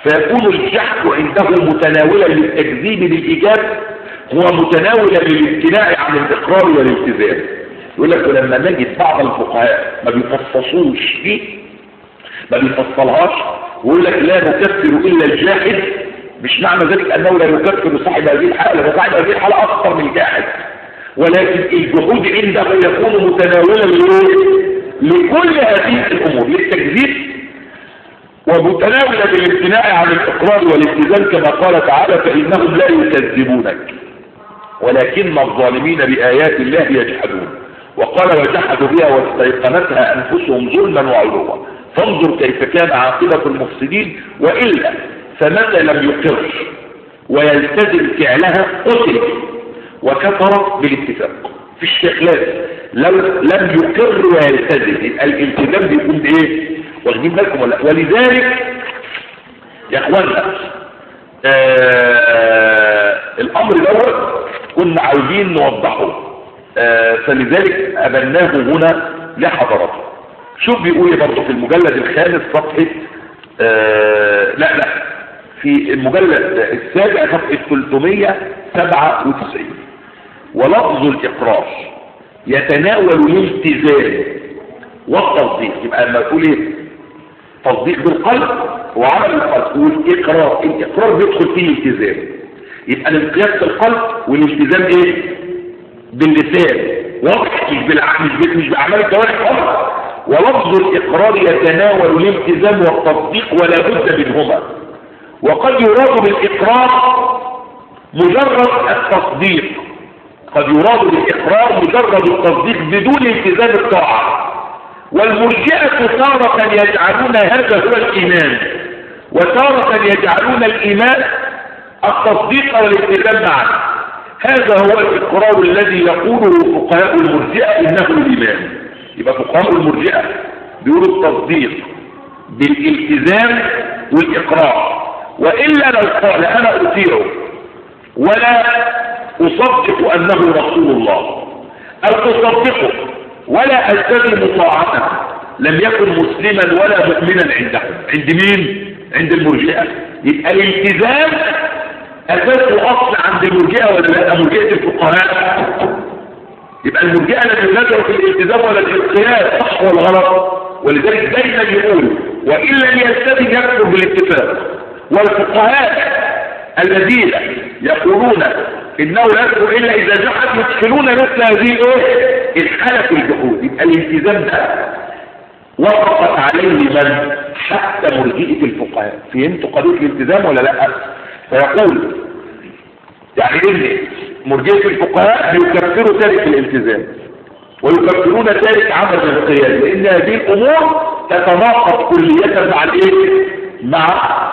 فيكون الجحد عنده متناولا للتكذيب للإيجاب هو متناولا للامتناع عن الإقرار والالتزام يقول لك ولما نجد بعض الفقهاء ما بيفصصوش فيه ما بيفصلهاش ويقول لك لا نكفر إلا الجاحد مش معنى ذلك أنه لا يكفر صاحب هذه الحالة لأن صاحب هذه الحالة أكثر من الجاحد ولكن الجحود عنده يكون متناولا لكل هذه الأمور للتكذيب ومتناولا بالامتناع عن الإقرار والالتزام كما قال تعالى فإنهم لا يكذبونك ولكن الظالمين بآيات الله يجحدون وقال وجحدوا بها واستيقنتها أنفسهم ظلما وعلوا فانظر كيف كان عاقبة المفسدين وإلا فمتى لم يقر ويلتزم فعلها قتل وكفر بالاتفاق في الشكلات لو لم يقر ويلتزم الالتزام بيكون بايه واخدين بالكم ولا ولذلك يا اخوانا آه الامر دوت كنا عاوزين نوضحه آه فلذلك ابناه هنا لحضراتكم شوف بيقول ايه برضه في المجلد الخامس صفحه آه لا لا في المجلد السابع صفحه 397 ولفظ الاقرار يتناول الالتزام والتصديق يبقى لما تقول ايه تصديق بالقلب وعمل القلب والاقرار الاقرار بيدخل فيه الالتزام يبقى الانقياد بالقلب والالتزام ايه باللسان واضح مش بالعقل مش مش باعمال الجوارح فقط ولفظ الاقرار يتناول الالتزام والتصديق ولا بد منهما وقد يراد بالاقرار مجرد التصديق قد يراد بالاقرار مجرد التصديق بدون التزام الطاعه والمرجئة تارة يجعلون هذا هو الإيمان وتارة يجعلون الإيمان التصديق والالتزام معا هذا هو الإقرار الذي يقوله فقهاء المرجئة إنه الإيمان يبقى فقهاء المرجئة بيقولوا التصديق بالالتزام والإقرار وإلا لو قال أنا أطيعه ولا أصدق أنه رسول الله أو أصدقه ولا ألتزم طاعته لم يكن مسلما ولا مؤمنا عندهم عند مين عند المرجئة يبقى الالتزام أساس أصل عند المرجئة ولا لا مرجئة الفقهاء يبقى المرجئة لم ينجعوا في الالتزام ولا الانقياد صح ولا غلط ولذلك دايما يقول وإن لم يلتزم يكفر بالاتفاق والفقهاء الذين يقولون انه لا يكفر الا اذا جحد يدخلون مثل هذه ايه الحالة في الجحود يبقى الالتزام ده وقفت عليه من حتى مرجئة الفقهاء فهمتوا قضية الالتزام ولا لا فيقول يعني ان مرجئة الفقهاء بيكفروا تارك الالتزام ويكفرون تارك عمل القيام لان هذه الامور تتناقض كلية مع الايه مع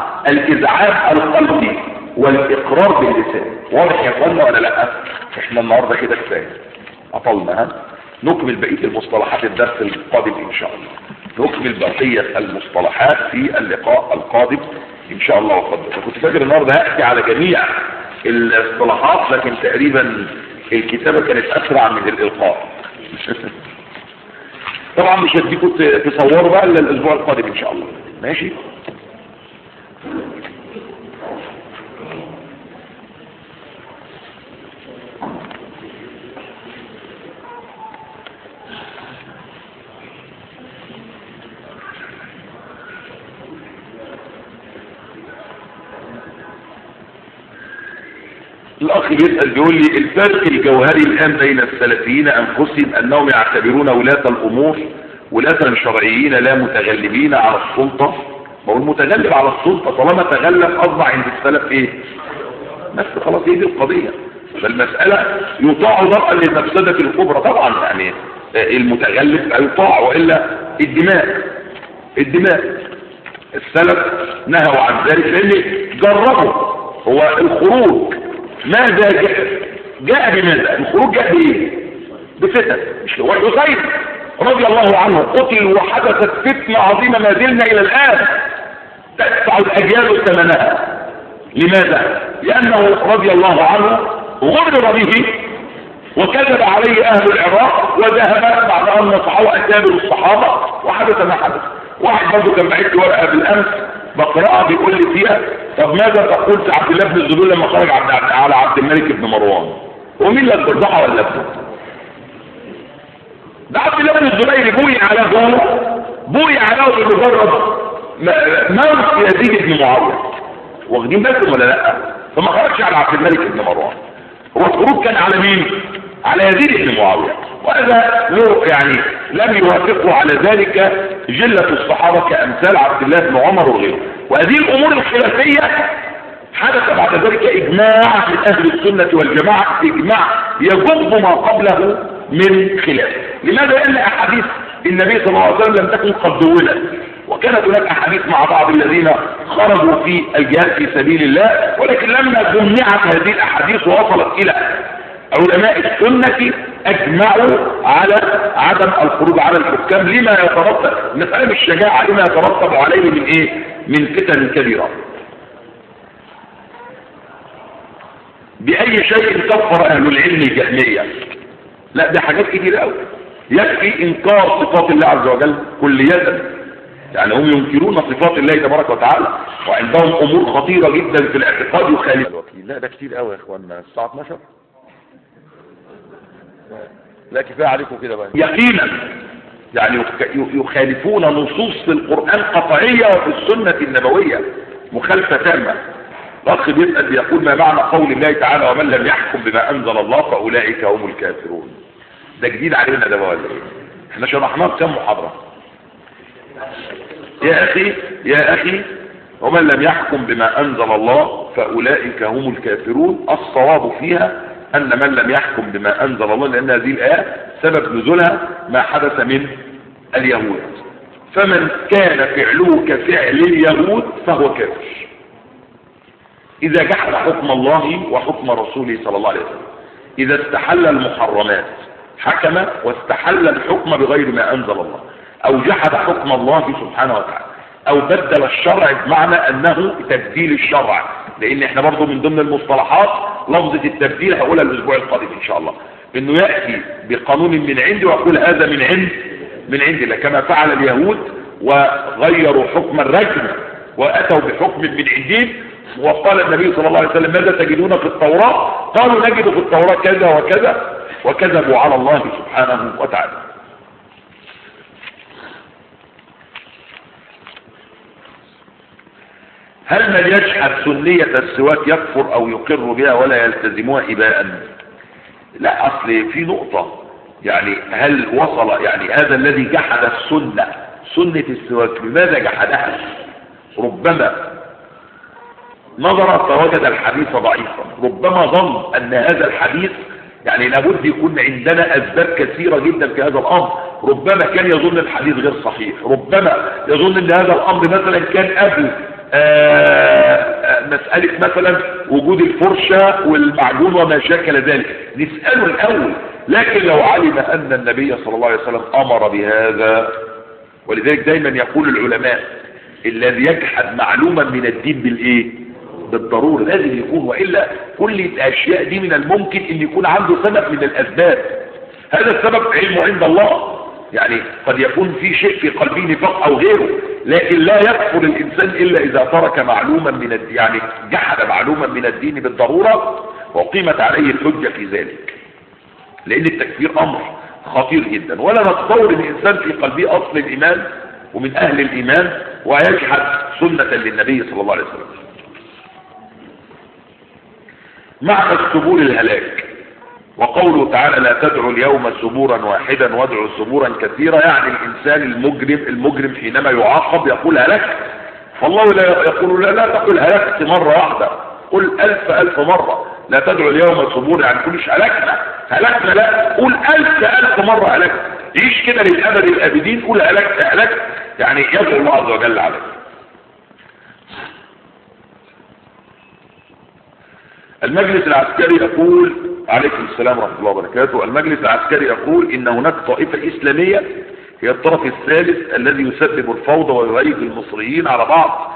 الازعاج القلبي والاقرار باللسان واضح يا اخوانا ولا لا احنا النهارده كده كفايه اطلنا ها نكمل بقيه المصطلحات الدرس القادم ان شاء الله نكمل بقيه المصطلحات في اللقاء القادم ان شاء الله وقدر كنت فاكر النهارده هحكي على جميع الاصطلاحات لكن تقريبا الكتابه كانت اسرع من الالقاء طبعا مش هديكم تصوروا بقى الا الاسبوع القادم ان شاء الله ماشي الاخ بيسأل بيقول لي الفرق الجوهري الان بين السلفيين انفسهم انهم يعتبرون ولاة الامور ولاة شرعيين لا متغلبين على السلطة ما هو المتغلب على السلطة طالما تغلب اصبح عند السلف ايه بس خلاص هي دي القضية فالمسألة يطاع ضرقا للمفسدة الكبرى طبعا يعني المتغلب يطاع وإلا الدماء الدماء السلف نهوا عن ذلك لان جربوا هو الخروج ماذا جاء جاء بماذا الخروج جاء بايه بفتن مش هو الحسين رضي الله عنه قتل وحدثت فتنة عظيمة ما زلنا الى الان تدفع الاجيال ثمنها لماذا لانه رضي الله عنه غرر به وكذب عليه اهل العراق وذهب بعد ان نصحوا اكابر الصحابة وحدث ما حدث واحد برضه كان بعت ورقة بالامس بقرأها بيقول لي فيها طب ماذا تقول في عبد الله بن الزبير لما خرج عبد على عبد الملك بن مروان ومين اللي الضحى ولا ابنه ده عبد الله بن الزبير بوي على هو بوي على بمجرد موت يزيد بن معاويه واخدين بالكم ولا لا فما خرجش على عبد الملك بن مروان هو الخروج كان على مين على يزيد بن معاويه وهذا له يعني لم يوافقه على ذلك جلة الصحابة كأمثال عبد الله بن عمر وغيره وهذه الأمور الخلافية حدث بعد ذلك إجماع من أهل السنة والجماعة إجماع يجب ما قبله من خلاف لماذا لأن أحاديث النبي صلى الله عليه وسلم لم تكن قد دونت وكانت هناك أحاديث مع بعض الذين خرجوا في الجهاد في سبيل الله ولكن لما جمعت هذه الأحاديث ووصلت إلى علماء السنة اجمعوا على عدم الخروج على الحكام لما يترتب مسألة الشجاعة لما يترتب عليه من ايه من فتن كبيرة بأي شيء كفر أهل العلم الجهمية لا ده حاجات كتير قوي يكفي إنكار صفات الله عز وجل كلية يعني هم ينكرون صفات الله تبارك وتعالى وعندهم أمور خطيرة جدا في الاعتقاد يخالف الوكيل لا ده كتير قوي يا اخوانا الساعة 12 لا كفاية عليكم كده بقى يقينا يعني يخالفون نصوص في القرآن قطعية وفي السنة النبوية مخالفة تامة الأخ بيسأل بيقول ما معنى قول الله تعالى ومن لم يحكم بما أنزل الله فأولئك هم الكافرون ده جديد علينا ده ولا ايه احنا شرحناه كم محاضرة يا أخي يا أخي ومن لم يحكم بما أنزل الله فأولئك هم الكافرون الصواب فيها أن من لم يحكم بما أنزل الله لأن هذه الآية سبب نزولها ما حدث من اليهود فمن كان فعله كفعل اليهود فهو كافر إذا جحد حكم الله وحكم رسوله صلى الله عليه وسلم إذا استحل المحرمات حكم واستحل الحكم بغير ما أنزل الله أو جحد حكم الله سبحانه وتعالى أو بدل الشرع بمعنى أنه تبديل الشرع لأن احنا برضو من ضمن المصطلحات لفظة التبديل هقولها الأسبوع القادم إن شاء الله إنه يأتي بقانون من عندي ويقول هذا من عند من عند الله كما فعل اليهود وغيروا حكم الرجم وأتوا بحكم من عندهم وقال النبي صلى الله عليه وسلم ماذا تجدون في التوراة قالوا نجد في التوراة كذا وكذا وكذبوا على الله سبحانه وتعالى هل من يجحد سنية السواك يكفر او يقر بها ولا يلتزمها اباء لا اصل في نقطة يعني هل وصل يعني هذا الذي جحد السنة سنة السواك لماذا جحدها ربما نظر فوجد الحديث ضعيفا ربما ظن ان هذا الحديث يعني لابد يكون عندنا اسباب كثيرة جدا في هذا الامر ربما كان يظن الحديث غير صحيح ربما يظن ان هذا الامر مثلا كان قبل مسألة مثلا وجود الفرشة والمعجون وما شاكل ذلك نسأله الاول لكن لو علم ان النبي صلى الله عليه وسلم امر بهذا ولذلك دايما يقول العلماء الذي يجحد معلوما من الدين بالايه بالضرورة لازم يكون وإلا كل الأشياء دي من الممكن أن يكون عنده سبب من الأسباب هذا السبب علمه عند الله يعني قد يكون في شيء في قلبه نفاق أو غيره لكن لا يكفر الإنسان إلا إذا ترك معلوما من الدين يعني جحد معلوما من الدين بالضرورة وقيمت عليه الحجة في ذلك لأن التكفير أمر خطير جدا ولا نتصور ان الانسان في قلبه اصل الايمان ومن اهل الايمان ويجحد سنة للنبي صلى الله عليه وسلم معنى السبور الهلاك وقوله تعالى لا تدعوا اليوم سبورا واحدا وادعوا سبورا كثيرا يعني الانسان المجرم المجرم حينما يعاقب يقول هلكت فالله لا يقول لا, لا تقل هلكت مرة واحدة قل الف الف مرة لا تدعوا اليوم سبورا يعني كلش هلكنا هلكنا لا قول الف الف مرة هلكت عيش كده للابد الابدين قول هلكت هلكت يعني يدعو الله عز وجل عليك المجلس العسكري يقول عليكم السلام ورحمة الله وبركاته المجلس العسكري يقول ان هناك طائفة اسلامية هي الطرف الثالث الذي يسبب الفوضى ويهيج المصريين على بعض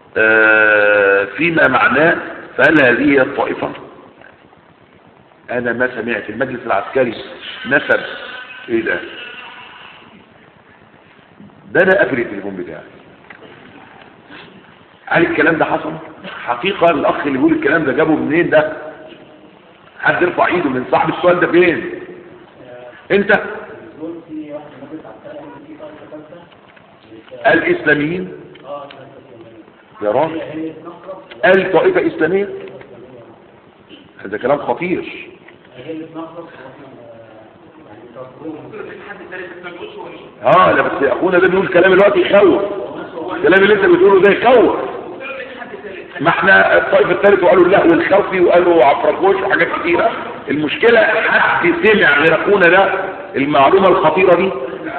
فيما معناه فهل هذه هي الطائفة انا ما سمعت المجلس العسكري نسب ايه ده ده انا افرق التليفون بتاعي هل الكلام ده حصل حقيقة الاخ اللي بيقول الكلام ده جابه منين ده حد يرفع ايده من صاحب السؤال ده فين انت بيقول في واحد مجلس على السلام في طائفة ثالثة الاسلاميين اه ثالثة إسلامية. يا راجل هي هي نقرب قال طائفة اسلامية هذا كلام خطير هي اللي بنقرب واحنا يعني توقفوهم اه لا بس اخونا ده بيقول كلام الوقت يخوف الكلام اللي انت بتقوله ده يخوف ما احنا الطائف الثالث وقالوا اللهو الخوفي وقالوا عفركوش وحاجات كتيرة المشكلة حد سمع غير اخونا ده المعلومة الخطيرة دي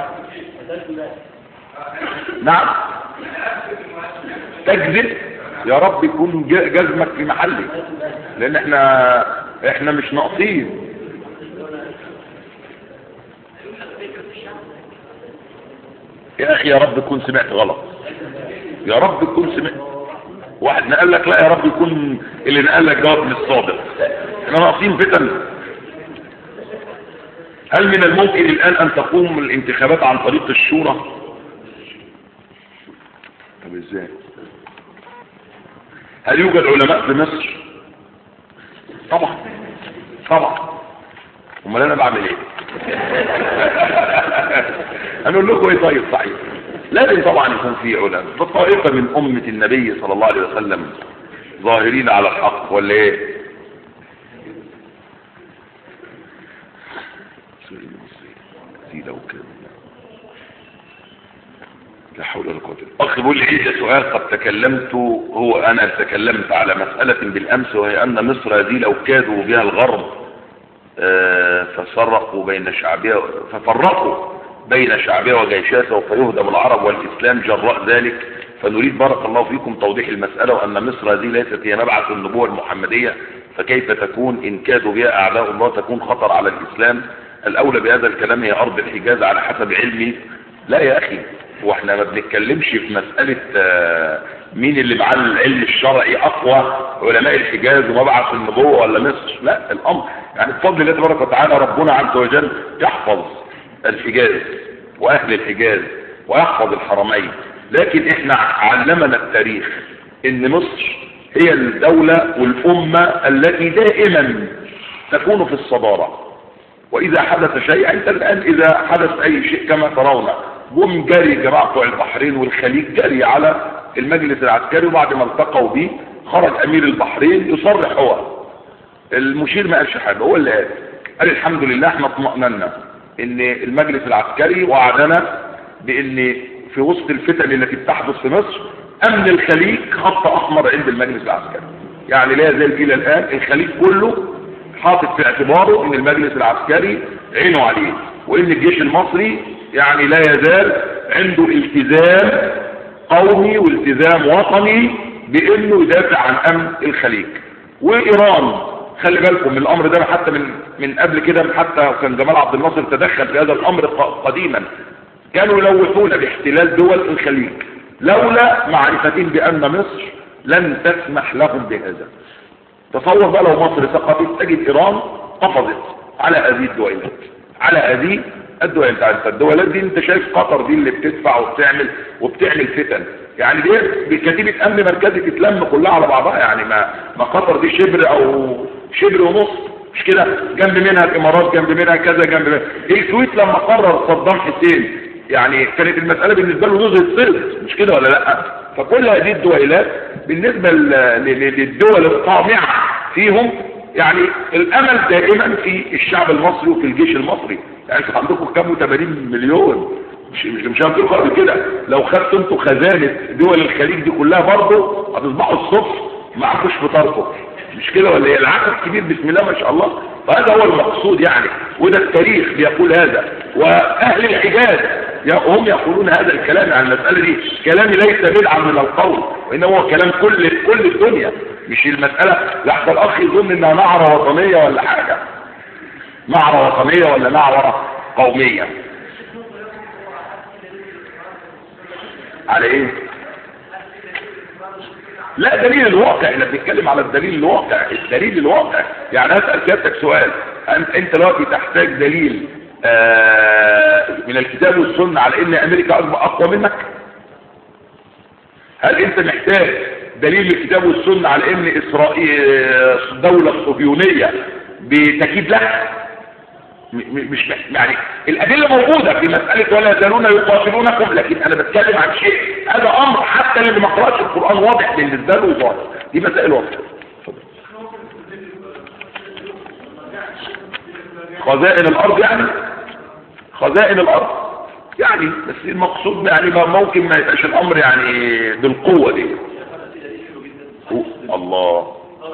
نعم تكذب يا رب يكون ج- جزمك في محله لان احنا احنا مش ناقصين يا اخي يا رب يكون سمعت غلط يا رب يكون سمعت واحد نقل لك لا يا رب يكون اللي نقل لك جواب من الصادق احنا ناقصين فتن هل من الممكن الان ان تقوم الانتخابات عن طريق الشورى طب ازاي هل يوجد علماء في مصر طبعا طبعا امال انا بعمل ايه هنقول لكم ايه طيب صحيح لازم طبعا يكون في علماء فالطائفه من امه النبي صلى الله عليه وسلم ظاهرين على الحق ولا ايه في لو كان لا حول ولا قوه الا بالله اخ بيقول لي عندي سؤال قد تكلمت هو انا تكلمت على مساله بالامس وهي ان مصر هذه لو كادوا بها الغرب آه، ففرقوا بين شعبها ففرقوا بين شعبها وجيشها سوف يهدم العرب والاسلام جراء ذلك فنريد بارك الله فيكم توضيح المساله وان مصر هذه ليست هي مبعث النبوه المحمديه فكيف تكون ان كادوا بها اعداء الله تكون خطر على الاسلام الاولى بهذا الكلام هي ارض الحجاز على حسب علمي لا يا اخي واحنا ما بنتكلمش في مسألة آه، مين اللي معاه العلم الشرعي اقوى علماء الحجاز ومبعث النبوة ولا مصر لا الامر يعني بفضل الله تبارك وتعالى ربنا عز وجل يحفظ الحجاز واهل الحجاز ويحفظ الحرمين لكن احنا علمنا التاريخ ان مصر هي الدولة والامة التي دائما تكون في الصدارة واذا حدث شيء انت الان اذا حدث اي شيء كما ترون جم جري جماعة بتوع البحرين والخليج جري على المجلس العسكري وبعد ما التقوا بيه خرج امير البحرين يصرح هو المشير ما قالش حاجه هو اللي قال قال الحمد لله احنا اطمأننا ان المجلس العسكري وعدنا بان في وسط الفتن التي بتحدث في مصر امن الخليج خط احمر عند المجلس العسكري يعني لا يزال الى الان الخليج كله حاطط في اعتباره ان المجلس العسكري عينه عليه وان الجيش المصري يعني لا يزال عنده التزام قومي والتزام وطني بانه يدافع عن امن الخليج وايران خلي بالكم من الامر ده حتى من من قبل كده حتى كان جمال عبد الناصر تدخل في هذا الامر ق- قديما كانوا يلوثون باحتلال دول الخليج لولا معرفتهم بان مصر لن تسمح لهم بهذا تصور بقى لو مصر سقطت تجد ايران قفزت على هذه الدولات على هذه الدولات انت الدولات دي انت شايف قطر دي اللي بتدفع وبتعمل وبتعمل فتن يعني دي بكتيبة امن مركزي تتلم كلها على بعضها يعني ما ما قطر دي شبر او شبر ونص مش كده جنب منها الامارات جنب منها كذا جنب منها الكويت لما قرر صدام حسين يعني كانت المسألة بالنسبة له جزء الصيد مش كده ولا لا فكل هذه الدولات بالنسبة ل- ل- للدول الطامعة فيهم يعني الامل دائما في الشعب المصري وفي الجيش المصري يعني انتوا عندكم كام 80 مليون مش مش مش هنقول قبل كده لو خدتوا انتوا خزانه دول الخليج دي كلها برضه هتصبحوا الصبح معكوش فطاركم مش كده ولا ايه العدد كبير بسم الله ما شاء الله فهذا هو المقصود يعني وده التاريخ بيقول هذا واهل الحجاز يا- هم يقولون هذا الكلام عن المسألة دي كلامي ليس بدعا من القول وإنما هو كلام كل كل الدنيا مش المسألة لحظة الأخ يظن إنها نعرة وطنية ولا حاجة نعرة وطنية ولا نعرة قومية على ايه لا دليل الواقع احنا بنتكلم على الدليل الواقع الدليل الواقع يعني اسال سيادتك سؤال انت انت دلوقتي تحتاج دليل آه من الكتاب والسنه على ان امريكا أكبر- اقوى منك هل انت محتاج دليل الكتاب والسنة على ان اسرائيل دولة صهيونية بتكيد لها م- م- مش مح- يعني الادله موجوده في مساله ولا يزالون يقاتلونكم لكن انا بتكلم عن شيء هذا امر حتى اللي ما قراش القران واضح بالنسبه له وظاهر دي مسائل واضحه اتفضل. خزائن الارض يعني خزائن الارض يعني بس المقصود يعني ما ممكن ما يبقاش الامر يعني بالقوه دي هو- الله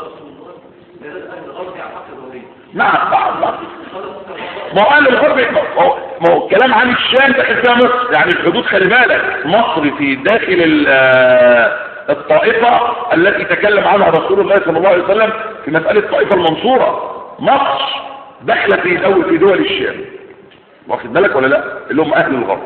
نعم نعم نعم ما هو قال الغرب ما هو- ما هو الكلام عن الشام داخل فيها مصر يعني الحدود خلي بالك مصر في داخل ال- آه، الطائفة التي تكلم عنها رسول الله صلى الله عليه وسلم في مسألة الطائفة المنصورة مصر داخلة في دول في دول الشام واخد بالك ولا لا اللي هم اهل الغرب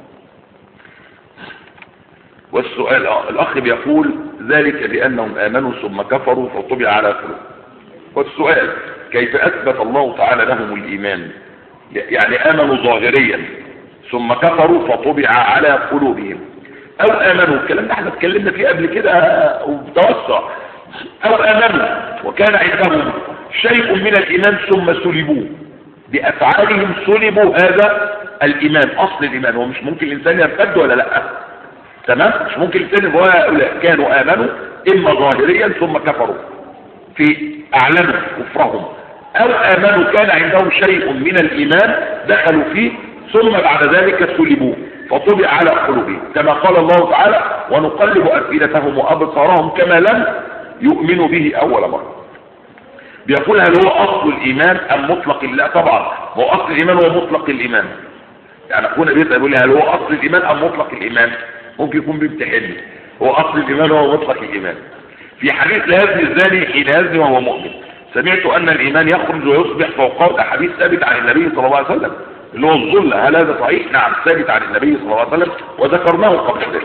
والسؤال آه، الاخ بيقول ذلك بانهم امنوا ثم كفروا فطبع على قلوبهم والسؤال كيف اثبت الله تعالى لهم الايمان يعني امنوا ظاهريا ثم كفروا فطبع على قلوبهم او امنوا الكلام ده احنا اتكلمنا فيه قبل كده وبتوسع او امنوا وكان عندهم شيء من الايمان ثم سلبوه بافعالهم سلبوا هذا الايمان اصل الايمان هو مش ممكن الانسان يرتد ولا لا تمام مش ممكن الانسان هو هؤلاء كانوا امنوا اما ظاهريا ثم كفروا في اعلنوا كفرهم او امنوا كان عندهم شيء من الايمان دخلوا فيه ثم بعد ذلك سلبوه فطبع على قلوبهم كما قال الله تعالى ونقلب افئدتهم وابصارهم كما لم يؤمنوا به اول مره بيقول هل هو اصل الايمان ام مطلق لا طبعا هو اصل الايمان هو مطلق الايمان يعني اخونا بيسال يقول لي هل هو اصل الايمان ام مطلق الايمان ممكن يكون بيمتحني هو اصل الايمان هو مطلق الايمان في حديث لا يزني الزاني حين يزني وهو مؤمن سمعت ان الايمان يخرج ويصبح فوق ده حديث ثابت عن النبي صلى الله عليه وسلم اللي هو الظل هل هذا صحيح نعم ثابت عن النبي صلى الله عليه وسلم وذكرناه قبل ذلك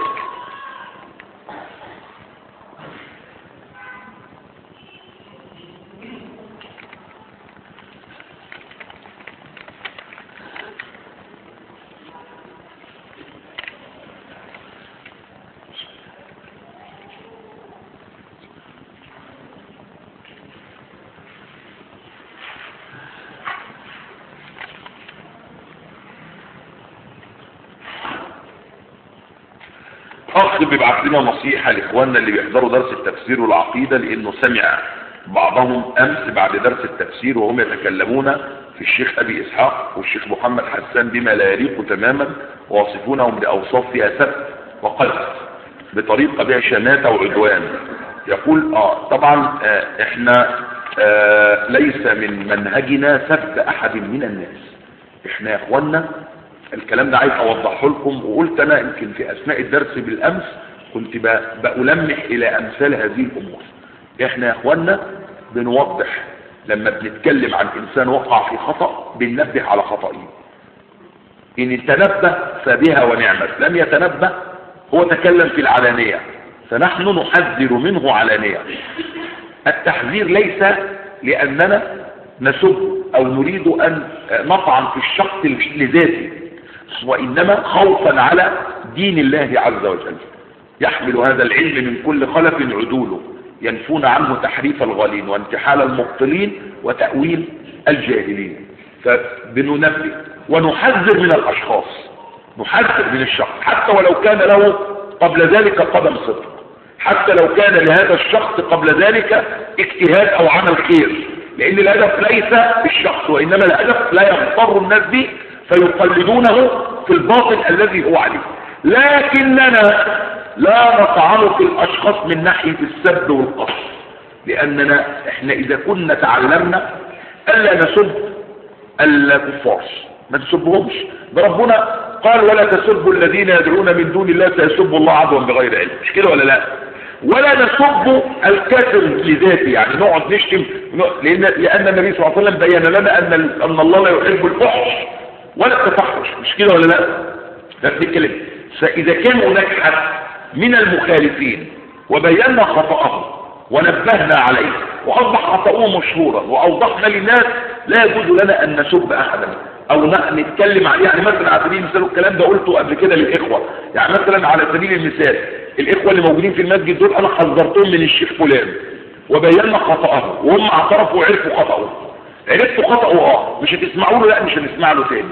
اخ بيبعت لنا نصيحة لاخواننا اللي بيحضروا درس التفسير والعقيدة لانه سمع بعضهم امس بعد درس التفسير وهم يتكلمون في الشيخ ابي اسحاق والشيخ محمد حسان بما لا يليق تماما واصفونهم باوصاف فيها سب وقذف بطريقة بها شماتة وعدوان يقول اه طبعا آه احنا آه ليس من منهجنا سب احد من الناس احنا يا اخوانا الكلام ده عايز اوضحه لكم وقلت انا يمكن في اثناء الدرس بالامس كنت ب- بألمح الى امثال هذه الامور احنا يا اخوانا بنوضح لما بنتكلم عن انسان وقع في خطأ بننبه على خطئه ان تنبه فبها ونعمت لم يتنبه هو تكلم في العلانية فنحن نحذر منه علانية التحذير ليس لأننا نسب أو نريد أن نطعن في الشخص لذاته وإنما خوفا على دين الله عز وجل يحمل هذا العلم من كل خلف عدوله ينفون عنه تحريف الغالين وانتحال المبطلين وتأويل الجاهلين فبننبه ونحذر من الأشخاص نحذر من الشخص حتى ولو كان له قبل ذلك قدم صدق حتى لو كان لهذا الشخص قبل ذلك اجتهاد او عمل خير لان الهدف ليس بالشخص وانما الهدف لا يغتر الناس به فيقلدونه في الباطل الذي هو عليه لكننا لا نطعن في الاشخاص من ناحية السب والقصد لاننا احنا اذا كنا تعلمنا الا نسب الكفار ما تسبهمش ده ربنا قال ولا تسبوا الذين يدعون من دون الله سيسبوا الله عدوا بغير علم مش كده ولا لا ولا نسب الكافر لذاته يعني نقعد نشتم لان لان النبي صلى الله عليه وسلم بين لنا ان ان الله لا يحب الفحش ولا التفحش مش كده ولا لا ده بنتكلم فاذا كان هناك حد من المخالفين وبينا خطأه ونبهنا عليه واصبح خطأه مشهورا واوضحنا للناس لا يجوز لنا ان نسب احدا او نتكلم عليه يعني مثلا على سبيل المثال الكلام ده قلته قبل كده للاخوه يعني مثلا على سبيل المثال الاخوة اللي موجودين في المسجد دول انا حذرتهم من الشيخ فلان وبينا خطأه وهم اعترفوا وعرفوا خطأه عرفتوا خطأه اه مش هتسمعوا له لا مش هنسمع له تاني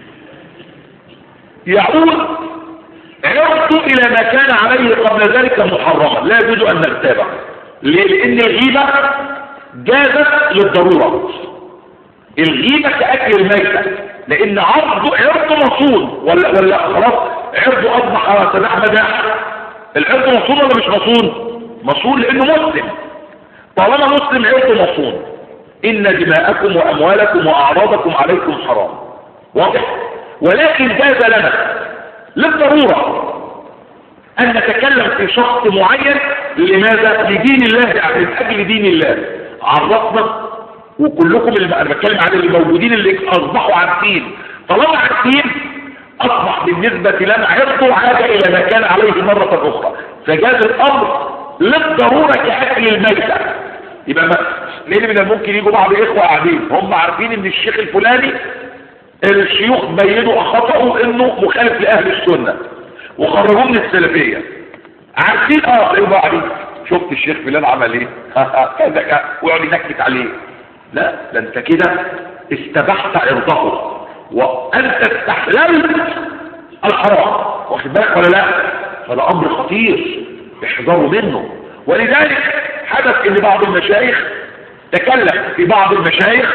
يعود عرضت الى ما كان عليه قبل ذلك محرما لا يجوز ان نتابع ليه لان الغيبة جازت للضرورة الغيبة كأكل الميتة لان عرضه عرضه مصون ولا ولا خلاص عرضه اصبح سماح مداح العرض مصون ولا مش مصون مصون لانه مسلم طالما مسلم عرضه مصون ان دماءكم واموالكم واعراضكم عليكم حرام واضح ولكن جاز لنا للضرورة ان نتكلم في شخص معين لماذا لدين الله يعني من اجل دين الله عرفنا وكلكم اللي انا بتكلم عن اللي موجودين اللي اصبحوا عارفين طالما عارفين اصبح بالنسبة لنا عرضه عاد الى ما كان عليه مرة اخرى فجاز الامر للضرورة كاكل الميتة يبقى ما لان من الممكن يجوا بعض اخوة قاعدين هم عارفين ان الشيخ الفلاني الشيوخ بينوا خطأه انه مخالف لاهل السنة وخرجوه من السلفية عارفين اه تلاقوا بقى قاعدين شفت الشيخ فلان عمل ايه كذا كذا ويقعد ينكت عليه لا ده انت كده استبحت عرضه وانت استحللت الحرام واخد بالك ولا لا فده امر خطير احذروا منه ولذلك حدث ان بعض المشايخ تكلم في بعض المشايخ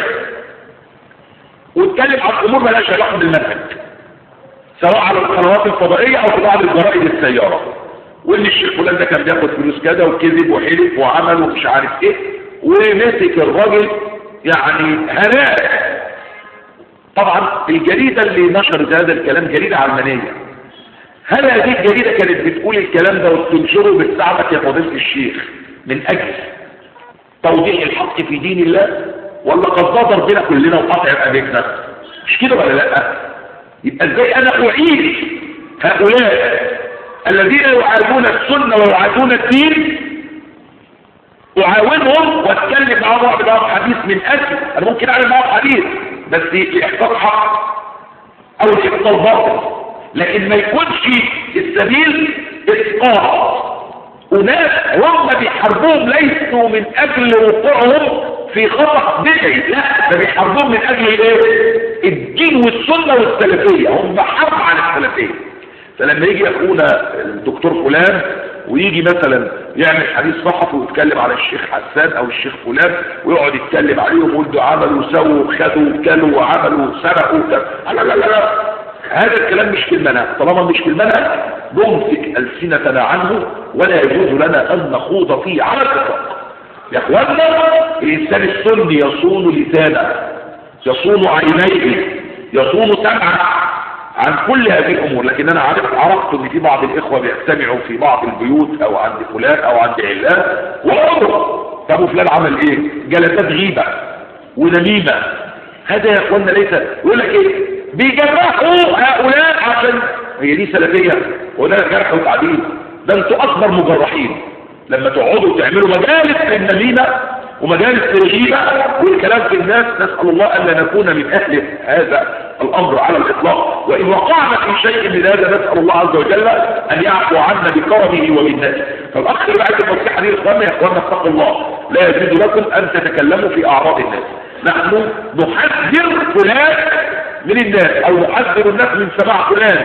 واتكلم عن امور مالهاش علاقه بالمنهج سواء على القنوات الفضائيه او في بعض الجرائد السياره وان الشيخ فلان ده كان بياخد فلوس كده وكذب وحلف وعمل ومش عارف ايه ومسك الراجل يعني هناء طبعا الجريدة اللي نشرت هذا الكلام جريدة علمانية هل هذه الجريدة كانت بتقول الكلام ده وتنشره بتساعدك يا فضيلة الشيخ من أجل توضيح الحق في دين الله ولا قصاد ربنا كلنا وقطع أبيتنا مش كده ولا لا يبقى ازاي أنا أعيد هؤلاء الذين يعادون السنة ويعادون الدين أعاونهم واتكلم معاهم واعمل معاهم حديث من أجل أنا ممكن أعمل معاهم حديث بس لإحقاق حق أو لإحقاق باطل لكن ما يكونش السبيل إسقاط وناس هم بيحاربوهم ليسوا من أجل وقوعهم في خطأ بدعي لا ده بيحاربوهم من أجل إيه؟ الدين والسنة والسلفية هم حرب على السلفية فلما يجي أخونا الدكتور فلان ويجي مثلا يعمل حديث صحفي ويتكلم على الشيخ حسان او الشيخ فلان ويقعد يتكلم عليهم ويقول ده عملوا وسووا وخدوا وكلوا وعملوا وسرقوا لا لا لا لا هذا الكلام مش في المنهج طالما مش في المنهج نمسك ألسنتنا عنه ولا يجوز لنا أن نخوض فيه على الإطلاق يا اخوانا الإنسان السني يصون لسانه يصون عينيه يصون سمعه عن كل هذه الامور لكن انا عرفت عرفت ان في بعض الاخوة بيجتمعوا في بعض البيوت او عند فلان او عند علان وعمره طب وفلان عمل ايه جلسات غيبة ونميمة هذا يا اخوانا ليس يقول لك ايه بيجرحوا هؤلاء عشان هي دي سلفية وده جرح وتعديل ده انتوا اكبر مجرحين لما تقعدوا تعملوا مجالس للنميمة ومجالس الغيبة والكلام في الناس نسأل الله أن لا نكون من أهل هذا الأمر على الإطلاق وإن وقعنا في شيء من هذا نسأل الله عز وجل أن يعفو عنا بكرمه ومنته فالأخ اللي بعد النصيحة دي إخواننا يا إخواننا اتقوا الله لا يجوز لكم أن تتكلموا في أعراض الناس نحن نحذر فلان من الناس أو نحذر الناس من سماع فلان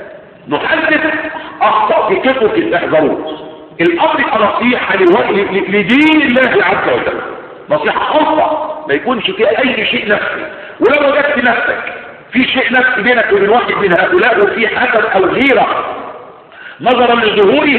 نحذر أخطاء في كتبك احذروه الامر نصيحة لدين الله عز وجل نصيحة خاصة ما يكونش فيها اي شيء نفسي ولو وجدت نفسك في شيء نفسي بينك وبين واحد من هؤلاء وفي حسد او غيرة نظرا لظهوره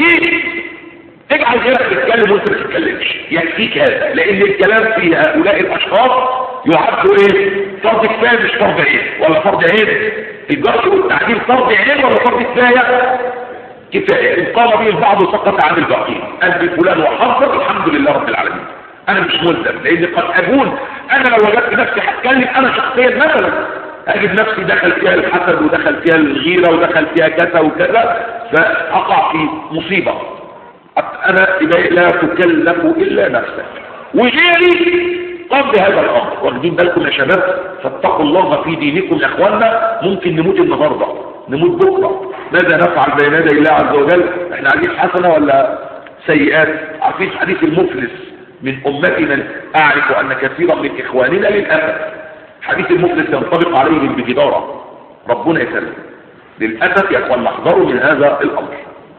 اجعل غيرك تتكلم وانت ما تتكلمش يكفيك هذا لان الكلام في هؤلاء الاشخاص يعد ايه فرض كفايه مش فرض عين ولا فرض عين الجرح والتعديل فرض عين ولا فرض كفايه كفاية إن قام به البعض سقط عن الباقين قلب فلان وحضر الحمد لله رب العالمين أنا مش ملزم لأن قد أكون أنا لو وجدت نفسي هتكلم أنا شخصيا مثلا أجد نفسي دخل فيها الحسد ودخل فيها الغيرة ودخل فيها كذا وكذا فأقع في مصيبة أنا لا تكلف إلا نفسك وغيري قام بهذا الأمر واخدين بالكم يا شباب فاتقوا الله في دينكم يا أخوانا ممكن نموت النهاردة نموت بكرة ماذا نفعل بين يدي الله عز وجل احنا عايزين حسنة ولا سيئات عارفين حديث المفلس من امتنا اعرف ان كثيرا من اخواننا للاسف حديث المفلس ينطبق عليهم بجدارة ربنا يسلم للاسف يا اخوان نحذروا من هذا الامر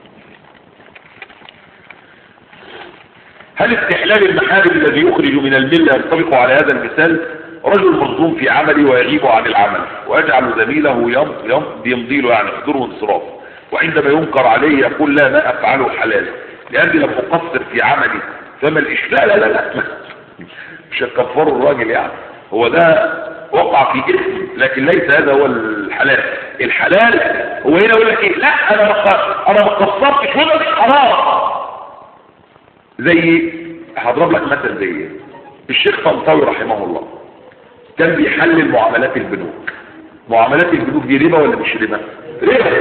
هل استحلال المحارم الذي يخرج من الملة ينطبق على هذا المثال رجل مظلوم في عمله ويغيب عن العمل ويجعل زميله يم يم يمضي له يعني يحضره انصراف وعندما ينكر عليه يقول لا ما افعله حلال لاني لم اقصر في عملي فما الاشكال لا لا لا مش هتكفروا الراجل يعني هو ده وقع في اسم لكن ليس هذا هو الحلال الحلال هو هنا يقول لك ايه لا انا ما انا ما قصرتش ولا حرام زي هضرب لك مثل زي ايه الشيخ طنطاوي رحمه الله كان بيحلل معاملات البنوك معاملات البنوك دي ربا ولا مش ربا ربا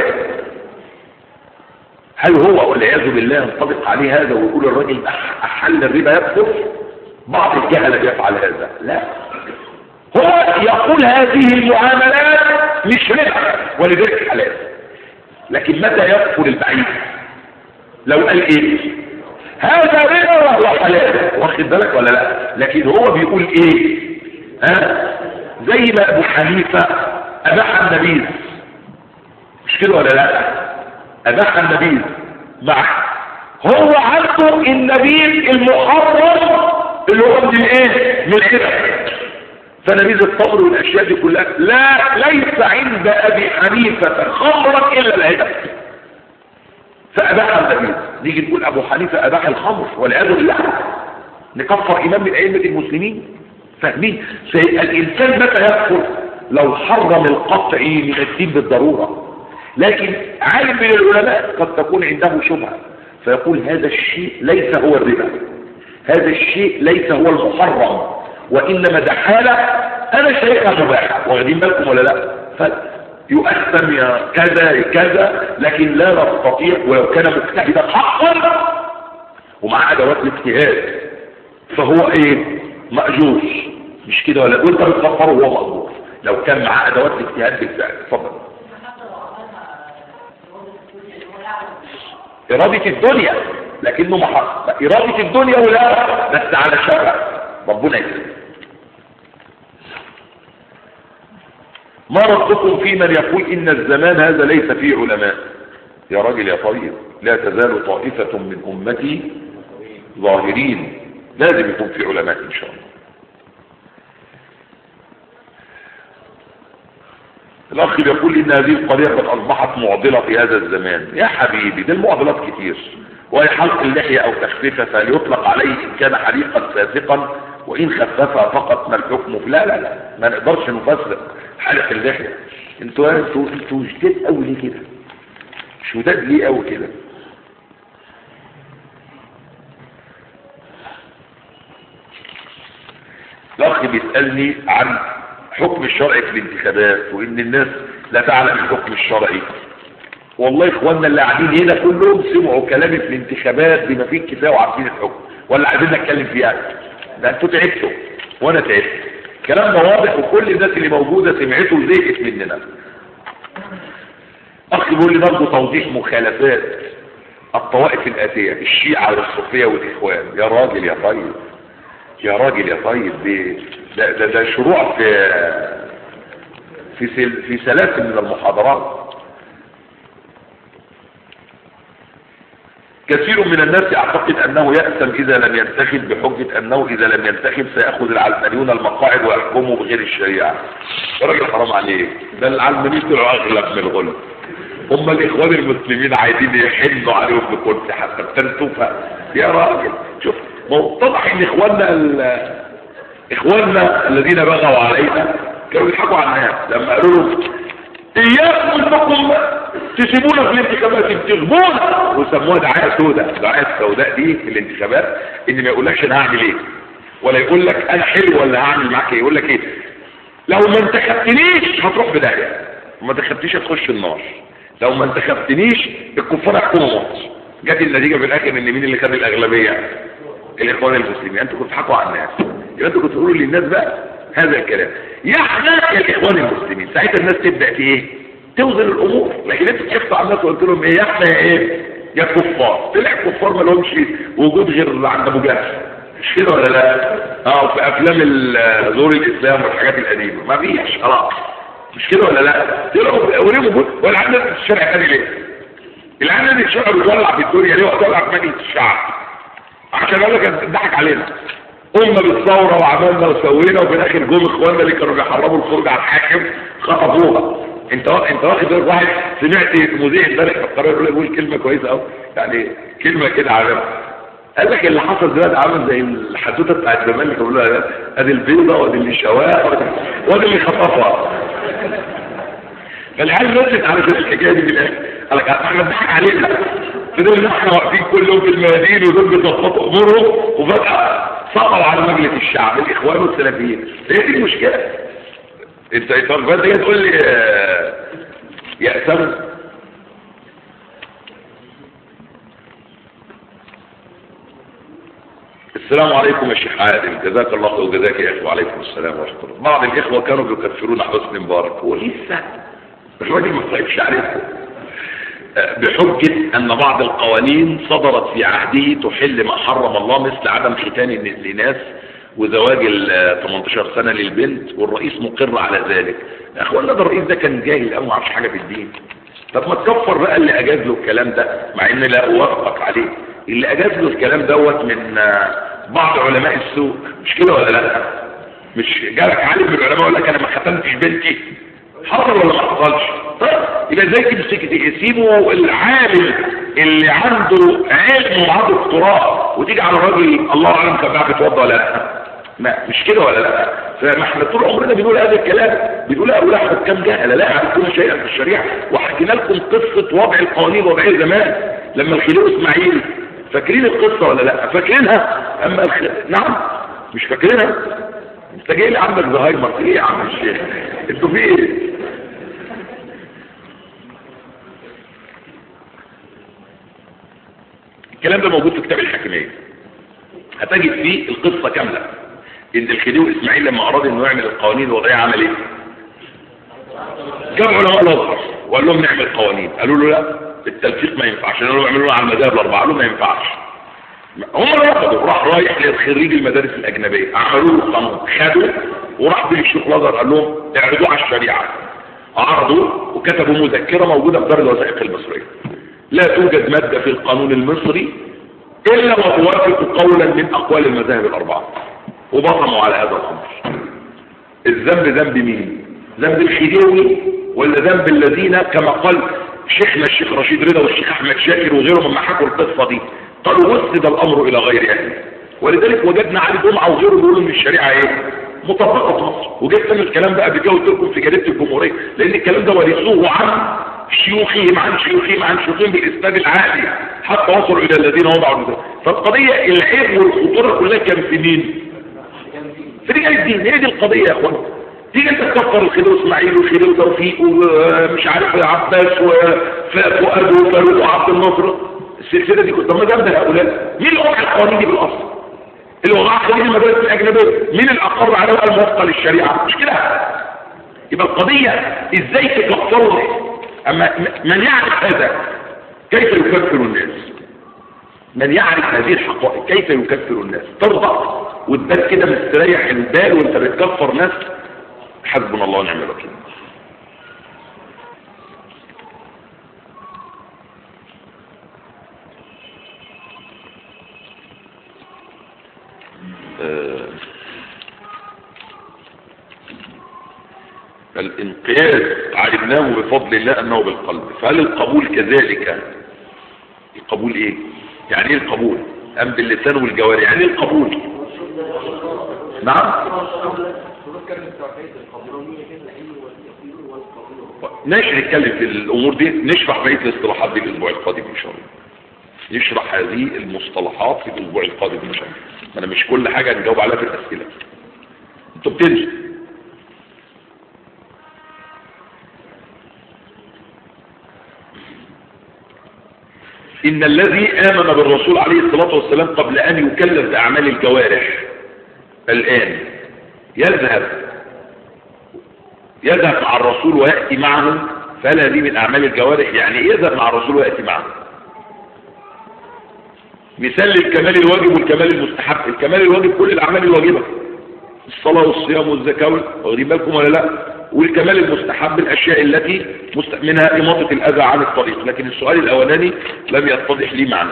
هل هو والعياذ بالله ينطبق عليه هذا ويقول الراجل احل الربا يكفر بعض الجهله يفعل هذا لا هو يقول هذه المعاملات مش ربا ولذلك حلال لكن متى يكفر البعيد لو قال ايه هذا ربا وهو حلال واخد بالك ولا لا لكن هو بيقول ايه ها زي ما ابو حنيفه اباح النبيذ مش كده ولا لا اباح النبيذ مع هو عنده النبيذ المحرم اللي هو من ايه من الربا فنبيذ التمر والاشياء دي كلها لا ليس عند ابي حنيفه خمرا الا العدم فاباح النبيذ نيجي نقول ابو حنيفه اباح الخمر والعياذ بالله نكفر امام من ائمه المسلمين فاهمين الانسان متى يكفر لو حرم القطع من الدين بالضروره لكن عالم من العلماء قد تكون عنده شبهه فيقول هذا الشيء ليس هو الربا هذا الشيء ليس هو المحرم وانما ده حاله انا شايفها مباحه واخدين بالكم ولا لا فيؤثم يا كذا كذا لكن لا نستطيع ولو كان مجتهدا حقا ومع ادوات الاجتهاد فهو ايه مأجور مش كده ولا وانت بتكفره وهو مأجور لو كان معاه ادوات الاجتهاد بالفعل اتفضل إرادة الدنيا لكنه محق إرادة الدنيا ولا بس على شبه ربنا يسلم ما ردكم في من يقول إن الزمان هذا ليس فيه علماء يا راجل يا طيب لا تزال طائفة من أمتي ظاهرين لازم يكون في علماء إن شاء الله الأخ بيقول إن هذه القضية قد أصبحت معضلة في هذا الزمان يا حبيبي دي المعضلات كتير وهي حلق اللحية أو تخفيفها فليطلق عليه إن كان حليقا فاسقا وإن خففها فقط ما الحكم لا لا لا ما نقدرش نفسر حلق اللحية انتوا انتوا انتوا شداد قوي ليه كده شداد ليه قوي كده الأخ بيسألني عن حكم الشرعي في الانتخابات وإن الناس لا تعلم الحكم الشرعي والله إخواننا اللي قاعدين هنا كلهم سمعوا كلامي في الانتخابات بما فيه الكفاية وعارفين الحكم ولا عايزين نتكلم فيها ده انتوا تعبتوا وانا تعبت الكلام ده واضح وكل الناس اللي موجودة سمعته وزهقت مننا أخ بيقول لي برضه توضيح مخالفات الطوائف الآتية الشيعة والصوفية والإخوان يا راجل يا طيب يا راجل يا طيب دي ده, ده, ده شروع في في سل في سلاسل من المحاضرات كثير من الناس يعتقد انه يأثم اذا لم ينتخب بحجة انه اذا لم ينتخب سيأخذ العلمانيون المقاعد ويحكموا بغير الشريعة يا راجل حرام عليك ده العلمانيين طلعوا اغلب من الغلب هم الاخوان المسلمين عايزين يحنوا عليهم بكرسي حتى بتنتوفها يا راجل شوف اتضح ان اخواننا ال... اخواننا الذين بغوا علينا كانوا يضحكوا على الناس لما قالوا لهم اياكم انكم تسيبونا في الانتخابات تغبونا وسموها دعايه سوداء دعايه سوداء دي في الانتخابات ان ما يقولكش انا هعمل ايه ولا يقول لك انا حلو ولا هعمل معاك ايه يقول لك ايه لو ما انتخبتنيش هتروح في داهيه وما انتخبتنيش هتخش النار لو ما انتخبتنيش الكفار هيحكموا مصر جت النتيجه في الاخر ان مين اللي خد الاغلبيه الاخوان المسلمين انتوا كنتوا بتضحكوا على الناس يبقى انتوا كنتوا تقولوا للناس بقى هذا الكلام يا احنا يا الاخوان المسلمين ساعتها الناس تبدا في ايه توزن الامور لكن انت ضحكت على الناس وقلت لهم ايه احنا يا ايه يا كفار طلع كفار ما لهمش وجود غير عند ابو جهل مش كده ولا لا اه في افلام ال- ظهور الاسلام والحاجات القديمه ما فيش خلاص مش كده ولا لا طلعوا وليه موجود ولا عندنا في الشارع تاني ليه الان اللي الشارع بيولع في الدنيا ليه وتولع في مجلس الشعب عشان اقول لك اتضحك علينا قمنا بالثوره وعملنا وسوينا وفي الاخر جم اخواننا اللي كانوا بيحرموا الخروج على الحاكم خطفوها انت وا- انت واخد بالك واحد سمعت مذيع امبارح في القرار يقول- يقول كلمه كويسه قوي يعني كلمه كده عامه قال لك اللي حصل دلوقتي عامل زي الحدوته بتاعت زمان اللي كانوا بيقولوا عليها ادي البيضه وادي اللي شواها وادي اللي خطفها فالعيال نزلت على الحكايه دي في الاخر قال لك احنا بنضحك علينا فضلنا احنا واقفين كلهم في الميادين ودول بيظبطوا امورهم وفجاه سقطوا على مجلس الشعب الاخوان والسلفيين هي دي المشكله انت انت بس جاي تقول لي آه، يا اسامه السلام عليكم يا شيخ عادل جزاك الله خير وجزاك يا اخي وعليكم السلام ورحمه الله بعض الاخوه كانوا بيكفرون حسني مبارك هو لسه الراجل ما طيبش عليكم بحجة أن بعض القوانين صدرت في عهده تحل ما حرم الله مثل عدم ختان الإناث وزواج ال 18 سنة للبنت والرئيس مقر على ذلك يا أخوانا ده الرئيس ده كان جاهل أوي ما عرفش حاجة في الدين طب ما تكفر بقى اللي أجاز له الكلام ده مع إن لا أوافقك عليه اللي أجاز له الكلام دوت من آه، بعض علماء السوق مش كده ولا لا مش جالك عالم من العلماء يقول لك أنا ما ختمتش بنتي حصل ولا ما حصلش طيب يبقى ازاي تمسك سيبه العالم اللي عنده علم وعنده دكتوراه وتيجي على الراجل الله اعلم كان بقى بيتوضى ولا لا ما مش كده ولا لا فما احنا طول عمرنا بنقول هذا الكلام بنقول اقول احمد كم جهله لا يعرفون شيئا في الشريعه وحكينا لكم قصه وضع القوانين الوضعيه زمان لما الخليل اسماعيل فاكرين القصه ولا لا فاكرينها اما الخ... نعم مش فاكرينها انت جاي لي عندك زهايمر في ايه يا عم الشيخ انتوا في ايه الكلام ده موجود في كتاب الحاكمية هتجد فيه القصة كاملة ان الخديوي اسماعيل لما اراد انه يعمل القوانين الوضعية عمل ايه جاب علماء الازهر وقال لهم نعمل قوانين قالوا له لا التلفيق ما ينفعش قالوا له اعملوها على المذاهب الاربعه قالوا ما ينفعش هم اللي رفضوا راح رايح للخريج المدارس الاجنبيه عملوا له قانون خدوا وراح بيه الشيخ الازهر قال لهم اعرضوه على الشريعه عرضوا وكتبوا مذكره موجوده في دار الوثائق المصريه لا توجد ماده في القانون المصري الا وتوافق قولا من اقوال المذاهب الاربعه وبصموا على هذا الامر الذنب ذنب مين ذنب الخديوي ولا ذنب الذين كما قال شيخنا الشيخ رشيد رضا والشيخ احمد شاكر وغيرهم لما حكوا القصه دي قالوا وسد الامر الى غير اهله ولذلك وجدنا علي جمعه وغيره بيقولوا ان الشريعه ايه مطبقه في مصر وجبت انا الكلام بقى قبل كده قلت لكم في جريده الجمهوريه لان الكلام ده ورثوه عن شيوخهم عن شيوخهم عن شيوخهم بالاسناد العالي حتى وصلوا الى الذين وضعوا المثال فالقضيه العيب والخطوره كلها كان في مين؟ في رجال الدين هي دي القضيه يا اخوان تيجي انت تكفر الخديوي اسماعيل والخديوي توفيق ومش عارف عباس وفؤاد وفاروق وعبد الناصر السلسله دي كنت طب ما جامده هؤلاء مين اللي وضع القوانين دي بالاصل اللي وضعها خليج المدارس الاجنبيه مين اللي اقر على الموافقه للشريعه مش كده يبقى القضيه ازاي تكفروا اما من يعرف هذا كيف يكفر الناس من يعرف هذه الحقائق كيف يكفر الناس ترضى وتبال كده مستريح البال وانت بتكفر ناس حسبنا الله ونعم الوكيل آه، الانقياد علمناه بفضل الله انه بالقلب فهل القبول كذلك القبول ايه يعني ايه القبول ام باللسان والجوارح يعني ايه القبول نعم ماشي نتكلم في الامور دي نشرح بقيه الاصطلاحات دي الاسبوع القادم ان شاء الله نشرح هذه المصطلحات في الاسبوع القادم ان شاء الله ما انا مش كل حاجه نجاوب عليها في الاسئله انتوا بتنسوا إن الذي آمن بالرسول عليه الصلاة والسلام قبل أن يكلف بأعمال الجوارح الآن يذهب يذهب مع الرسول ويأتي معه فلا دي من اعمال الجوارح يعني يذهب مع الرسول وياتي معه مثال للكمال الواجب والكمال المستحب الكمال الواجب كل الاعمال الواجبه الصلاه والصيام والزكاه واخدين بالكم ولا لا والكمال المستحب الاشياء التي مست... منها اماطه الاذى عن الطريق لكن السؤال الاولاني لم يتضح لي معنى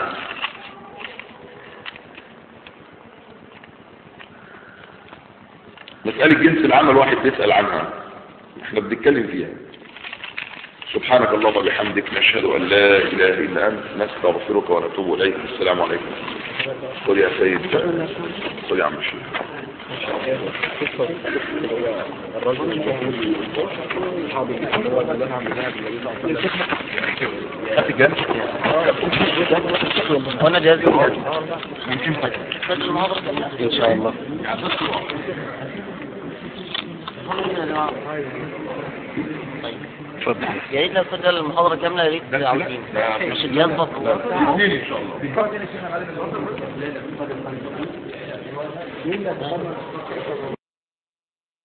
مسألة جنس العمل واحد بيسأل عنها احنا بنتكلم فيها سبحانك اللهم وبحمدك نشهد ان لا اله الا انت نستغفرك ونتوب اليك السلام عليكم قل يا سيد قل يا عم الشيخ وانا جاهز ان شاء الله يا ريت لو كنت المحاضرة كاملة يا ريت عاوزين مش الجهاز بس ان شاء الله